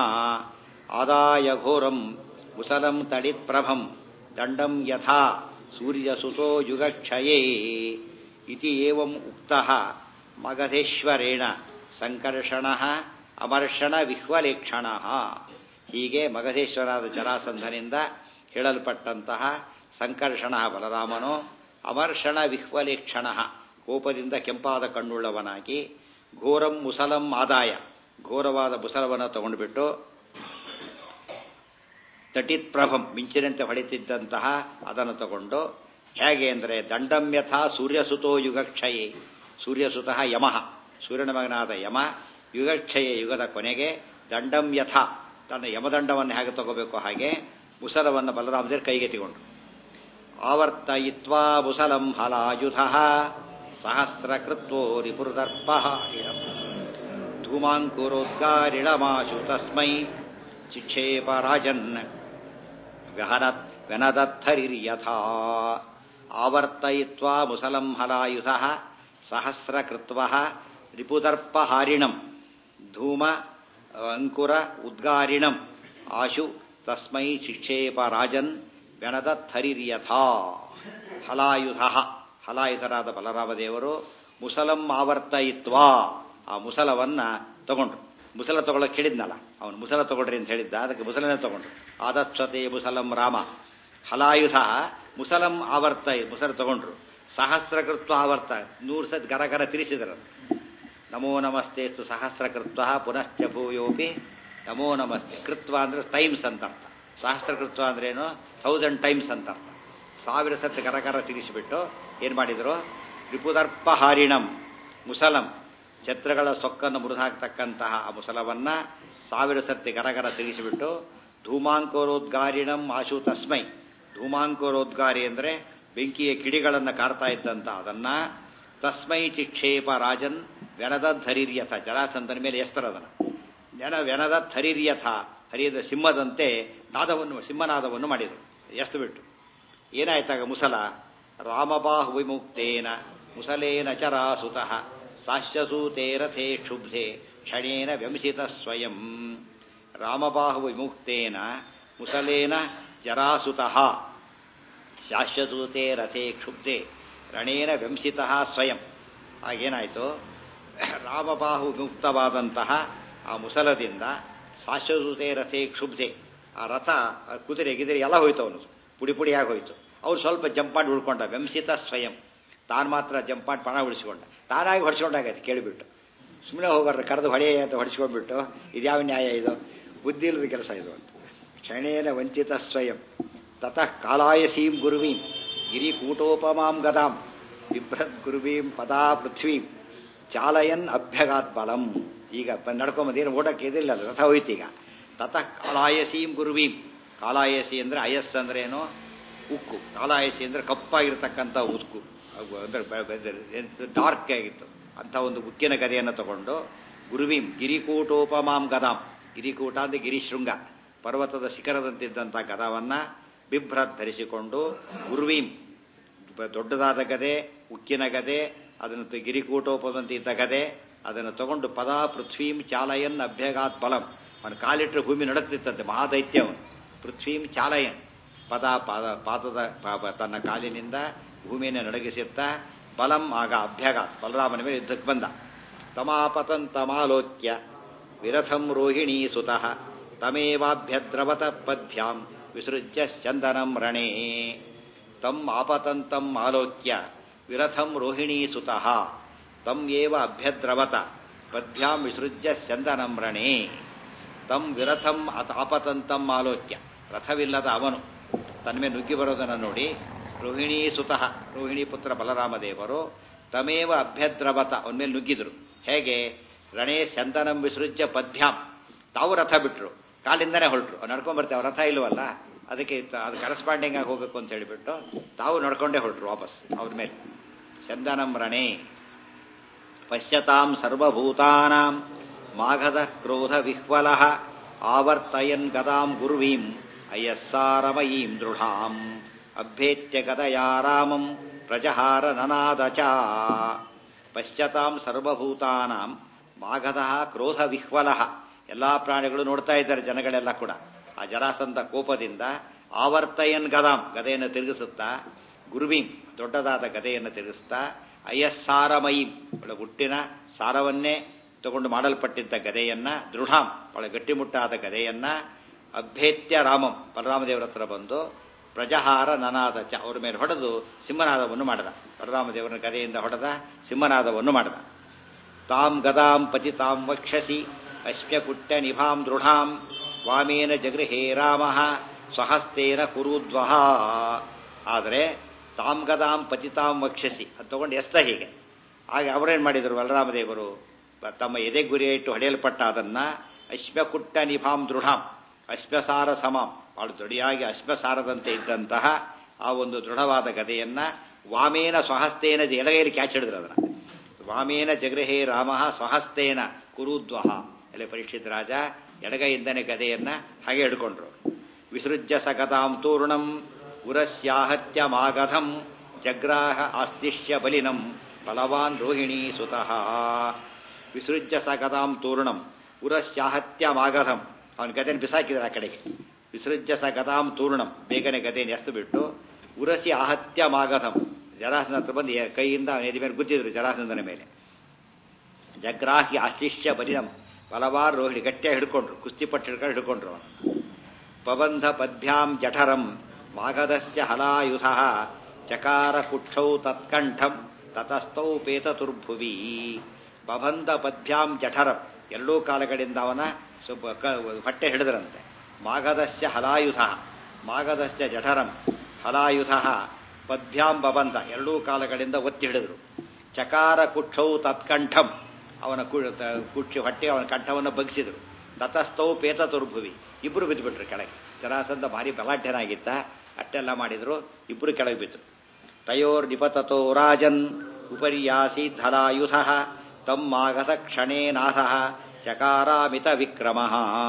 ಆದಾಯ ಘೋರಂ ಕುಸಲಂ ತಡಿತ್ಪ್ರಭಂ ದಂಡಂ ಯಥಾ ಸೂರ್ಯಸುತೋ ಯುಗಕ್ಷಯೇ ಇತಿ ಏವಂ ಉಕ್ತಃ ಮಗಧೇಶ್ವರೇಣ ಸಂಕರ್ಷಣ ಅಮರ್ಷಣ ವಿಹ್ವಲೇಕ್ಷಣ ಹೀಗೆ ಮಗಧೇಶ್ವರಾದ ಜರಾಸಂಧನಿಂದ ಹೇಳಲ್ಪಟ್ಟಂತಹ ಸಂಕರ್ಷಣ ಬಲರಾಮನು ಅಮರ್ಷಣ ವಿಹ್ವಲೇಕ್ಷಣ ಕೋಪದಿಂದ ಕೆಂಪಾದ ಕಣ್ಣುಳ್ಳವನಾಗಿ ಘೋರಂ ಮುಸಲಂ ಆದಾಯ ಘೋರವಾದ ಮುಸಲವನ್ನು ತಗೊಂಡುಬಿಟ್ಟು ತಟಿತ್ ಪ್ರಭಂ ಮಿಂಚಿನಂತೆ ಹೊಡೆತಿದ್ದಂತಹ ಅದನ್ನು ತಗೊಂಡು ಹೇಗೆ ಅಂದರೆ ದಂಡಮ್ಯಥ ಸೂರ್ಯಸುತೋ ಯುಗಕ್ಷಯೇ ಸೂರ್ಯಸುತಃ ಯಮಃ ಸೂರ್ಯನ ಮಗನಾದ ಯಮ ಯುಗಕ್ಷಯೇ ಯುಗದ ಕೊನೆಗೆ ದಂಡಂ ಯಥ ತನ್ನ ಯಮದಂಡವನ್ನು ಹೇಗೆ ತಗೋಬೇಕು ಹಾಗೆ ಮುಸಲವನ್ನು ಬಲರಾಮದೇವರು ಕೈಗೆ ತಗೊಂಡು ಆವರ್ತಯಿತ್ವಾ ಮುಸಲಂ ಹಲಾಯುಧ ಸಹಸ್ರಕೃತ್ವೋ ರಿಪುರ್ದರ್ಪ ಧೂಮಾಂಕುರೋದ್ಗಾರಿಣಮಾಶು ತಸ್ಮೈ ಚಿಕ್ಷೇಪ ರಾಜನ್ ವ್ಯಹನತ್ ವ್ಯನದತ್ತರಿರ್ಯಥಾ ಆವರ್ತಯಿತ್ವಾ ಮುಸಲಂ ಹಲಾಯುಧ ಸಹಸ್ರಕೃತ್ವ ರಿಪುದರ್ಪಹಾರಿಣಂ ಧೂಮ ಅಂಕುರ ಉದ್ಗಾರಿಣಂ ಆಶು ತಸ್ಮೈ ಶಿಕ್ಷೇಪ ರಾಜನ್ ವ್ಯನದತ್ತರಿರ್ಯಥಾ ಹಲಾಯುಧ ಹಲಾಯುಧರಾದ ಬಲರಾಮದೇವರು ಮುಸಲಂ ಆವರ್ತಯಿತ್ವಾ ಆ ಮುಸಲವನ್ನ ತಗೊಂಡ್ರು ಮುಸಲ ತಗೊಳಕ್ಕೆ ಹೇಳಿದ್ನಲ್ಲ ಅವನು ಮುಸಲ ತಗೊಳ್ರಿ ಅಂತ ಹೇಳಿದ್ದ ಅದಕ್ಕೆ ಮುಸಲನೇ ತಗೊಂಡ್ರು ಆದತ್ಸತೆ ಮುಸಲಂ ರಾಮ ಹಲಾಯುಧ ಮುಸಲಂ ಆವರ್ತ ಮುಸಲ ತಗೊಂಡ್ರು ಸಹಸ್ರಕೃತ್ವ ಆವರ್ತ ನೂರು ಸತ್ ಗರ ಗರ ತಿರುಸಿದ್ರು ನಮೋ ನಮಸ್ತೆ ಸಹಸ್ರಕೃತ್ವ ಪುನಶ್ಚ ಭೂಯೋಪಿ ನಮೋ ನಮಸ್ತೆ ಕೃತ್ವ ಅಂದ್ರೆ ಟೈಮ್ಸ್ ಅಂತ ಅರ್ಥ ಸಹಸ್ರಕೃತ್ವ ಅಂದ್ರೇನು ಥೌಸಂಡ್ ಟೈಮ್ಸ್ ಅಂತ ಅರ್ಥ ಸಾವಿರ ಸತ್ತು ಕರಕರ ತಿರುಗಿಸಿಬಿಟ್ಟು ಏನು ಮಾಡಿದರು ರಿಪುದರ್ಪ ಹಾರಿಣಂ ಮುಸಲಂ ಛತ್ರಗಳ ಸೊಕ್ಕನ್ನು ಮುರಿದಾಕ್ತಕ್ಕಂತಹ ಆ ಮುಸಲವನ್ನ ಸಾವಿರ ಸತ್ತಿ ಗರಗರ ತಿರುಗಿಸಿಬಿಟ್ಟು ಧೂಮಾಂಕೋರೋದ್ಗಾರಿಣಂ ಆಶು ತಸ್ಮೈ ಧೂಮಾಂಕೋರೋದ್ಗಾರಿ ಅಂದರೆ ಬೆಂಕಿಯ ಕಿಡಿಗಳನ್ನು ಕಾರ್ತಾ ಇದ್ದಂತ ಅದನ್ನ ತಸ್ಮೈ ಚಿಕ್ಷೇಪ ರಾಜನ್ ವ್ಯನದ ಧರಿರ್ಯಥ ಜಲಾಸಂದನ ಮೇಲೆ ಎಸ್ತರದನ ಜನ ವ್ಯನದ ಥರಿರ್ಯಥ ಹರಿಯದ ಸಿಂಹದಂತೆ ನಾದವನ್ನು ಸಿಂಹನಾದವನ್ನು ಮಾಡಿದರು ಎಸ್ತು ಬಿಟ್ಟು ಏನಾಯ್ತಾಗ ಮುಸಲ ರಾಮಬಾಹು ವಿಮುಕ್ತೇನ ಮುಸಲೇನ ಚರಾಸುತಃ ಸಾಶ್ಯಸೂತೆ ರಥೇ ಕ್ಷುಬ್ಧೆ ಕ್ಷಣೇನ ವ್ಯಂಸಿತ ಸ್ವಯಂ ರಾಮಬಾಹು ವಿಮುಕ್ತೇನ ಮುಸಲೇನ ಜರಾಸುತಃ ಶಾಶ್ವಸೂತೆ ರಥೇ ಕ್ಷುಬ್ಧೆ ರಣೇನ ವ್ಯಂಸಿತಃ ಸ್ವಯಂ ಆಗೇನಾಯಿತು ರಾಮಬಾಹು ವಿಮುಕ್ತವಾದಂತಹ ಆ ಮುಸಲದಿಂದ ಶಾಶ್ವಸೂತೆ ರಥೇ ಕ್ಷುಬ್ಧೆ ಆ ರಥ ಆ ಕುದುರೆ ಗಿದಿರೆ ಎಲ್ಲ ಹೋಯ್ತು ಅವನು ಪುಡಿ ಪುಡಿಯಾಗಿ ಹೋಯ್ತು ಅವ್ರು ಸ್ವಲ್ಪ ಜಂಪ್ ಮಾಡಿ ಉಳ್ಕೊಂಡ ವ್ಯಂಸಿತ ಸ್ವಯಂ ತಾನು ಮಾತ್ರ ಜಂಪ್ ಮಾಡಿ ಪಣ ಉಳಿಸ್ಕೊಂಡ ತಾನಾಗಿ ಹೊಡ್ಸ್ಕೊಂಡಾಗೈತೆ ಕೇಳಿಬಿಟ್ಟು ಸುಮ್ಮನೆ ಹೋಗೋರು ಕರೆದು ಹೊಡೆಯ ಅಂತ ಹೊಡಿಸ್ಕೊಂಡ್ಬಿಟ್ಟು ಇದ್ಯಾವ ನ್ಯಾಯ ಇದು ಬುದ್ಧಿ ಇಲ್ಲದ ಕೆಲಸ ಇದು ಅಂತ ಕ್ಷಣೇನ ವಂಚಿತ ಸ್ವಯಂ ತತಃ ಕಾಲಾಯಸೀಂ ಗುರುವೀಂ ಗಿರಿಕೂಟೋಪಮಾಂ ಗದಾಂ ಬಿಭ್ರದ್ ಗುರುವೀಂ ಪದಾ ಪೃಥ್ವೀಂ ಚಾಲಯನ್ ಅಭ್ಯಗಾತ್ ಬಲಂ ಈಗ ನಡ್ಕೊಂಬಂದೇನು ಓಟಕ್ಕೆ ಇದಿಲ್ಲ ಅದು ರಥ ಹೋಯ್ತು ಈಗ ತತಃ ಕಾಲಾಯಸೀಂ ಗುರುವೀಂ ಕಾಲಾಯಸಿ ಅಂದ್ರೆ ಅಯಸ್ ಅಂದ್ರೆ ಏನು ಉಕ್ಕು ಕಾಲಾಯಸಿ ಅಂದ್ರೆ ಕಪ್ಪಾಗಿರ್ತಕ್ಕಂಥ ಉಕ್ಕು ಅಂದ್ರೆ ಡಾರ್ಕ್ ಆಗಿತ್ತು ಅಂತ ಒಂದು ಉಕ್ಕಿನ ಗದೆಯನ್ನು ತಗೊಂಡು ಗುರುವೀಂ ಗಿರಿಕೂಟೋಪಮಾಂ ಗದಾಂ ಗಿರಿಕೂಟ ಅಂದ್ರೆ ಗಿರಿಶೃಂಗ ಪರ್ವತದ ಶಿಖರದಂತಿದ್ದಂಥ ಗದವನ್ನ ಬಿಭ್ರತ್ ಧರಿಸಿಕೊಂಡು ಗುರುವೀಂ ದೊಡ್ಡದಾದ ಗದೆ ಉಕ್ಕಿನ ಗದೆ ಅದನ್ನು ಗಿರಿಕೂಟೋಪದಂತೆ ಇದ್ದ ಗದೆ ಅದನ್ನು ತಗೊಂಡು ಪದ ಪೃಥ್ವೀಂ ಚಾಲಯನ್ ಅಭ್ಯಗಾತ್ ಬಲಂ ಅವನು ಕಾಲಿಟ್ಟರೆ ಭೂಮಿ ನಡುತ್ತಿತ್ತಂತೆ ಮಹಾದೈತ್ಯ ಅವನು ಪೃಥ್ವೀಂ ಚಾಲಯನ್ ಪದ ಪಾದ ಪಾದದ ತನ್ನ ಕಾಲಿನಿಂದ ಭೂಮಿಯನ್ನು ನಡಗಿಸುತ್ತಾ ಬಲಂ ಆಗ ಅಭ್ಯಗಾತ್ ಬಲರಾಮನ ಮೇಲೆ ಯುದ್ಧಕ್ಕೆ ಬಂದ ತಮಾಪತಂತಮಾಲೋಕ್ಯ ವಿರಥಂ ರೋಹಿಣೀ ಸುತಃ ತಮೇವಾಭ್ಯದ್ರವತ ಪದ್ಭ್ಯಾಂ ವಿಸೃಜ್ಯ ಚಂದನಂ ರಣೇ ತಮ್ ಆಪತಂತಂ ಆಲೋಕ್ಯ ವಿರಥಂ ರೋಹಿಣೀ ಸುತಃ ತಮ್ ಏವ ಅಭ್ಯದ್ರವತ ಪದ್ಭ್ಯಾಂ ವಿಸೃಜ್ಯ ಚಂದನಂ ರಣೇ ತಮ್ ವಿರಥಂ ಆಪತಂತಂ ಆಲೋಕ್ಯ ರಥವಿಲ್ಲದ ಅವನು ತನ್ಮೇ ನುಗ್ಗಿ ಬರೋದನ್ನು ನೋಡಿ ರೋಹಿಣೀ ಸುತಃ ರೋಹಿಣಿ ಪುತ್ರ ಬಲರಾಮದೇವರು ತಮೇವ ಅಭ್ಯದ್ರವತ ಅವನ ಮೇಲೆ ನುಗ್ಗಿದ್ರು ಹೇಗೆ ರಣೇ ಚಂದನಂ ವಿಸೃಜ್ಯ ಪದ್ಭ್ಯಾಂ ತಾವು ರಥ ಬಿಟ್ರು ಕಾಲಿಂದನೇ ಹೊರಟ್ರು ನಡ್ಕೊಂಡ್ ಬರ್ತೇವೆ ರಥ ಇಲ್ವಲ್ಲ ಅದಕ್ಕೆ ಅದು ಕರೆಸ್ಪಾಂಡಿಂಗ್ ಆಗಿ ಹೋಗಬೇಕು ಅಂತ ಹೇಳಿಬಿಟ್ಟು ತಾವು ನಡ್ಕೊಂಡೇ ಹೊರಟ್ರು ವಾಪಸ್ ಅವ್ರ ಮೇಲೆ ಚಂದನಂ ರಣೇ ಪಶ್ಯತಾಂ ಸರ್ವಭೂತಾನಾಂ ಮಾಘದ ಕ್ರೋಧ ವಿಹ್ವಲ ಆವರ್ತಯನ್ ಗದಾಂ ಗುರ್ವೀಂ ಅಯಸ್ಸಾರಮಯೀಂ ದೃಢಾಂ ಅಭ್ಯೇತ್ಯ ಗದಯಾ ರಾಮಂ ಪ್ರಜಹಾರ ನನಾದ ಚ ಪಶ್ಯತಾಂ ಸರ್ವಭೂತಾನಾಂ ಮಾಘದ ಕ್ರೋಧ ವಿಹ್ವಲ ಎಲ್ಲಾ ಪ್ರಾಣಿಗಳು ನೋಡ್ತಾ ಇದ್ದಾರೆ ಜನಗಳೆಲ್ಲ ಕೂಡ ಆ ಜರಾಸಂಧ ಕೋಪದಿಂದ ಆವರ್ತಯನ್ ಗದಾಂ ಗದೆಯನ್ನು ತಿರುಗಿಸುತ್ತಾ ಗುರುವೀಂ ದೊಡ್ಡದಾದ ಗದೆಯನ್ನು ತಿರುಗಿಸ್ತಾ ಅಯಸ್ಸಾರಮಯೀಂ ಒಳ ಹುಟ್ಟಿನ ಸಾರವನ್ನೇ ತಗೊಂಡು ಮಾಡಲ್ಪಟ್ಟಿದ್ದ ಗದೆಯನ್ನ ದೃಢಾಂ ಒಳ ಗಟ್ಟಿಮುಟ್ಟಾದ ಗದೆಯನ್ನ ಅಭ್ಯೇತ್ಯ ರಾಮಂ ಬಲರಾಮದೇವರ ಹತ್ರ ಬಂದು ಪ್ರಜಹಾರ ನನಾದ ಚ ಅವ್ರ ಮೇಲೆ ಹೊಡೆದು ಸಿಂಹನಾದವನ್ನು ಮಾಡಿದ ಬಲರಾಮದೇವರ ಗದೆಯಿಂದ ಹೊಡೆದ ಸಿಂಹನಾದವನ್ನು ಮಾಡಿದ ತಾಂ ಗದಾಂ ಪತಿತಾಂ ವಕ್ಷಸಿ ಅಶ್ಮ್ಯಕುಟ್ಟ ನಿಭಾಂ ದೃಢಾಂ ವಾಮೇನ ಜಗೃಹೇ ರಾಮ ಸ್ವಹಸ್ತೇನ ಕುರುದ್ವಹ ಆದರೆ ತಾಂ ಗದಾಂ ಪತಿತಾಂ ವಕ್ಷಸಿ ಅದು ತಗೊಂಡು ಎಸ್ತ ಹೀಗೆ ಹಾಗೆ ಅವರೇನು ಮಾಡಿದರು ಬಲರಾಮದೇವರು ತಮ್ಮ ಎದೆ ಗುರಿ ಇಟ್ಟು ಹೊಡೆಯಲ್ಪಟ್ಟ ಅದನ್ನ ಅಶ್ಮ್ಯಕುಟ್ಟ ನಿಭಾಂ ದೃಢಾಂ ಅಶ್ಮಸಾರ ಸಮಾಂ ಬಹಳ ದೊಡಿಯಾಗಿ ಅಶ್ಮಸಾರದಂತೆ ಇದ್ದಂತಹ ಆ ಒಂದು ದೃಢವಾದ ಗದೆಯನ್ನ ವಾಮೇನ ಸ್ವಹಸ್ತೇನ ಎಡಗೈಲಿ ಕ್ಯಾಚ್ ಹಿಡಿದ್ರು ಅದನ್ನ ವಾಮೇನ ಜಗೃಹೇ ರಾಮ ಸ್ವಹಸ್ತೇನ ಕುರುದ್ವಹ ಎಲೆ ಪರೀಕ್ಷಿತ್ ರಾಜ ಎಡಗೈಯಿಂದನೇ ಗದೆಯನ್ನ ಹಾಗೆ ಹಿಡ್ಕೊಂಡ್ರು ವಿಸೃಜ್ಯ ಸಗತಾಂ ತೂರ್ಣಂ ಉರಸ್ಯಾಹತ್ಯ ಮಾಗಧಂ ಜಗ್ರಾಹ ಆಸ್ತಿಷ್ಯ ಬಲಿನಂ ಬಲವಾನ್ ರೋಹಿಣಿ ಸುತಃ ವಿಸೃಜ್ಯ ಸಗತಾಂ ತೂರ್ಣಂ ಉರಸ್ಯಾಹತ್ಯ ಮಾಗಧಂ ಅವನ ಗದೆಯನ್ನು ಬಿಸಾಕಿದ್ರೆ ಆ ಕಡೆಗೆ ವಿಸೃಜ್ಯ ಸ ಗದಾಂ ತೂರ್ಣಂ ಬೇಗನೆ ಗದೆಯನ್ನು ಎಸ್ತು ಬಿಟ್ಟು ಉರಸಿ ಆಹತ್ಯ ಮಾಗಧಂ ಜರಾಸನ ಹತ್ರ ಬಂದು ಕೈಯಿಂದ ಎದೆ ಮೇಲೆ ಗುದ್ದಿದ್ರು ಜರಾಸಂದನ ಮೇಲೆ ಜಗ್ರಾಹಿ ಆಶಿಷ್ಯ ಬಲಿನಂ ಹಲವಾರು ರೋಹಿಣಿ ಗಟ್ಟಿಯಾಗಿ ಹಿಡ್ಕೊಂಡ್ರು ಕುಸ್ತಿ ಪಟ್ಟು ಹಿಡ್ಕೊಂಡು ಹಿಡ್ಕೊಂಡ್ರು ಅವನು ಪಬಂಧ ಪದ್ಭ್ಯಾಂ ಜಠರಂ ಮಾಗಧಸ್ಯ ಹಲಾಯುಧ ಚಕಾರ ಕುಕ್ಷೌ ತತ್ಕಂಠಂ ತತಸ್ಥೌ ಪೇತತುರ್ಭುವಿ ಬಬಂಧ ಪದ್ಭ್ಯಾಂ ಜಠರಂ ಎರಡೂ ಕಾಲಗಳಿಂದ ಅವನ ಸ್ವಲ್ಪ ಕ- ಹೊಟ್ಟೆ ಹಿಡಿದ್ರಂತೆ ಮಾಗಧಸ್ಯ ಹಲಾಯುಧ ಮಾಗಧಸ್ಯ ಜಠರಂ ಹಲಾಯುಧ ಪದ್ಭ್ಯಾಂ ಬಬಂಧ ಎರಡೂ ಕಾಲಗಳಿಂದ ಒತ್ತಿ ಹಿಡಿದ್ರು ಚಕಾರ ಕುಕ್ಷೌ ತತ್ಕಂಠಂ ಅವನ ಕು- ತ- ಕುಕ್ಷಿ ಹೊಟ್ಟೆ ಅವನ ಕಂಠವನ್ನು ಬಗ್ಸಿದ್ರು ತತಸ್ಥೌ ಪೇತತುರ್ಭುವಿ ಇಬ್ರು ಬಿದ್ದುಬಿಟ್ರು ಕೆಳಗೆ ಜರಾಸಂಧ ಭಾರಿ ಬಲಾಢ್ಯನಾಗಿದ್ದ ಅಷ್ಟೆಲ್ಲ ಮಾಡಿದ್ರು ಇಬ್ರು ಕೆಳಗೆ ಬಿದ್ರು ತಯೋರ್ ನಿಪತತೋ ರಾಜನ್ ಉಪರ್ಯಾಸೀತ್ ಹಲಾಯುಧ ತಮ್ಮಾಗತ ಕ್ಷಣೇನಾಥ ಚಕಾರಾಮಿತ ವಿಕ್ರಮ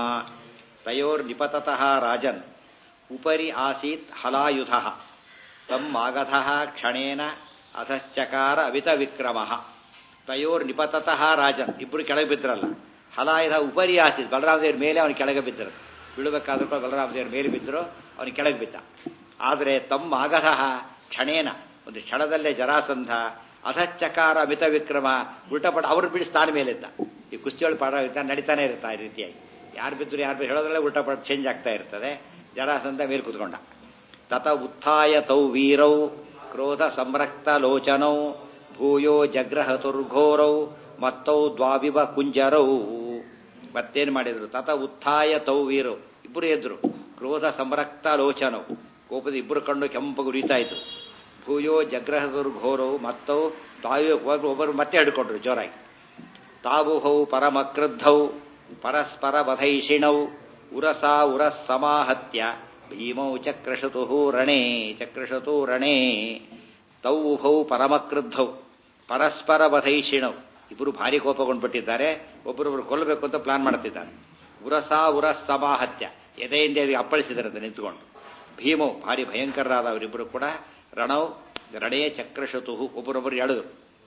ತಯೋರ್ ನಿಪತತಃ ರಾಜನ್ ಉಪರಿ ಆಸೀತ್ ಹಲಾಯುಧ ತಮ್ಮಾಗಧ ಕ್ಷಣೇನ ಅಧಶ್ಚಕಾರ ಅವಿತ ವಿಕ್ರಮ ತಯೋರ್ ನಿಪತತಃ ರಾಜನ್ ಇಬ್ರು ಕೆಳಗೆ ಬಿದ್ರಲ್ಲ ಹಲಾಯುಧ ಉಪರಿ ಆಸೀತ್ ಬಲರಾಮದೇವ್ರ ಮೇಲೆ ಅವನು ಕೆಳಗೆ ಬಿದ್ದರು ಬೀಳಬೇಕಾದ್ರೂ ಕೂಡ ಬಲರಾಮದೇವ್ರ ಮೇಲೆ ಬಿದ್ದರು ಅವನು ಕೆಳಗೆ ಬಿದ್ದ ಆದರೆ ತಮ್ಮ ಆಗಧ ಕ್ಷಣೇನ ಒಂದು ಕ್ಷಣದಲ್ಲೇ ಜರಾಸಂಧ ಅಧಶ್ಚಕಾರ ಮಿತ ವಿಕ್ರಮ ಉಲ್ಟಪಟ ಅವ್ರು ಬಿಡಿಸಿ ತಾನ ಮೇಲಿದ್ದ ಈ ಕುಸ್ತಿಯೊಳಗೆ ಪಾಠ ಇರ್ತಾ ನಡೀತಾನೆ ಇರ್ತಾ ಈ ರೀತಿಯಾಗಿ ಯಾರು ಬಿದ್ದರು ಯಾರು ಬಿದ್ದು ಹೇಳೋದ್ರಲ್ಲೇ ಉಲ್ಟಪಟ ಚೇಂಜ್ ಆಗ್ತಾ ಇರ್ತದೆ ಜರಾಸಂಧ ಮೇಲೆ ಕುತ್ಕೊಂಡ ತತ ಉತ್ಥಾಯ ತೌ ವೀರೌ ಕ್ರೋಧ ಸಂರಕ್ತ ಲೋಚನೌ ಭೂಯೋ ಜಗ್ರಹತುರ್ಘೋರೌ ಮತ್ತೌ ದ್ವಾವಿವ ಕುಂಜರೌ ಮತ್ತೇನು ಮಾಡಿದ್ರು ತತ ಉತ್ಥಾಯ ತೌ ವೀರು ಇಬ್ಬರು ಎದ್ರು ಕ್ರೋಧ ಸಂರಕ್ತ ಲೋಚನೌ ಕೋಪದ ಇಬ್ಬರು ಕಣ್ಣು ಕೆಂಪು ಉರಿತಾ ಇತ್ತು ಭೂಯೋ ಜಗ್ರಹದುರ್ಘೋರವು ಮತ್ತವು ತಾವು ಒಬ್ಬರು ಮತ್ತೆ ಹಿಡ್ಕೊಂಡ್ರು ಜೋರಾಗಿ ತಾವುಹೌ ಪರಮ ಕ್ರುದ್ಧೌ ಪರಸ್ಪರ ಬಧೈಷಿಣೌ ಉರಸಾ ಉರಸ್ ಸಮಾಹತ್ಯ ಭೀಮೌ ಚಕ್ರಶತು ರಣೇ ಚಕ್ರಶತು ರಣೇ ತೌಹೌ ಪರಮ ಕ್ರುದ್ಧೌ ಪರಸ್ಪರ ಬಧೈಷಿಣೌ ಇಬ್ಬರು ಭಾರಿ ಕೋಪಗೊಂಡ್ಬಿಟ್ಟಿದ್ದಾರೆ ಒಬ್ಬರೊಬ್ಬರು ಕೊಲ್ಲಬೇಕು ಅಂತ ಪ್ಲಾನ್ ಮಾಡ್ತಿದ್ದಾರೆ ಉರಸಾ ಉರಸ್ ಸಮಾಹತ್ಯ ಎದೆಯಿಂದ ಎದೆಗೆ ಅಪ್ಪಳಿಸಿದರಂತೆ ನಿಂತ್ಕೊಂಡು ಭೀಮವು ಭಾರಿ ಭಯಂಕರರಾದ ಅವರಿಬ್ಬರು ಕೂಡ ರಣೌ ರಣೇ ಚಕ್ರಶತು ಒಬ್ಬರೊಬ್ಬರು ಎಳೆದರು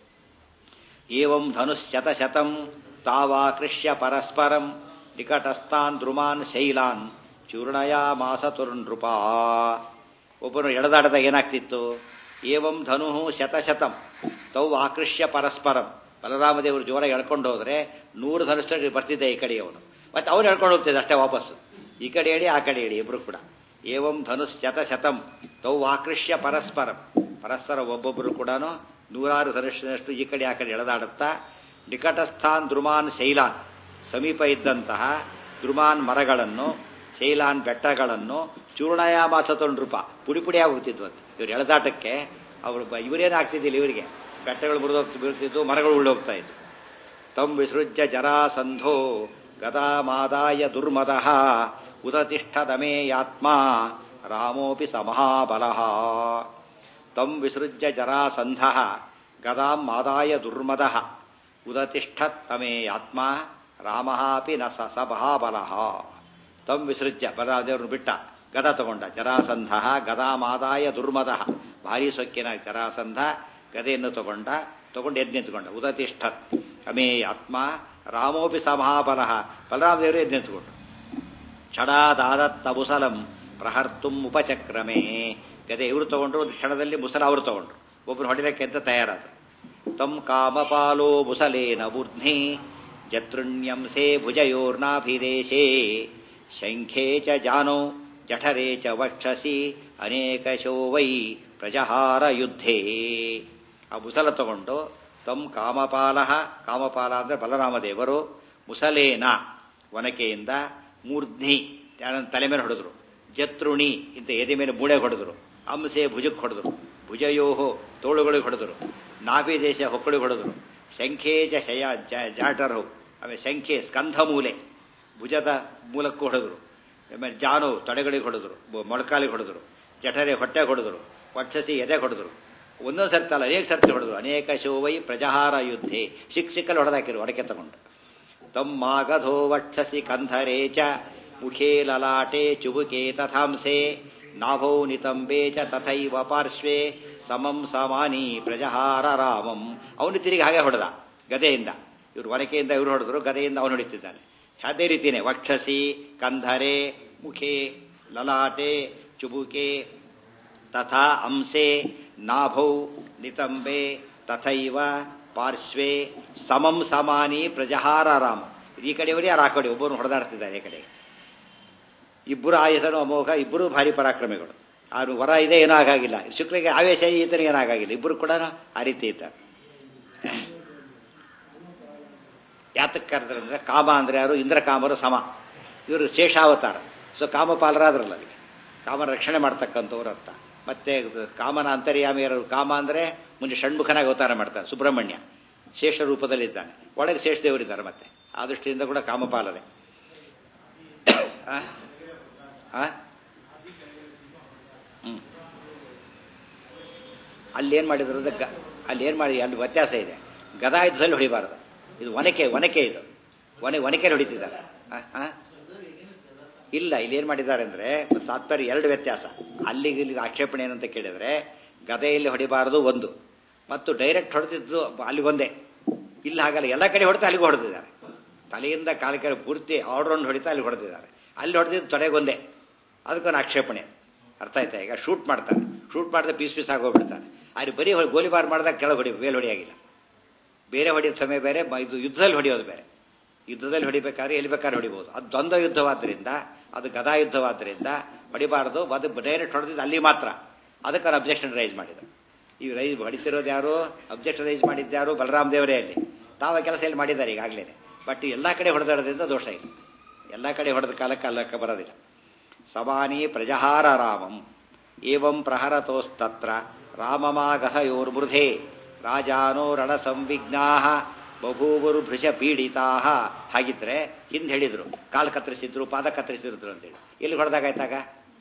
ಏವಂ ಧನುಶತಶತಂ ತಾವಾಕೃಷ್ಯ ಪರಸ್ಪರಂ ನಿಕಟಸ್ಥಾನ್ ದ್ರುಮಾನ್ ಶೈಲಾನ್ ಚೂರ್ಣಯಾಮಾಸತುರ್ನೃಪ ಒಬ್ಬರು ಎಳೆದಾಡದಾಗ ಏನಾಗ್ತಿತ್ತು ಏವಂ ಧನು ಶತಶತಂ ತೌ ಆಕೃಷ್ಯ ಪರಸ್ಪರಂ ಬಲರಾಮದೇವರು ಜೋರ ಎಳ್ಕೊಂಡು ಹೋದ್ರೆ ನೂರು ಧನುಷ್ಠ ಬರ್ತಿದ್ದೆ ಈ ಕಡೆ ಅವನು ಮತ್ತೆ ಅವ್ರು ಎಳ್ಕೊಂಡು ಹೋಗ್ತಿದ್ದೆ ಅಷ್ಟೇ ವಾಪಸ್ಸು ಈ ಕಡೆ ಹೇಳಿ ಆ ಕಡೆ ಹೇಳಿ ಇಬ್ರು ಕೂಡ ಏವಂ ಧನುಸ್ ಶತಶತಂ ತೌ ಆಕೃಷ್ಯ ಪರಸ್ಪರಂ ಪರಸ್ಪರ ಒಬ್ಬೊಬ್ಬರು ಕೂಡ ನೂರಾರು ಧನುಷ್ನಷ್ಟು ಈ ಕಡೆ ಆ ಕಡೆ ಎಳೆದಾಡುತ್ತಾ ನಿಕಟಸ್ಥಾನ್ ದ್ರುಮಾನ್ ಶೈಲಾನ್ ಸಮೀಪ ಇದ್ದಂತಹ ದ್ರುಮಾನ್ ಮರಗಳನ್ನು ಶೈಲಾನ್ ಬೆಟ್ಟಗಳನ್ನು ಚೂರ್ಣಯಾಮಾಸತೊಂದು ರೂಪ ಪುಡಿ ಪುಡಿ ಆಗೋಗ್ತಿದ್ವು ಅದು ಇವ್ರು ಎಳೆದಾಟಕ್ಕೆ ಅವರು ಇವರೇನು ಆಗ್ತಿದ್ದಿಲ್ಲ ಇವರಿಗೆ ಬೆಟ್ಟಗಳು ಮುರಿದೋಗ್ತಿ ಬೀಳ್ತಿದ್ವು ಮರಗಳು ಉಳ್ಳೋಗ್ತಾ ಇದ್ವು ತಂ ವಿಸೃಜ್ಯ ಜರಾಸಂಧೋ ಗದಾಮಾದಾಯ ದುರ್ಮದಃ ಉದತಿಷ್ಠದಮೇಯಾತ್ಮ ರಾಮೋಪಿ ಸಮಹಾಬಲಃ ತಂ ವಿಸೃಜ್ಯ ಜರಾಸಂಧ ಗದಾಂ ಮಾದಾಯ ದುರ್ಮದಃ ಉದತಿಷ್ಠತ್ ತಮೇಯಾತ್ಮ ರಾಮಃ ಅಪಿ ನ ಸ ಸಭಾಬಲಃ ತಂ ವಿಸೃಜ್ಯ ಬಲರಾದೇವ್ರನ್ನ ಬಿಟ್ಟ ಗದ ತಗೊಂಡ ಜರಾಸಂಧ ಗದಾಮಾದಾಯ ದುರ್ಮದಃ ಭಾರಿ ಸೊಕ್ಕಿನ ಜರಾಸಂಧ ಗದೆಯನ್ನು ತಗೊಂಡ ತಗೊಂಡು ಎದ್ದು ನಿಂತ್ಕೊಂಡ ಉದತಿಷ್ಠತ್ ಅಮೇ ಆತ್ಮ ರಾಮೋಪಿ ಸಮಹಾಬಲಃ ಬಲರಾಮದೇವರು ಎದ್ದು ನಿಂತ್ಕೊಂಡ್ರು ಕ್ಷಣಾದಾದತ್ತ ಮುಸಲಂ ಪ್ರಹರ್ತುಂ ಉಪಚಕ್ರಮೇ ಗದೆ ಇವರು ತಗೊಂಡ್ರು ಒಂದು ಕ್ಷಣದಲ್ಲಿ ಮುಸಲ ಅವರು ತಗೊಂಡ್ರು ಒಬ್ಬರು ಹೊಡಿಲಕ್ಕೆ ಅಂತ ತಯಾರಾದರು ತಂ ಕಾಮಪಾಲೋ ಮುಸಲೇನ ಬುರ್ಧ್ನಿ ಜತೃಣ್ಯಂಸೆ ಭುಜಯೋರ್ನಾಭಿದೇಶೇ ಶಂಖೇ ಚ ಜಾನೋ ಜಠರೇ ಚ ವಕ್ಷಸಿ ಅನೇಕಶೋ ವೈ ಪ್ರಜಹಾರ ಯುದ್ಧೇ ಆ ಮುಸಲ ತಗೊಂಡು ತಂ ಕಾಮಪಾಲ ಕಾಮಪಾಲ ಅಂದ್ರೆ ಬಲರಾಮದೇವರು ಮುಸಲೇನ ಒನಕೆಯಿಂದ ಮೂರ್ಧ್ನಿ ಯಾರನ್ನ ತಲೆ ಮೇಲೆ ಹೊಡೆದ್ರು ಜತೃಣಿ ಇಂತ ಎದೆ ಮೇಲೆ ಮೂಳೆ ಹೊಡೆದ್ರು ಅಂಸೆ ಭುಜಕ್ಕೆ ಹೊಡೆದ್ರು ಭುಜಯೋಹೋ ತೋಳುಗಳಿಗೆ ಹೊಡೆದ್ರು ನಾಭಿ ದೇಶ ಹೊಕ್ಕಳಿಗೆ ಹೊಡೆದ್ರು ಶಂಖೇಜ ಶಯ ಜಾಟರು ಆಮೇಲೆ ಶಂಖೆ ಸ್ಕಂಧ ಮೂಲೆ ಭುಜದ ಮೂಲಕ್ಕೂ ಹೊಡೆದ್ರು ಆಮೇಲೆ ಜಾನು ತೊಡೆಗಳಿಗೆ ಹೊಡೆದ್ರು ಮೊಳಕಾಲಿಗೆ ಹೊಡೆದ್ರು ಜಠರೆ ಹೊಟ್ಟೆ ಹೊಡೆದ್ರು ವಕ್ಷಸಿ ಎದೆ ಹೊಡೆದ್ರು ಒಂದೊಂದು ಸರ್ತಿ ಅಲ್ಲ ಅನೇಕ ಸರ್ತಿ ಹೊಡೆದ್ರು ಅನೇಕ ಶೋವೈ ಪ್ರಜಹಾರ ಯುದ್ಧೆ ಸಿಕ್ ಸಿಕ್ಕಲ್ಲಿ ಹೊಡೆದಾಕಿರು ಒಡಕೆ ತಗೊಂಡು ತಮ್ಮಾಗಧೋ ವಕ್ಷಸಿ ಕಂಧರೇ ಚ ಮುಖೇ ಲಲಾಟೆ ಚುಬುಕೆ ತಥಾಂಸೆ ನಾಭೌ ನಿತಂಬೆ ಚ ತಥೈವ ಪಾರ್ಶ್ವೆ ಸಮಂ ಸಮಾನಿ ಪ್ರಜಹಾರ ರಾಮಂ ಅವನು ತಿರುಗಿ ಹಾಗೆ ಹೊಡೆದ ಗದೆಯಿಂದ ಇವರು ಒನಕೆಯಿಂದ ಇವರು ಹೊಡೆದ್ರು ಗದೆಯಿಂದ ಅವನು ಹೊಡಿತಿದ್ದಾನೆ ಅದೇ ರೀತಿಯೇ ವಕ್ಷಸಿ ಕಂಧರೆ ಮುಖೆ ಲಲಾಟೆ ಚುಬುಕೆ ತಥಾ ಅಂಸೆ ನಾಭೌ ನಿತಂಬೆ ತಥೈವ ಪಾರ್ಶ್ವೆ ಸಮಂ ಸಮಾನಿ ಪ್ರಜಹಾರ ರಾಮ ಈ ಕಡೆ ಹೊಡಿ ಯಾರು ಆ ಕಡೆ ಒಬ್ಬರು ಹೊಡೆದಾಡ್ತಿದ್ದಾರೆ ಈ ಕಡೆ ಇಬ್ಬರು ಆಯುಧನು ಅಮೋಘ ಇಬ್ಬರು ಭಾರಿ ಪರಾಕ್ರಮಿಗಳು ಅವ್ರು ವರ ಇದೆ ಏನೂ ಆಗಾಗಿಲ್ಲ ಶುಕ್ಲಿಗೆ ಆವೇಶ ಈತನಿಗೆ ಏನಾಗಿಲ್ಲ ಇಬ್ಬರು ಕೂಡ ಆ ರೀತಿ ಇದ್ದಾರೆ ಯಾತಕ್ಕೆ ಕರೆದ್ರಂದ್ರೆ ಕಾಮ ಅಂದ್ರೆ ಯಾರು ಇಂದ್ರಕಾಮರು ಸಮ ಇವರು ಶೇಷಾವತಾರ ಸೊ ಕಾಮಪಾಲರಾದ್ರಲ್ಲ ಅದಕ್ಕೆ ಕಾಮನ ರಕ್ಷಣೆ ಮಾಡ್ತಕ್ಕಂಥವ್ರ ಅರ್ಥ ಮತ್ತೆ ಕಾಮನ ಅಂತರ್ಯಾಮಿ ಯಾರು ಕಾಮ ಅಂದ್ರೆ ಮುಂದೆ ಷಣ್ಮುಖನಾಗಿ ಅವತಾರ ಮಾಡ್ತಾರೆ ಸುಬ್ರಹ್ಮಣ್ಯ ಶೇಷ ರೂಪದಲ್ಲಿದ್ದಾನೆ ಒಳಗೆ ಶೇಷ ದೇವರಿದ್ದಾರೆ ಮತ್ತೆ ಆ ದೃಷ್ಟಿಯಿಂದ ಕೂಡ ಕಾಮಪಾಲನೆ ಆ? ಆ? ಹ್ಮ್ ಅಲ್ಲಿ ಏನ್ ಮಾಡಿದ್ರು ಅಂದ್ರೆ ಗ- ಅಲ್ಲಿ ಏನ್ ಮಾಡಿ ಅಲ್ಲಿ ವ್ಯತ್ಯಾಸ ಇದೆ ಗದಾಯುಧದಲ್ಲಿ ಹೊಡಿಬಾರದು ಇದು ಒನಕೆ ಒನಕೆ ಇದು ಒನೆ ಒನಕೆ ಹೊಡಿತಿದ್ದಾರೆ ಆ? ಆ? ಇಲ್ಲ ಇಲ್ಲಿ ಏನ್ ಮಾಡಿದ್ದಾರೆ ಅಂದ್ರೆ ತಾತ್ಪರ್ಯ ಎರಡು ವ್ಯತ್ಯಾಸ ಅಲ್ಲಿಗೆ ಇಲ್ಲಿಗೆ ಆಕ್ಷೇಪಣೆ ಏನಂತ ಕೇಳಿದ್ರೆ ಗದೆಯಲ್ಲಿ ಹೊಡಿಬಾರದು ಒಂದು ಮತ್ತು ಡೈರೆಕ್ಟ್ ಹೊಡೆದಿದ್ದು ಅಲ್ಲಿ ಒಂದೇ ಇಲ್ಲಿ ಹಾಗಲ್ಲ ಎಲ್ಲ ಕಡೆ ಹೊಡೆದು ಅಲ್ಲಿಗೆ ಹೊಡೆದಿದ್ದಾರೆ ತಲೆಯಿಂದ ಕಾಲ ಪೂರ್ತಿ ಆರ್ಡರ್ ಹೊಡಿತಾ ಅಲ್ಲಿ ಹೊಡೆದಿದ್ದಾರೆ ಅಲ್ಲಿ ಹೊಡೆದಿದ್ದು ತೊಡೆಗೊಂದೇ ಅದಕ್ಕೊಂದು ಆಕ್ಷೇಪಣೆ ಅರ್ಥ ಆಯ್ತಾ ಈಗ ಶೂಟ್ ಮಾಡ್ತಾರೆ ಶೂಟ್ ಮಾಡಿದ್ರೆ ಪೀಸ್ ಪೀಸ್ ಆಗೋಗ್ಬಿಡ್ತಾರೆ ಅಲ್ಲಿ ಬರೀ ಹೊಡಿ- ಗೋಲಿಬಾರ್ ಮಾಡಿದಾಗ ಕೆಳಗೆ ಹೊಡಿ ಮೇಲ್ ಹೊಡಿಯಾಗಿಲ್ಲ ಬೇರೆ ಹೊಡೆಯೋ ಸಮಯ ಬೇರೆ ಮ- ಇದು ಯುದ್ಧದಲ್ಲಿ ಹೊಡೆಯೋದು ಬೇರೆ ಯುದ್ಧದಲ್ಲಿ ಹೊಡಿಬೇಕಾದ್ರೆ ಎಲ್ಲಿ ಬೇಕಾದ್ರೆ ಹೊಡಿಬೋದು ಅದು ದ್ವಂದ್ವ ಯುದ್ಧವಾದ್ರಿಂದ ಅದು ಗದಾ ಯುದ್ಧವಾದ್ರಿಂದ ಹೊಡಿಬಾರದು ಅದು ಡೈರೆಕ್ಟ್ ಹೊಡೆದಿದ್ದು ಅಲ್ಲಿ ಮಾತ್ರ ಅದಕ್ಕೆ ಅವ್ರು ಅಬ್ಜೆಕ್ಷನ್ ರೈಸ್ ಮಾಡಿದ್ರು ಈ ರೈಸ್ ಹೊಡಿತಿರೋದು ಯಾರು ಅಬ್ಜೆಕ್ಷನ್ ರೈಸ್ ಮಾಡಿದ್ಯಾರು ಬಲರಾಮ್ ದೇವರೇ ಅಲ್ಲಿ ತಾವ ಕೆಲಸ ಇಲ್ಲಿ ಮಾಡಿದ್ದಾರೆ ಈಗಾಗಲೇ ಬಟ್ ಎಲ್ಲ ಕಡೆ ಹೊಡೆದಾಡೋದ್ರಿಂದ ದೋಷ ಇಲ್ಲ ಎಲ್ಲ ಕಡೆ ಹೊಡೆದ ಕಾಲಕ್ಕೆ ಅಲ್ಲಕ್ಕೆ ಬರೋದಿಲ್ಲ ಸಮಾನಿ ಪ್ರಜಹಾರ ರಾಮಂ ಏವಂ ಪ್ರಹರತೋಸ್ತತ್ರ ರಾಮಮಾಗಹಯೋರ್ಮೃಧೆ ರಾಜಾನೋ ರಣ ಸಂವಿಘ್ನಾ ಬಭೂವರು ಭೃಷ ಪೀಡಿತಾ ಹಾಗಿದ್ರೆ ಹಿಂದೆ ಹೇಳಿದ್ರು ಕಾಲು ಕತ್ತರಿಸಿದ್ರು ಪಾದ ಕತ್ತರಿಸಿದ್ರು ಅಂತೇಳಿ ಎಲ್ಲಿ ಹೊಡೆದಾಗಾಯ್ತಾಗ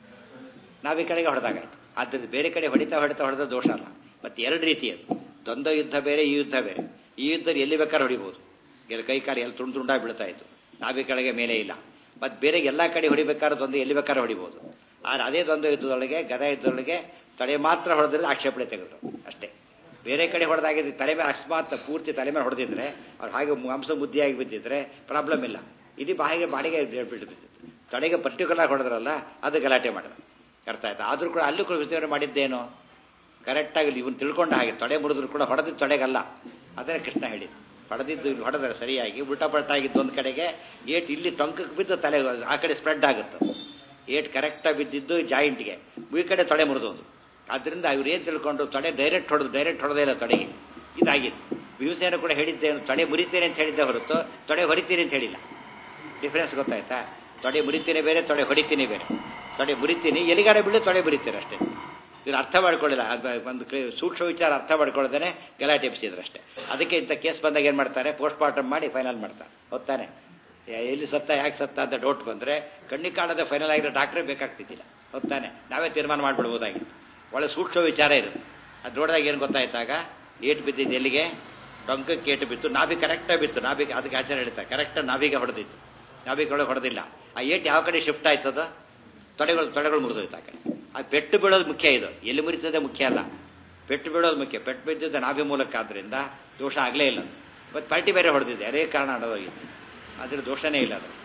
ನಾವ್ ಈ ಕಡೆಗೆ ಹೊಡೆದಾಗಾಯ್ತು ಆದ್ದರಿಂದ ಬೇರೆ ಕಡೆ ಹೊಡಿತಾ ಹೊಡಿತಾ ಹೊಡೆದ ದೋಷ ಅಲ್ಲ ಮತ್ತೆ ಎರಡು ರೀತಿ ಅದು ದ್ವಂದ್ವ ಯುದ್ಧ ಬೇರೆ ಈ ಯುದ್ಧ ಬೇರೆ ಈ ಯುದ್ಧದಲ್ಲಿ ಎಲ್ಲಿ ಬೇಕಾದ್ರೆ ಹೊಡಿಬೋದು ಎಲ್ಲಿ ಕೈ ಕಾಲು ಎಲ್ಲಿ ತುಂಡು ತುಂಡಾಗಿ ಬೀಳ್ತಾ ಇತ್ತು ನಾವೇ ಕೆಳಗೆ ಮೇಲೆ ಇಲ್ಲ ಮತ್ತೆ ಬೇರೆ ಎಲ್ಲಾ ಕಡೆ ಹೊಡಿಬೇಕಾದ್ರೆ ದ್ವಂದ್ವ ಎಲ್ಲಿ ಬೇಕಾದ್ರೆ ಹೊಡಿಬೋದು ಆದ್ರೆ ಅದೇ ದ್ವಂದ್ವ ಯುದ್ಧದೊಳಗೆ ಗದ ಯುದ್ಧದೊಳಗೆ ತಲೆ ಮಾತ್ರ ಹೊಡೆದ್ರೆ ಆಕ್ಷೇಪಣೆ ತೆಗೆದ್ರು ಅಷ್ಟೇ ಬೇರೆ ಕಡೆ ಹೊಡೆದಾಗಿದ್ದು ತಲೆ ಮೇಲೆ ಅಕಸ್ಮಾತ್ ಪೂರ್ತಿ ತಲೆ ಮೇಲೆ ಹೊಡೆದಿದ್ರೆ ಅವ್ರು ಹಾಗೆ ಮಾಂಸ ಮುದ್ದಿಯಾಗಿ ಬಿದ್ದಿದ್ರೆ ಪ್ರಾಬ್ಲಮ್ ಇಲ್ಲ ಇದು ಬಾಯಿಗೆ ಬಾಡಿಗೆ ಬಿಟ್ಟು ಬಿದ್ದಿತ್ತು ತಡೆಗೆ ಪರ್ಟಿಕ್ಯುಲರ್ ಹೊಡೆದ್ರಲ್ಲ ಅದು ಗಲಾಟೆ ಮಾಡಿದ್ರು ಅರ್ಥ ಆಯ್ತಾ ಆದ್ರೂ ಕೂಡ ಅಲ್ಲೂ ಕೂಡ ವಿಚಾರ ಮಾಡಿದ್ದೇನು ಕರೆಕ್ಟಾಗಿ ಇವನು ತಿಳ್ಕೊಂಡ ಹಾಗೆ ತೊಡೆ ಮುರಿದ್ರು ಕೂಡ ಹೊಡೆದಿದ್ದು ತೊಡೆಗಲ್ಲ ಅದೇ ಕೃಷ್ಣ ಹೇಳಿದ್ದು ಹೊಡೆದಿದ್ದು ಇಲ್ಲಿ ಹೊಡೆದ್ರೆ ಸರಿಯಾಗಿ ಉಲ್ಟಾ ಪಲ್ಟಾ ಆಗಿದ್ದು ಒಂದು ಕಡೆಗೆ ಏಟ್ ಇಲ್ಲಿ ಟೊಂಕಕ್ಕೆ ಬಿದ್ದು ತಲೆ ಆ ಕಡೆ ಸ್ಪ್ರೆಡ್ ಆಗುತ್ತೆ ಏಟ್ ಕರೆಕ್ಟಾಗಿ ಬಿದ್ದಿದ್ದು ಜಾಯಿಂಟ್ಗೆ ಈ ಕಡೆ ತೊಡೆ ಮುರಿದೋದು ಆದ್ರಿಂದ ಇವ್ರು ಏನ್ ತಿಳ್ಕೊಂಡು ತೊಡೆ ಡೈರೆಕ್ಟ್ ಹೊಡೆದು ಡೈರೆಕ್ಟ್ ಹೊಡೆದೇ ಇಲ್ಲ ತೊಡೆಗೆ ಇದಾಗಿತ್ತು ಭೀಮಸೇನ ಕೂಡ ಹೇಳಿದ್ದೇನು ತೊಡೆ ಮುರಿತೇನೆ ಅಂತ ಹೇಳಿದ್ದೆ ಹೊರತು ತೊಡೆ ಹೊಡಿತೀನಿ ಅಂತ ಹೇಳಿಲ್ಲ ಡಿಫ್ರೆನ್ಸ್ ಗೊತ್ತಾಯ್ತಾ ತೊಡೆ ಮುರಿತೀನಿ ಬೇರೆ ತೊಡೆ ಹೊಡಿತೀನಿ ಬೇರೆ ತೊಡೆ ಮುರಿತೀನಿ ಎಲ್ಲಿಗಾರ ಬಿಡು ತೊಡೆ ಮುರಿತೀರಿ ಅಷ್ಟೇ ಇದು ಅರ್ಥ ಮಾಡ್ಕೊಳ್ಳಿಲ್ಲ ಅದ್ ಒಂದು ಕ್ಲಿ- ಸೂಕ್ಷ್ಮ ವಿಚಾರ ಅರ್ಥ ಮಾಡ್ಕೊಳ್ಳೋದೇನೆ ಗಲಾಟೆ ಎಬ್ಸಿದ್ರು ಅಷ್ಟೇ ಅದಕ್ಕೆ ಇಂಥ ಕೇಸ್ ಬಂದಾಗ ಏನ್ ಮಾಡ್ತಾರೆ ಪೋಸ್ಟ್ ಮಾರ್ಟಮ್ ಮಾಡಿ ಫೈನಲ್ ಮಾಡ್ತಾರೆ ಹೊತ್ತಾನೆ ಎಲ್ಲಿ ಸತ್ತ ಯಾಕೆ ಸತ್ತ ಅಂತ ಡೌಟ್ ಬಂದ್ರೆ ಕಣ್ಣಿಗೆ ಕಾಣದೆ ಫೈನಲ್ ಆಗಿದ್ರೆ ಡಾಕ್ಟ್ರೇ ಬೇಕಾಗ್ತಿದ್ದಿಲ್ಲ ಹೊತ್ತಾನೆ ನಾವೇ ತೀರ್ಮಾನ ಮಾಡ್ಬಿಡ್ಬೋದಾಗಿತ್ತು ಒಳ್ಳೆ ಸೂಕ್ಷ್ಮ ವಿಚಾರ ಇರುತ್ತೆ ಅದು ನೋಡಿದಾಗ ಏನು ಗೊತ್ತಾಯ್ತಾಗ ಏಟು ಬಿದ್ದಿದ್ದು ಎಲ್ಲಿಗೆ ಟೊಂಕಕ್ಕೆ ಏಟು ಬಿತ್ತು ನಾಭಿ ಕರೆಕ್ಟಾಗಿ ಬಿತ್ತು ನಾಭಿಗೆ ಅದಕ್ಕೆ ಆಚಾರ ಹೇಳ್ತಾರೆ ಕರೆಕ್ಟಾಗಿ ನಾಭಿಗೆ ಹೊಡೆದಿತ್ತು ನಾಭಿಗೆ ಹೊಡೆದಿಲ್ಲ ಆ ಏಟ್ ಯಾವ ಕಡೆ ಶಿಫ್ಟ್ ಆಯ್ತದ ತೊಡೆಗಳು ತೊಡೆಗಳು ಮುರಿದೋಯ್ತು ಆ ಕಡೆ ಆ ಪೆಟ್ಟು ಬೀಳೋದು ಮುಖ್ಯ ಇದು ಎಲ್ಲಿ ಮುರಿತದೆ ಮುಖ್ಯ ಅಲ್ಲ ಪೆಟ್ಟು ಬೀಳೋದು ಮುಖ್ಯ ಪೆಟ್ಟು ಬಿದ್ದಿದ್ದ ನಾಭಿ ಮೂಲಕ ಆದ್ರಿಂದ ದೋಷ ಆಗಲೇ ಇಲ್ಲ ಮತ್ತೆ ಪಾರ್ಟಿ ಬೇರೆ ಹೊಡೆದಿದೆ ಅದೇ ಕಾರಣ ಆಡೋಗಿತ್ತು ಅದ್ರ ದೋಷನೇ ಇಲ್ಲ ಅದು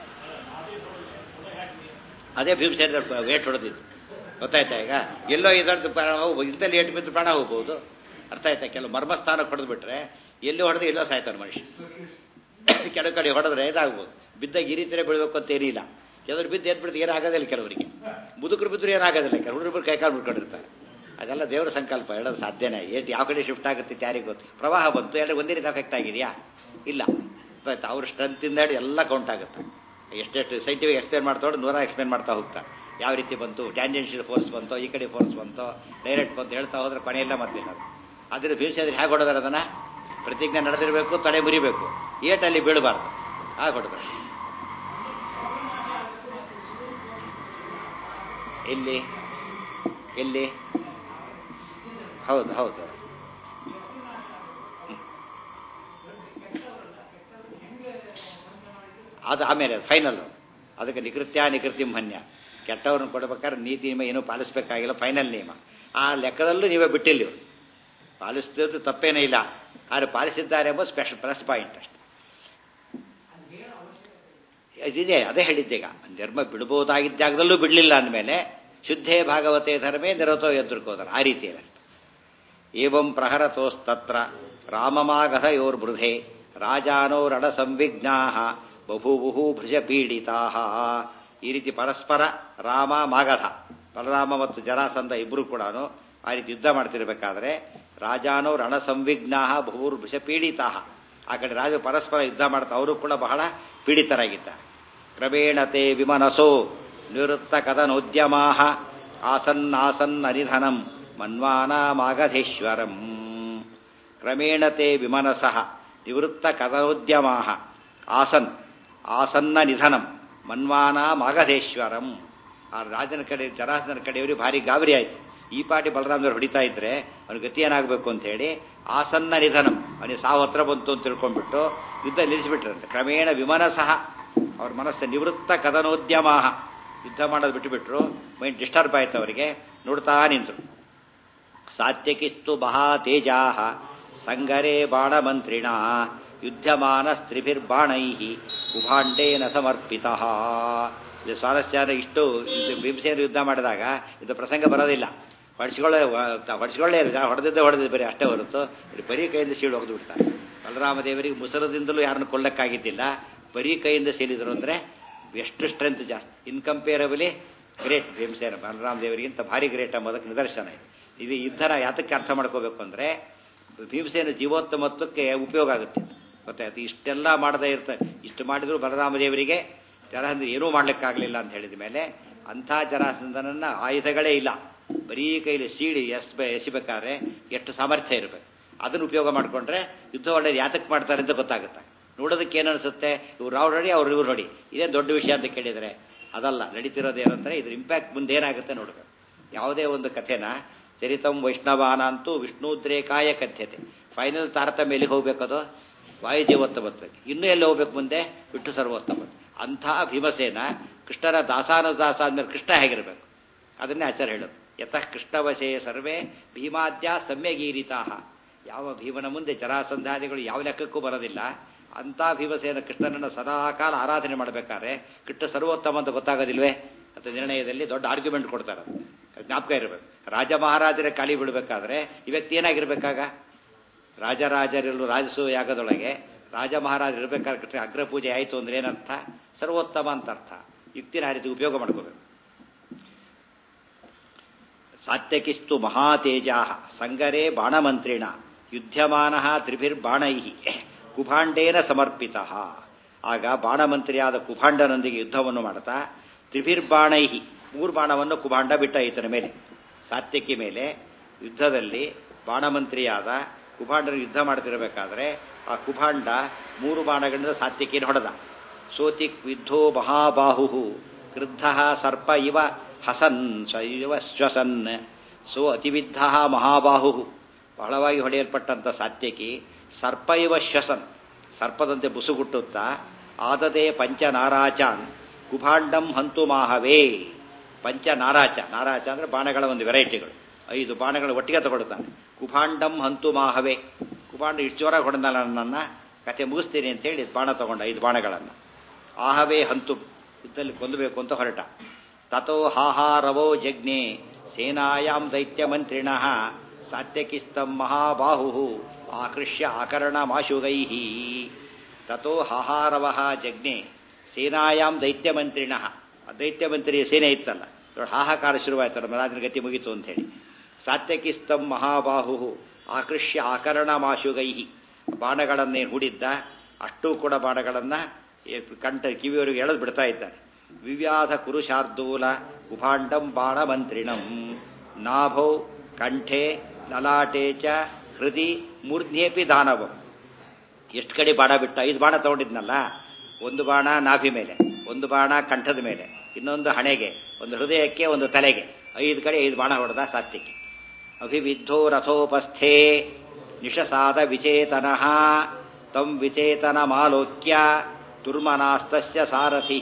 ಅದೇ ಭೀಮಸೇನ ವೇಟ್ ಹೊಡೆದಿದ್ದು ಗೊತ್ತಾಯ್ತಾ ಈಗ ಎಲ್ಲೋ ಇದರದ್ದು ಪ್ರಾಣ ಹೋಗ್ಬೋದು ಇಂಥಲ್ಲಿ ಏಟು ಬಿದ್ದು ಪ್ರಾಣ ಹೋಗ್ಬೋದು ಅರ್ಥ ಆಯ್ತಾ ಕೆಲವು ಮರ್ಮಸ್ಥಾನಕ್ಕೆ ಹೊಡೆದು ಬಿಟ್ರೆ ಎಲ್ಲಿ ಹೊಡೆದು ಎಲ್ಲೋ ಸಾಯ್ತಾನೆ ಮನುಷ್ಯ ಕೆಲವು ಕಡೆ ಹೊಡೆದ್ರೆ ಇದಾಗ್ಬೋದು ಬಿದ್ದಾಗ ಈ ರೀತಿಯೇ ಬೀಳ್ಬೇಕು ಅಂತ ಏನಿಲ್ಲ ಕೆಲವರು ಬಿದ್ದು ಎದ್ದು ಬಿಡ್ತು ಏನಾಗೋದಿಲ್ಲ ಕೆಲವರಿಗೆ ಮುದುಕರು ಬಿದ್ದರೂ ಏನಾಗೋದಿಲ್ಲ ಕೆಲವು ಹುಡುಗರು ಕೈಕಾಲು ಬಿಟ್ಕೊಂಡಿರ್ತಾರೆ ಅದೆಲ್ಲ ದೇವರ ಸಂಕಲ್ಪ ಹೇಳೋದು ಸಾಧ್ಯನೇ ಏಟ್ ಯಾವ ಕಡೆ ಶಿಫ್ಟ್ ಆಗುತ್ತೆ ಅಂತ ಯಾರಿಗೆ ಗೊತ್ತು ಪ್ರವಾಹ ಬಂತು ಎಲ್ಲ ಒಂದೇ ರೀತಿ ಅಫೆಕ್ಟ್ ಆಗಿದೆಯಾ ಇಲ್ಲ ಆಯ್ತು ಅವ್ರ ಸ್ಟ್ರೆಂತಿಂದ ಹಿಡಿದು ಎಲ್ಲ ಕೌಂಟ್ ಆಗುತ್ತೆ ಎಷ್ಟೆಷ್ಟು ಸೈಂಟಿಫಿಕ್ ಎಕ್ಸ್ಪ್ಲೇನ್ ಮಾಡ್ತಾ ಹೋದ್ರೆ ನೂರ ಎಕ್ಸ್ಪ್ಲೇನ್ ಮಾಡ್ತಾ ಹೋಗ್ತಾರೆ ಯಾವ ರೀತಿ ಬಂತು ಟ್ಯಾಂಜೆನ್ಷಿಯಲ್ ಫೋರ್ಸ್ ಬಂತೋ ಈ ಕಡೆ ಫೋರ್ಸ್ ಬಂತೋ ಡೈರೆಕ್ಟ್ ಬಂತು ಹೇಳ್ತಾ ಹೋದ್ರೆ ಕೊನೆಯೆಲ್ಲ ಮತ್ತಿಲ್ಲ ಅದು ಅದ್ರ ಭೀಮಸೇದ್ರೆ ಹೇಗೆ ಹೊಡೆದಾರೆ ಅದನ್ನ ಪ್ರತಿಜ್ಞೆ ನಡೆದಿರಬೇಕು ತಡೆ ಮುರಿಬೇಕು ಏಟಲ್ಲಿ ಬೀಳಬಾರ್ದು ಹಾಗೆ ಹೊಡೆದ್ರು ಎಲ್ಲಿ ಎಲ್ಲಿ ಹೌದು ಹೌದು ಅದು ಆಮೇಲೆ ಫೈನಲ್ ಅದಕ್ಕೆ ನಿಕೃತ್ಯ ನಿಕೃತಿ ಮನ್ಯ ಕೆಟ್ಟವ್ರನ್ನ ಕೊಡ್ಬೇಕಾದ್ರೆ ನೀತಿ ನಿಯಮ ಏನೂ ಪಾಲಿಸ್ಬೇಕಾಗಿಲ್ಲ ಫೈನಲ್ ನಿಯಮ ಆ ಲೆಕ್ಕದಲ್ಲೂ ನೀವೇ ಬಿಟ್ಟಿಲ್ಲ ಇವರು ಪಾಲಿಸ್ತಿದ್ದು ತಪ್ಪೇನೇ ಇಲ್ಲ ಆದರೆ ಪಾಲಿಸಿದ್ದಾರೆ ಎಂಬ ಸ್ಪೆಷಲ್ ಪ್ಲಸ್ ಪಾಯಿಂಟ್ ಅಷ್ಟೆ ಇದಿದೆ ಅದೇ ಹೇಳಿದ್ದೀಗ ಧರ್ಮ ಬಿಡಬಹುದಾಗಿದ್ದ ಜಾಗದಲ್ಲೂ ಬಿಡಲಿಲ್ಲ ಅಂದಮೇಲೆ ಶುದ್ಧೇ ಭಾಗವತೆ ಧರ್ಮೇ ನಿರತೋ ಎದುರ್ಕೋದಾರ ಆ ರೀತಿಯಲ್ಲಿ ಏವಂ ಪ್ರಹರತೋಸ್ತತ್ರ ರಾಮಮಾಗಹ ಯೋರ್ಬೃಧೆ ರಾಜಾನೋ ರಣ ಸಂವಿಘ್ನಾ ಬಭೂವು ಭೃಜ ಪೀಡಿತಾ ಈ ರೀತಿ ಪರಸ್ಪರ ರಾಮ ಮಾಗಧ ಬಲರಾಮ ಮತ್ತು ಜರಾಸಂಧ ಇಬ್ಬರು ಕೂಡ ಆ ರೀತಿ ಯುದ್ಧ ಮಾಡ್ತಿರ್ಬೇಕಾದ್ರೆ ರಾಜಾನೋ ರಣ ಸಂವಿಘ್ನಾ ಬಹುರ್ ಭೃಷ ಪೀಡಿತಾ ಆ ಕಡೆ ರಾಜ ಪರಸ್ಪರ ಯುದ್ಧ ಮಾಡ್ತಾ ಅವರು ಕೂಡ ಬಹಳ ಪೀಡಿತರಾಗಿದ್ದಾರೆ ಕ್ರಮೇಣತೆ ವಿಮನಸೋ ನಿವೃತ್ತ ಕದನೋದ್ಯಮಾ ಆಸನ್ನಾಸನ್ ಅನಿಧನಂ ಮನ್ವಾನಾಮಾಗಧೇಶ್ವರಂ ಕ್ರಮೇಣತೆ ವಿಮನಸಃ ನಿವೃತ್ತ ಕದನೋದ್ಯಮಾ ಆಸನ್ ಆಸನ್ನ ನಿಧನಂ ಮನ್ವಾನಾಮಾಗಧೇಶ್ವರಂ ಆ ರಾಜನ ಕಡೆ ಜರಾಸನ ಕಡೆಯವರು ಭಾರಿ ಗಾಬರಿ ಆಯ್ತು ಈ ಪಾಟಿ ಬಲರಾಮದವ್ರು ಹೊಡಿತಾ ಇದ್ರೆ ಅವನ ಗತಿ ಏನಾಗಬೇಕು ಅಂತ ಹೇಳಿ ಆಸನ್ನ ನಿಧನಂ ಅವನಿಗೆ ಸಾವು ಹತ್ರ ಬಂತು ಅಂತ ತಿಳ್ಕೊಂಡ್ಬಿಟ್ಟು ಯುದ್ಧ ನಿಲ್ಲಿಸಿಬಿಟ್ರಂತೆ ಕ್ರಮೇಣ ವಿಮನ ಸಹ ಅವ್ರ ಮನಸ್ಸು ನಿವೃತ್ತ ಕದನೋದ್ಯಮ ಯುದ್ಧ ಮಾಡೋದು ಬಿಟ್ಟುಬಿಟ್ರು ಮೈಂಡ್ ಡಿಸ್ಟರ್ಬ್ ಆಯ್ತು ಅವರಿಗೆ ನೋಡ್ತಾ ನಿಂತರು ಸಾತ್ಯಕಿಸ್ತು ಮಹಾ ತೇಜಾ ಸಂಗರೇ ಬಾಣಮಂತ್ರಿಣ ಯುದ್ಧಮಾನ ಸ್ತ್ರಿಭಿರ್ಬಾಣೈ ಕುಭಾಂಡೇನ ಸಮರ್ಪಿತ ಇದು ಸ್ವಾರಸ್ಯ ಅಂದ್ರೆ ಇಷ್ಟು ಇದು ಭೀಮಸೇನ ಯುದ್ಧ ಮಾಡಿದಾಗ ಇದು ಪ್ರಸಂಗ ಬರೋದಿಲ್ಲ ಹೊಡಿಸ್ಕೊಳ್ಳೆ ಹೊಡಿಸ್ಕೊಳ್ಳೇ ಹೊಡೆದಿದ್ದೆ ಹೊಡೆದಿದ್ದು ಬರೀ ಅಷ್ಟೇ ಹೊರತು ಇದು ಬರೀ ಕೈಯಿಂದ ಸೀಳು ಹೊಡೆದು ಬಿಡ್ತಾರೆ ಬಲರಾಮ ದೇವರಿಗೆ ಮುಸರದಿಂದಲೂ ಯಾರನ್ನು ಕೊಲ್ಲಕ್ಕಾಗಿದ್ದಿಲ್ಲ ಬರೀ ಕೈಯಿಂದ ಸೀಳಿದ್ರು ಅಂದ್ರೆ ಎಷ್ಟು ಸ್ಟ್ರೆಂತ್ ಜಾಸ್ತಿ ಇನ್ಕಂಪೇರಬಲಿ ಗ್ರೇಟ್ ಭೀಮಸೇನ ಬಲರಾಮ ದೇವರಿಗಿಂತ ಭಾರಿ ಗ್ರೇಟ್ ಎಂಬುದಕ್ಕೆ ನಿದರ್ಶನ ಇದೆ ಇದು ಯುದ್ಧನ ಯಾತಕ್ಕೆ ಅರ್ಥ ಮಾಡ್ಕೋಬೇಕು ಅಂದ್ರೆ ಭೀಮಸೇನ ಜೀವೋತ್ತಮತ್ವಕ್ಕೆ ಉಪಯೋಗ ಆಗುತ್ತೆ ಗೊತ್ತಾಯ್ತು ಇಷ್ಟೆಲ್ಲ ಮಾಡದೇ ಇರ್ತಾರೆ ಇಷ್ಟು ಮಾಡಿದ್ರು ಬಲರಾಮ ದೇವರಿಗೆ ಜರಾಸಂಧ ಏನೂ ಮಾಡ್ಲಿಕ್ಕಾಗಲಿಲ್ಲ ಅಂತ ಹೇಳಿದ ಮೇಲೆ ಅಂಥ ಜರಾಸಂಧನನ್ನ ಆಯುಧಗಳೇ ಇಲ್ಲ ಬರೀ ಕೈಲಿ ಸೀಳಿ ಎಸ್ ಎಸಿಬೇಕಾದ್ರೆ ಎಷ್ಟು ಸಾಮರ್ಥ್ಯ ಇರಬೇಕು ಅದನ್ನು ಉಪಯೋಗ ಮಾಡಿಕೊಂಡ್ರೆ ಯುದ್ಧ ಒಳ್ಳೆಯದು ಯಾತಕ್ಕೆ ಮಾಡ್ತಾರೆ ಅಂತ ಗೊತ್ತಾಗುತ್ತೆ ನೋಡೋದಕ್ಕೆ ಏನು ಅನಿಸುತ್ತೆ ಇವ್ರು ನಾವು ನೋಡಿ ಅವ್ರು ಇವ್ರು ನೋಡಿ ಇದೇ ದೊಡ್ಡ ವಿಷಯ ಅಂತ ಕೇಳಿದರೆ ಅದಲ್ಲ ನಡೀತಿರೋದು ಏನಂದ್ರೆ ಇದ್ರ ಇಂಪ್ಯಾಕ್ಟ್ ಮುಂದೆ ಏನಾಗುತ್ತೆ ನೋಡ್ಬೇಕು ಯಾವುದೇ ಒಂದು ಕಥೆನ ಚರಿತಂ ವೈಷ್ಣವಾನ ಅಂತೂ ವಿಷ್ಣುದ್ರೇಕಾಯ ಕಥ್ಯತೆ ಫೈನಲ್ ತಾರತಮ್ಯ ಎಲ್ಲಿಗೆ ಹೋಗ್ಬೇಕದು ವಾಯುಜೀವೋತ್ತಮತ್ವಕ್ಕೆ ಇನ್ನೂ ಎಲ್ಲಿ ಹೋಗ್ಬೇಕು ಮುಂದೆ ವಿಷ್ಣು ಸರ್ವೋತ್ತಮ ಅಂಥ ಭೀಮಸೇನ ಕೃಷ್ಣನ ದಾಸಾನುದಾಸ ಆದ್ಮೇಲೆ ಕೃಷ್ಣ ಹೇಗಿರಬೇಕು ಅದನ್ನೇ ಆಚಾರ್ಯ ಹೇಳೋದು ಯತಃ ಕೃಷ್ಣವಶೇ ಸರ್ವೇ ಭೀಮಾದ್ಯ ಸಮ್ಯಗೀರಿತಾ ಯಾವ ಭೀಮನ ಮುಂದೆ ಜರಾಸಂಧಾದಿಗಳು ಯಾವ ಲೆಕ್ಕಕ್ಕೂ ಬರೋದಿಲ್ಲ ಅಂಥ ಭೀಮಸೇನ ಕೃಷ್ಣನನ್ನು ಸದಾಕಾಲ ಆರಾಧನೆ ಮಾಡಬೇಕಾದ್ರೆ ಕೃಷ್ಣ ಸರ್ವೋತ್ತಮ ಅಂತ ಗೊತ್ತಾಗೋದಿಲ್ವೇ ಅಂತ ನಿರ್ಣಯದಲ್ಲಿ ದೊಡ್ಡ ಆರ್ಗ್ಯುಮೆಂಟ್ ಕೊಡ್ತಾರೆ ಜ್ಞಾಪಕ ಇರಬೇಕು ರಾಜ ಮಹಾರಾಜರ ಖಾಲಿ ಬಿಡಬೇಕಾದ್ರೆ ಈ ವ್ಯಕ್ತಿ ಏನಾಗಿರ್ಬೇಕಾಗ ರಾಜರಾಜರೆಲ್ಲೂ ರಾಜಸು ಯಾಗದೊಳಗೆ ರಾಜ ಮಹಾರಾಜರು ಇರಬೇಕಾದ್ರೆ ಕೃಷ್ಣ ಅಗ್ರಪೂಜೆ ಆಯಿತು ಅಂದ್ರೆ ಏನರ್ಥ ಸರ್ವೋತ್ತಮ ಅಂತ ಅರ್ಥ ಯುಕ್ತಿನ ಆ ರೀತಿ ಉಪಯೋಗ ಮಾಡ್ಕೋಬೇಕು ಸಾತ್ಯಕಿಸ್ತು ಮಹಾತೇಜಾ ಸಂಗರೇ ಬಾಣಮಂತ್ರಿಣ ಯುದ್ಧಮಾನ ತ್ರಿಭಿರ್ಬಾಣೈ ಕುಭಾಂಡೇನ ಸಮರ್ಪಿತ ಆಗ ಬಾಣಮಂತ್ರಿಯಾದ ಕುಭಾಂಡನೊಂದಿಗೆ ಯುದ್ಧವನ್ನು ಮಾಡ್ತಾ ತ್ರಿಭಿರ್ಬಾಣೈ ಮೂರು ಬಾಣವನ್ನು ಕುಭಾಂಡ ಬಿಟ್ಟ ಈತನ ಮೇಲೆ ಸಾತ್ಯಕಿ ಮೇಲೆ ಯುದ್ಧದಲ್ಲಿ ಬಾಣಮಂತ್ರಿಯಾದ ಕುಭಾಂಡನ ಯುದ್ಧ ಮಾಡ್ತಿರಬೇಕಾದ್ರೆ ಆ ಕುಭಾಂಡ ಮೂರು ಬಾಣಗಳಿಂದ ಸಾತ್ಯಕಿಯನ್ನು ಹೊಡೆದ ಸೋತಿಕ್ ವಿದ್ಧೋ ಮಹಾಬಾಹು ಕ್ರುದ್ಧ ಸರ್ಪ ಇವ ಹಸನ್ ಸ್ವೈವ ಶ್ವಸನ್ ಸೋ ಅತಿವಿದ್ಧ ಮಹಾಬಾಹು ಬಹಳವಾಗಿ ಹೊಡೆಯಲ್ಪಟ್ಟಂಥ ಸಾತ್ಯಕಿ ಸರ್ಪ ಇವ ಶ್ವಸನ್ ಸರ್ಪದಂತೆ ಬುಸುಗುಟ್ಟುತ್ತಾ ಆದದೇ ಪಂಚನಾರಾಚಾನ್ ಕುಭಾಂಡಂ ಹಂತು ಮಾಹವೇ ಪಂಚ ನಾರಾಚ ನಾರಾಚ ಅಂದ್ರೆ ಬಾಣಗಳ ಒಂದು ವೆರೈಟಿಗಳು ಐದು ಬಾಣಗಳು ಒಟ್ಟಿಗೆ ತಗೊಳ್ತಾನೆ ಕುಭಾಂಡಂ ಹಂತು ಮಾಹವೇ ಕುಭಾಂಡ ಇಷ್ಟು ಜೋರಾಗಿ ಹೊಡೆದಲ್ಲ ನನ್ನ ಕತೆ ಮುಗಿಸ್ತೀನಿ ಅಂತೇಳಿ ಬಾಣ ತಗೊಂಡ ಐದು ಬಾಣಗಳನ್ನು ಆಹವೇ ಹಂತು ಯುದ್ಧದಲ್ಲಿ ಕೊಲ್ಲಬೇಕು ಅಂತ ಹೊರಟ ತಥೋ ಹಾಹಾರವೋ ಜಜ್ಞೆ ಸೇನಾಯಾಂ ದೈತ್ಯ ಮಂತ್ರಿಣ ಸಾತ್ಯಕಿಸ್ತಂ ಮಹಾಬಾಹು ಆಕೃಷ್ಯ ಆಕರಣ ಮಾಶುಗೈ ತಥೋ ಹಾಹಾರವ ಜಜ್ಞೆ ಸೇನಾಯಾಂ ದೈತ್ಯ ಮಂತ್ರಿಣ ದೈತ್ಯ ಮಂತ್ರಿಯ ಸೇನೆ ಇತ್ತಲ್ಲ ಹಾಹಾಕಾರ ಶುರುವಾಯ್ತಲ್ಲ ರಾಜನ ಗತಿ ಮುಗಿತು ಅಂತ ಹೇಳಿ ಸಾತ್ಯಕಿಸ್ತಂ ಮಹಾಬಾಹು ಆಕೃಷ್ಯ ಆಕರಣ ಮಾಶುಗೈ ಬಾಣಗಳನ್ನೇ ಹೂಡಿದ್ದ ಅಷ್ಟೂ ಕೂಡ ಬಾಣಗಳನ್ನ ಕಂಠ ಕಿವಿಯವರಿಗೆ ಎಳೆದು ಬಿಡ್ತಾ ಇದ್ದಾನೆ ವಿವ್ಯಾಧ ಕುರುಶಾರ್ದೂಲ ಕುಭಾಂಡಂ ಬಾಣ ಮಂತ್ರಿಣಂ ನಾಭೌ ಕಂಠೆ ಲಲಾಟೆ ಚ ಹೃದಿ ಮೂರ್ಧ್ನೇಪಿ ದಾನವಂ ಎಷ್ಟು ಕಡೆ ಬಾಣ ಬಿಟ್ಟ ಐದು ಬಾಣ ತಗೊಂಡಿದ್ನಲ್ಲ ಒಂದು ಬಾಣ ನಾಭಿ ಮೇಲೆ ಒಂದು ಬಾಣ ಕಂಠದ ಮೇಲೆ ಇನ್ನೊಂದು ಹಣೆಗೆ ಒಂದು ಹೃದಯಕ್ಕೆ ಒಂದು ತಲೆಗೆ ಐದು ಕಡೆ ಐದು ಬಾಣ ಹೊಡೆದ ಸಾತ್ವಿಕಿ ಅಭಿವಿದ್ಧೋ ರಥೋಪಸ್ಥೆ ನಿಶಸಾದ ವಿಚೇತನಃ ತಂ ವಿಚೇತನ ಮಾಲೋಕ್ಯ ದುರ್ಮನಾಸ್ತಸ್ಯ ಸಾರಥಿ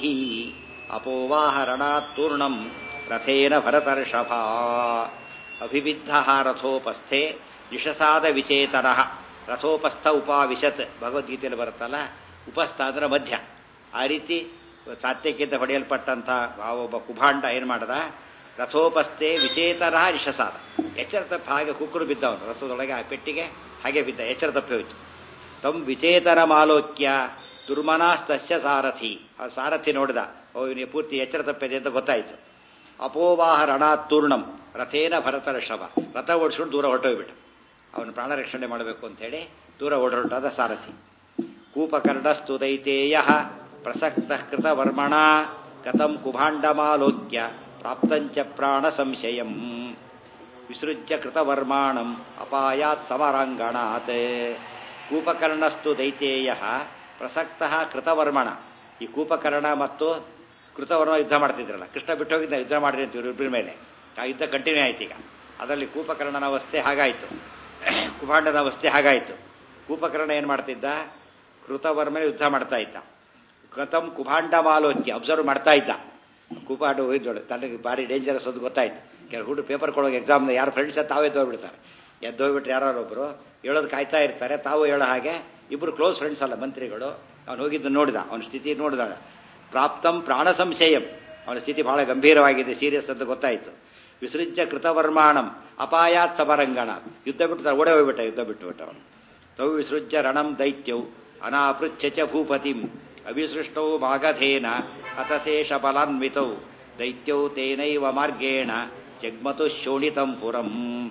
ಅಪೋವಾಹರಣಾತ್ತೂರ್ಣಂ ರಥೇನ ಭರತರ್ಷಭ ಅಭಿವಿದ್ಧ ರಥೋಪಸ್ಥೆ ನಿಶಸಾದ ವಿಚೇತನ ರಥೋಪಸ್ಥ ಉಪಾವಿಶತ್ ಭಗವದ್ಗೀತೆಯಲ್ಲಿ ಬರುತ್ತಲ್ಲ ಉಪಸ್ಥ ಅಂದ್ರೆ ಮಧ್ಯ ಆ ರೀತಿ ಸಾತ್ಯಕ್ಕಿಂತ ಹೊಡೆಯಲ್ಪಟ್ಟಂಥ ಆ ಒಬ್ಬ ಕುಭಾಂಡ ಏನು ಮಾಡದ ರಥೋಪಸ್ಥೆ ವಿಚೇತರ ನಿಶಸಾದ ಎಚ್ಚರ ತಪ್ಪಿ ಹಾಗೆ ಕುಕ್ಕರು ಬಿದ್ದವನು ರಥದೊಳಗೆ ಆ ಪೆಟ್ಟಿಗೆ ಹಾಗೆ ಬಿದ್ದ ಎಚ್ಚರ ತಪ್ಪಿ ಹೋಯ್ತು ತಮ್ ವಿಚೇತರ ಮಾಲೋಕ್ಯ ದುರ್ಮನಾಸ್ತಸ್ಯ ಸಾರಥಿ ಆ ಸಾರಥಿ ನೋಡಿದ ಓ ಇವನಿಗೆ ಪೂರ್ತಿ ಎಚ್ಚರ ತಪ್ಪಿದೆ ಅಂತ ಗೊತ್ತಾಯಿತು ಅಪೋವಾಹ ರಣಾತ್ತೂರ್ಣಂ ರಥೇನ ಭರತ ಋಷಭ ರಥ ಓಡಿಸ್ಕೊಂಡು ದೂರ ಹೊರಟೋಗ್ಬಿಟ್ಟ ಅವನು ಪ್ರಾಣ ರಕ್ಷಣೆ ಮಾಡಬೇಕು ಅಂತೇಳಿ ದೂರ ಓಡಾದ ಸಾರಥಿ ಕೂಪಕರ್ಣಸ್ತು ದೈತೇಯ ಪ್ರಸಕ್ತ ಕೃತವರ್ಮಣ ಕಥಂ ಕುಭಾಂಡಮಾಲೋಕ್ಯ ಪ್ರಾಪ್ತಂಚ ಪ್ರಾಣ ಸಂಶಯಂ ವಿಸೃಜ್ಯ ಕೃತವರ್ಮಾಣಂ ಅಪಾಯಾತ್ ಸಮರಾಂಗಣಾತ್ ಕೂಪಕರ್ಣಸ್ತು ದೈತೇಯ ಪ್ರಸಕ್ತ ಕೃತವರ್ಮಣ ಈ ಕೂಪಕರ್ಣ ಮತ್ತು ಕೃತವರ್ಮ ಯುದ್ಧ ಮಾಡ್ತಿದ್ರಲ್ಲ ಕೃಷ್ಣ ಬಿಟ್ಟು ಹೋಗಿದ್ದ ಯುದ್ಧ ಮಾಡಿರಿ ಅಂತ ಇಬ್ಬರ ಮೇಲೆ ಆ ಯುದ್ಧ ಕಂಟಿನ್ಯೂ ಆಯ್ತು ಈಗ ಅದರಲ್ಲಿ ಕೂಪಕರ್ಣನ ಅವಸ್ಥೆ ಹಾಗಾಯಿತು ಕುಭಾಂಡನ ಅವಸ್ಥೆ ಹಾಗಾಯಿತು ಕೂಪಕರ್ಣ ಏನು ಮಾಡ್ತಿದ್ದ ಕೃತವರ್ಮನೆ ಯುದ್ಧ ಮಾಡ್ತಾ ಇದ್ದ ಕಥಂ ಕುಭಾಂಡ ಮಾಲೋಚ್ಯ ಅಬ್ಸರ್ವ್ ಮಾಡ್ತಾ ಇದ್ದ ಕುಭಾಂಡ ಹೋಗಿದ್ದೋಳು ತನಗೆ ಭಾರಿ ಡೇಂಜರಸ್ ಅದು ಗೊತ್ತಾಯ್ತು ಕೆಲವು ಹುಡುಗ ಪೇಪರ್ ಕೊಡೋಕೆ ಎಕ್ಸಾಮ್ ಯಾರು ಫ್ರೆಂಡ್ಸ್ ತಾವೇ ಎದ್ದೋಗ್ಬಿಡ್ತಾರೆ ಎದ್ದೋಗ್ಬಿಟ್ರೆ ಯಾರೊಬ್ಬರು ಹೇಳೋದು ಕಾಯ್ತಾ ಇರ್ತಾರೆ ತಾವು ಹೇಳೋ ಹಾಗೆ ಇಬ್ಬರು ಕ್ಲೋಸ್ ಫ್ರೆಂಡ್ಸ್ ಅಲ್ಲ ಮಂತ್ರಿಗಳು ಅವನು ಹೋಗಿದ್ದು ನೋಡಿದ ಅವನ ಸ್ಥಿತಿ ನೋಡಿದಾಗ ಪ್ರಾಪ್ತಂ ಪ್ರಾಣ ಸಂಶಯಂ ಅವನ ಸ್ಥಿತಿ ಬಹಳ ಗಂಭೀರವಾಗಿದೆ ಸೀರಿಯಸ್ ಅಂತ ಗೊತ್ತಾಯಿತು ವಿಸೃಜ್ಯ ಕೃತವರ್ಮಾಣಂ ಅಪಾಯಾತ್ ಸಮರಂಗಣ ಯುದ್ಧ ಬಿಟ್ಟು ಓಡೇ ಹೋಗ್ಬಿಟ್ಟ ಯುದ್ಧ ಬಿಟ್ಟು ಬಿಟ್ಟ ಅವನು ತೌ ವಿಸೃಜ್ಯ ರಣಂ ದೈತ್ಯೌ ಅನಾಪೃಚ್ಛ ಚ ಭೂಪತಿಂ ಅವಿಸೃಷ್ಟೌ ಮಾಗಧೇನ ಅತಶೇಷ ಬಲಾನ್ವಿತೌ ದೈತ್ಯೌ ತೇನೈವ ಮಾರ್ಗೇಣ ಜಗ್ಮತು ಶೋಣಿತಂ ಪುರಂ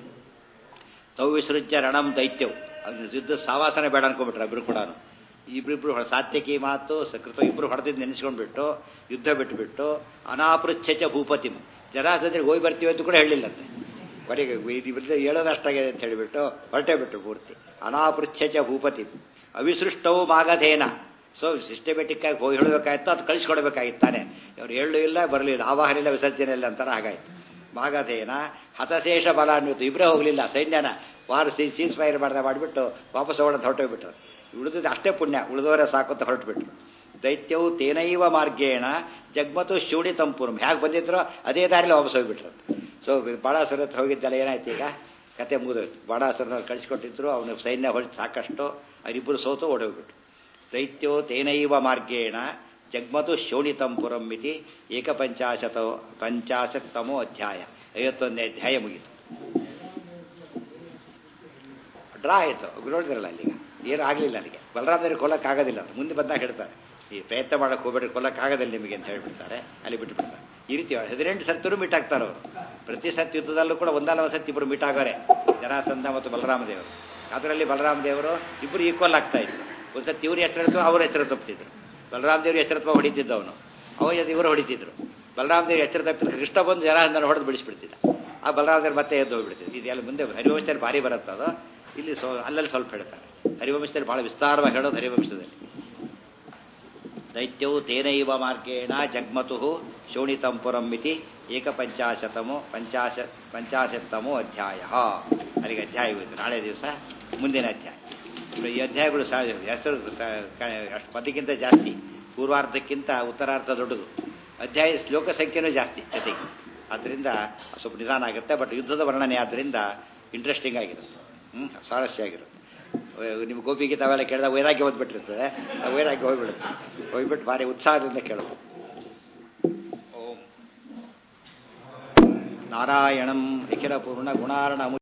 ತೌ ವಿಸೃಜ್ಯ ರಣಂ ದೈತ್ಯವು ಅವ್ನ ಯುದ್ಧ ಸಾವಾಸನೆ ಬೇಡ ಅನ್ಕೊಂಡ್ಬಿಟ್ರೆ ಇಬ್ರು ಕೂಡ ಇಬ್ರಿಬ್ರು ಸಾತ್ಯಕಿ ಮಾತು ಸಕೃತ ಇಬ್ರು ಹೊಡೆದಿದ್ದು ನೆನೆಸ್ಕೊಂಡ್ಬಿಟ್ಟು ಯುದ್ಧ ಬಿಟ್ಟುಬಿಟ್ಟು ಅನಾಪೃಚ್ಛಚ ಭೂಪತಿಂ ಜರಾಸಂದ್ರೆ ಹೋಗಿ ಬರ್ತೀವಿ ಅಂತ ಕೂಡ ಹೇಳಿಲ್ಲಂತೆ ಕೊನೆಗೆ ಇವ್ರದ್ದು ಹೇಳೋದಷ್ಟಾಗಿದೆ ಅಂತ ಹೇಳಿಬಿಟ್ಟು ಹೊರಟೇ ಬಿಟ್ರು ಪೂರ್ತಿ ಅನಾಪೃಚ್ಛಚ ಭೂಪತಿ ಅವಿಸೃಷ್ಟವು ಮಾಗಧೇನ ಸೊ ಸಿಸ್ಟಮೆಟಿಕ್ ಆಗಿ ಹೋಗಿ ಹೇಳಬೇಕಾಯ್ತು ಅದು ಕಳಿಸ್ಕೊಡ್ಬೇಕಾಗಿತ್ತಾನೆ ಅವ್ರು ಹೇಳಲು ಇಲ್ಲ ಬರಲಿಲ್ಲ ಆವಾಹನ ಇಲ್ಲ ವಿಸರ್ಜನೆ ಇಲ್ಲ ಅಂತಾರೆ ಹಾಗಾಯ್ತು ಮಾಗಧೇನ ಹತಶೇಷ ಬಲ ಅನ್ನಿತ್ತು ಇಬ್ಬರೇ ಹೋಗಲಿಲ್ಲ ಸೈನ್ಯನ ವಾರ ಸಿ ಸೀಸ್ ಫೈರ್ ಮಾಡ್ದ ಮಾಡಿಬಿಟ್ಟು ವಾಪಸ್ ಹೋಗೋಣ ಹೊರಟೋಗ್ಬಿಟ್ರು ಉಳಿದಿದ್ದು ಅಷ್ಟೇ ಪುಣ್ಯ ಉಳಿದವರೇ ಸಾಕು ಅಂತ ಹೊರಟುಬಿಟ್ರು ದೈತ್ಯವು ತೇನೈವ ಮಾರ್ಗೇಣ ಜಗ್ಮತು ಶೂಡಿ ತಂಪುರಂ ಹೇಗೆ ಬಂದಿದ್ರು ಅದೇ ದಾರಿಲಿ ವಾಪಸ್ ಹೋಗ್ಬಿಟ್ರು ಸೊ ಬಾಣಾಸುರ ಹತ್ರ ಹೋಗಿದ್ದೆಲ್ಲ ಏನಾಯ್ತು ಈಗ ಕತೆ ಮುಗಿದೋಯ್ತು ಬಾಣಾಸುರನ ಕಳಿಸ್ಕೊಟ್ಟಿದ್ರು ಅವನ ಸೈನ್ಯ ಹೊಳಿ ಸಾಕಷ್ಟು ಅವರಿಬ್ಬರು ಸೋತು ಓಡೋಗ್ಬಿಟ್ರು ದೈತ್ಯೋ ತೇನೈವ ಮಾರ್ಗೇಣ ಜಗ್ಮತು ಶೋಣಿತಂಪುರಂ ಇತಿ ಏಕಪಂಚಾಶತ ಪಂಚಾಶತ್ತಮೋ ಅಧ್ಯಾಯ ಐವತ್ತೊಂದನೇ ಅಧ್ಯಾಯ ಮುಗೀತು ಡ್ರಾ ಆಯಿತು ನೋಡಿದ್ರಲ್ಲ ಅಲ್ಲಿಗ ಏನೂ ಆಗಲಿಲ್ಲ ಅಲ್ಲಿಗೆ ಬಲರಾಮದೇವ್ರಿಗೆ ಕೊಲ್ಲಕ್ಕಾಗೋದಿಲ್ಲ ಅಂತ ಮುಂದೆ ಬಂದಾಗ ಹೇಳ್ತಾರೆ ಈ ಪ್ರಯತ್ನ ಮಾಡಕ್ಕೆ ಹೋಗ್ಬೇಡ್ರಿ ಕೊಲ್ಲಕ್ಕಾಗೋದಿಲ್ಲ ನಿಮಗೆ ಅಂತ ಹೇಳ್ಬಿಡ್ತಾರೆ ಅಲ್ಲಿ ಬಿಟ್ಟು ಬಿಡ್ತಾರೆ ಈ ರೀತಿ ಹದಿನೆಂಟು ಸತ್ತಿರು ಮೀಟ್ ಆಗ್ತಾರೆ ಅವರು ಪ್ರತಿ ಸತ್ ಯುದ್ಧದಲ್ಲೂ ಕೂಡ ಒಂದಲ್ಲ ಸತಿ ಇಬ್ಬರು ಮೀಟ್ ಆಗೋರೆ ಜರಾಸಂಧ ಮತ್ತು ಬಲರಾಮದೇವರು ಅದರಲ್ಲಿ ಬಲರಾಮದೇವರು ಇಬ್ಬರು ಈಕ್ವಲ್ ಆಗ್ತಾ ಇದ್ರು ಒಂದ್ಸತಿ ಇವ್ರು ಎಚ್ಚರತ್ವ ಅವ್ರ ಎಚ್ಚರ ತಪ್ಪಿದ್ರು ಬಲರಾಮದೇವರು ಎಚ್ಚರತ್ವ ಹೊಡಿತಿದ್ದ ಅವನು ಅವ ಇವರು ಹೊಡಿತಿದ್ರು ಬಲರಾಮದೇವರು ಎಚ್ಚರ ತಪ್ಪಿದ್ರೆ ಕೃಷ್ಣ ಬಂದು ಜರಾಸಂಧನ ಹೊಡೆದು ಬಿಡಿಸ್ಬಿಡ್ತಿದ್ದ ಆ ಬಲರಾಮದೇವರು ಮತ್ತೆ ಎದ್ದು ಹೋಗ್ಬಿಡ್ತಿದ್ರು ಇದೆಲ್ಲ ಮುಂದೆ ಹರಿವಂಶದಲ್ಲಿ ಭಾರಿ ಬರುತ್ತೆ ಅದು ಇಲ್ಲಿ ಸೊ ಅಲ್ಲಲ್ಲಿ ಸ್ವಲ್ಪ ಹೇಳ್ತಾರೆ ಹರಿವಂಶದಲ್ಲಿ ಬಹಳ ವಿಸ್ತಾರವಾಗಿ ಹೇಳೋದು ಹರಿವಂಶದಲ್ಲಿ ದೈತ್ಯವು ತೇನೈವ ಮಾರ್ಗೇಣ ಜಗ್ಮತು ಶೋಣಿತಂಪುರಂ ಇತಿ ಏಕಪಂಚಾಶತಮೋ ಪಂಚಾಶ ಪಂಚಾಶತ್ತಮೋ ಅಧ್ಯಾಯ ಅಲ್ಲಿಗೆ ಅಧ್ಯಾಯವಿದೆ ನಾಳೆ ದಿವಸ ಮುಂದಿನ ಅಧ್ಯಾಯ ಈ ಅಧ್ಯಾಯಗಳು ಸಹ ಹೆಸರು ಅಷ್ಟು ಪದಕ್ಕಿಂತ ಜಾಸ್ತಿ ಪೂರ್ವಾರ್ಧಕ್ಕಿಂತ ಉತ್ತರಾರ್ಧ ದೊಡ್ಡದು ಅಧ್ಯಾಯ ಶ್ಲೋಕ ಸಂಖ್ಯೆನೂ ಜಾಸ್ತಿ ಜೊತೆಗೆ ಆದ್ದರಿಂದ ಸ್ವಲ್ಪ ನಿಧಾನ ಆಗುತ್ತೆ ಬಟ್ ಯುದ್ಧದ ವರ್ಣನೆ ಆದ್ದರಿಂದ ಇಂಟ್ರೆಸ್ಟಿಂಗ್ ಆಗಿರುತ್ತೆ ಹ್ಞೂ ಸ್ವಾರಸ್ಯ ಆಗಿರುತ್ತೆ ನಿಮ್ಮ ಗೋಪಿಗೆ ತಾವೆಲ್ಲ ಕೇಳಿದಾಗ ವೈರಾಗ್ಯ ಓದ್ಬಿಟ್ಟಿರ್ತದೆ ವೈರಾಗ್ಯ ಹೋಗ್ಬಿಡುತ್ತೆ ಹೋಗ್ಬಿಟ್ಟು ಭಾರಿ ಉತ್ಸಾಹದಿಂದ ಕೇಳೋದು ಓಂ ನಾರಾಯಣಂ ನಿಖಿಲ ಪೂರ್ಣ ಗುಣಾರ್ಣ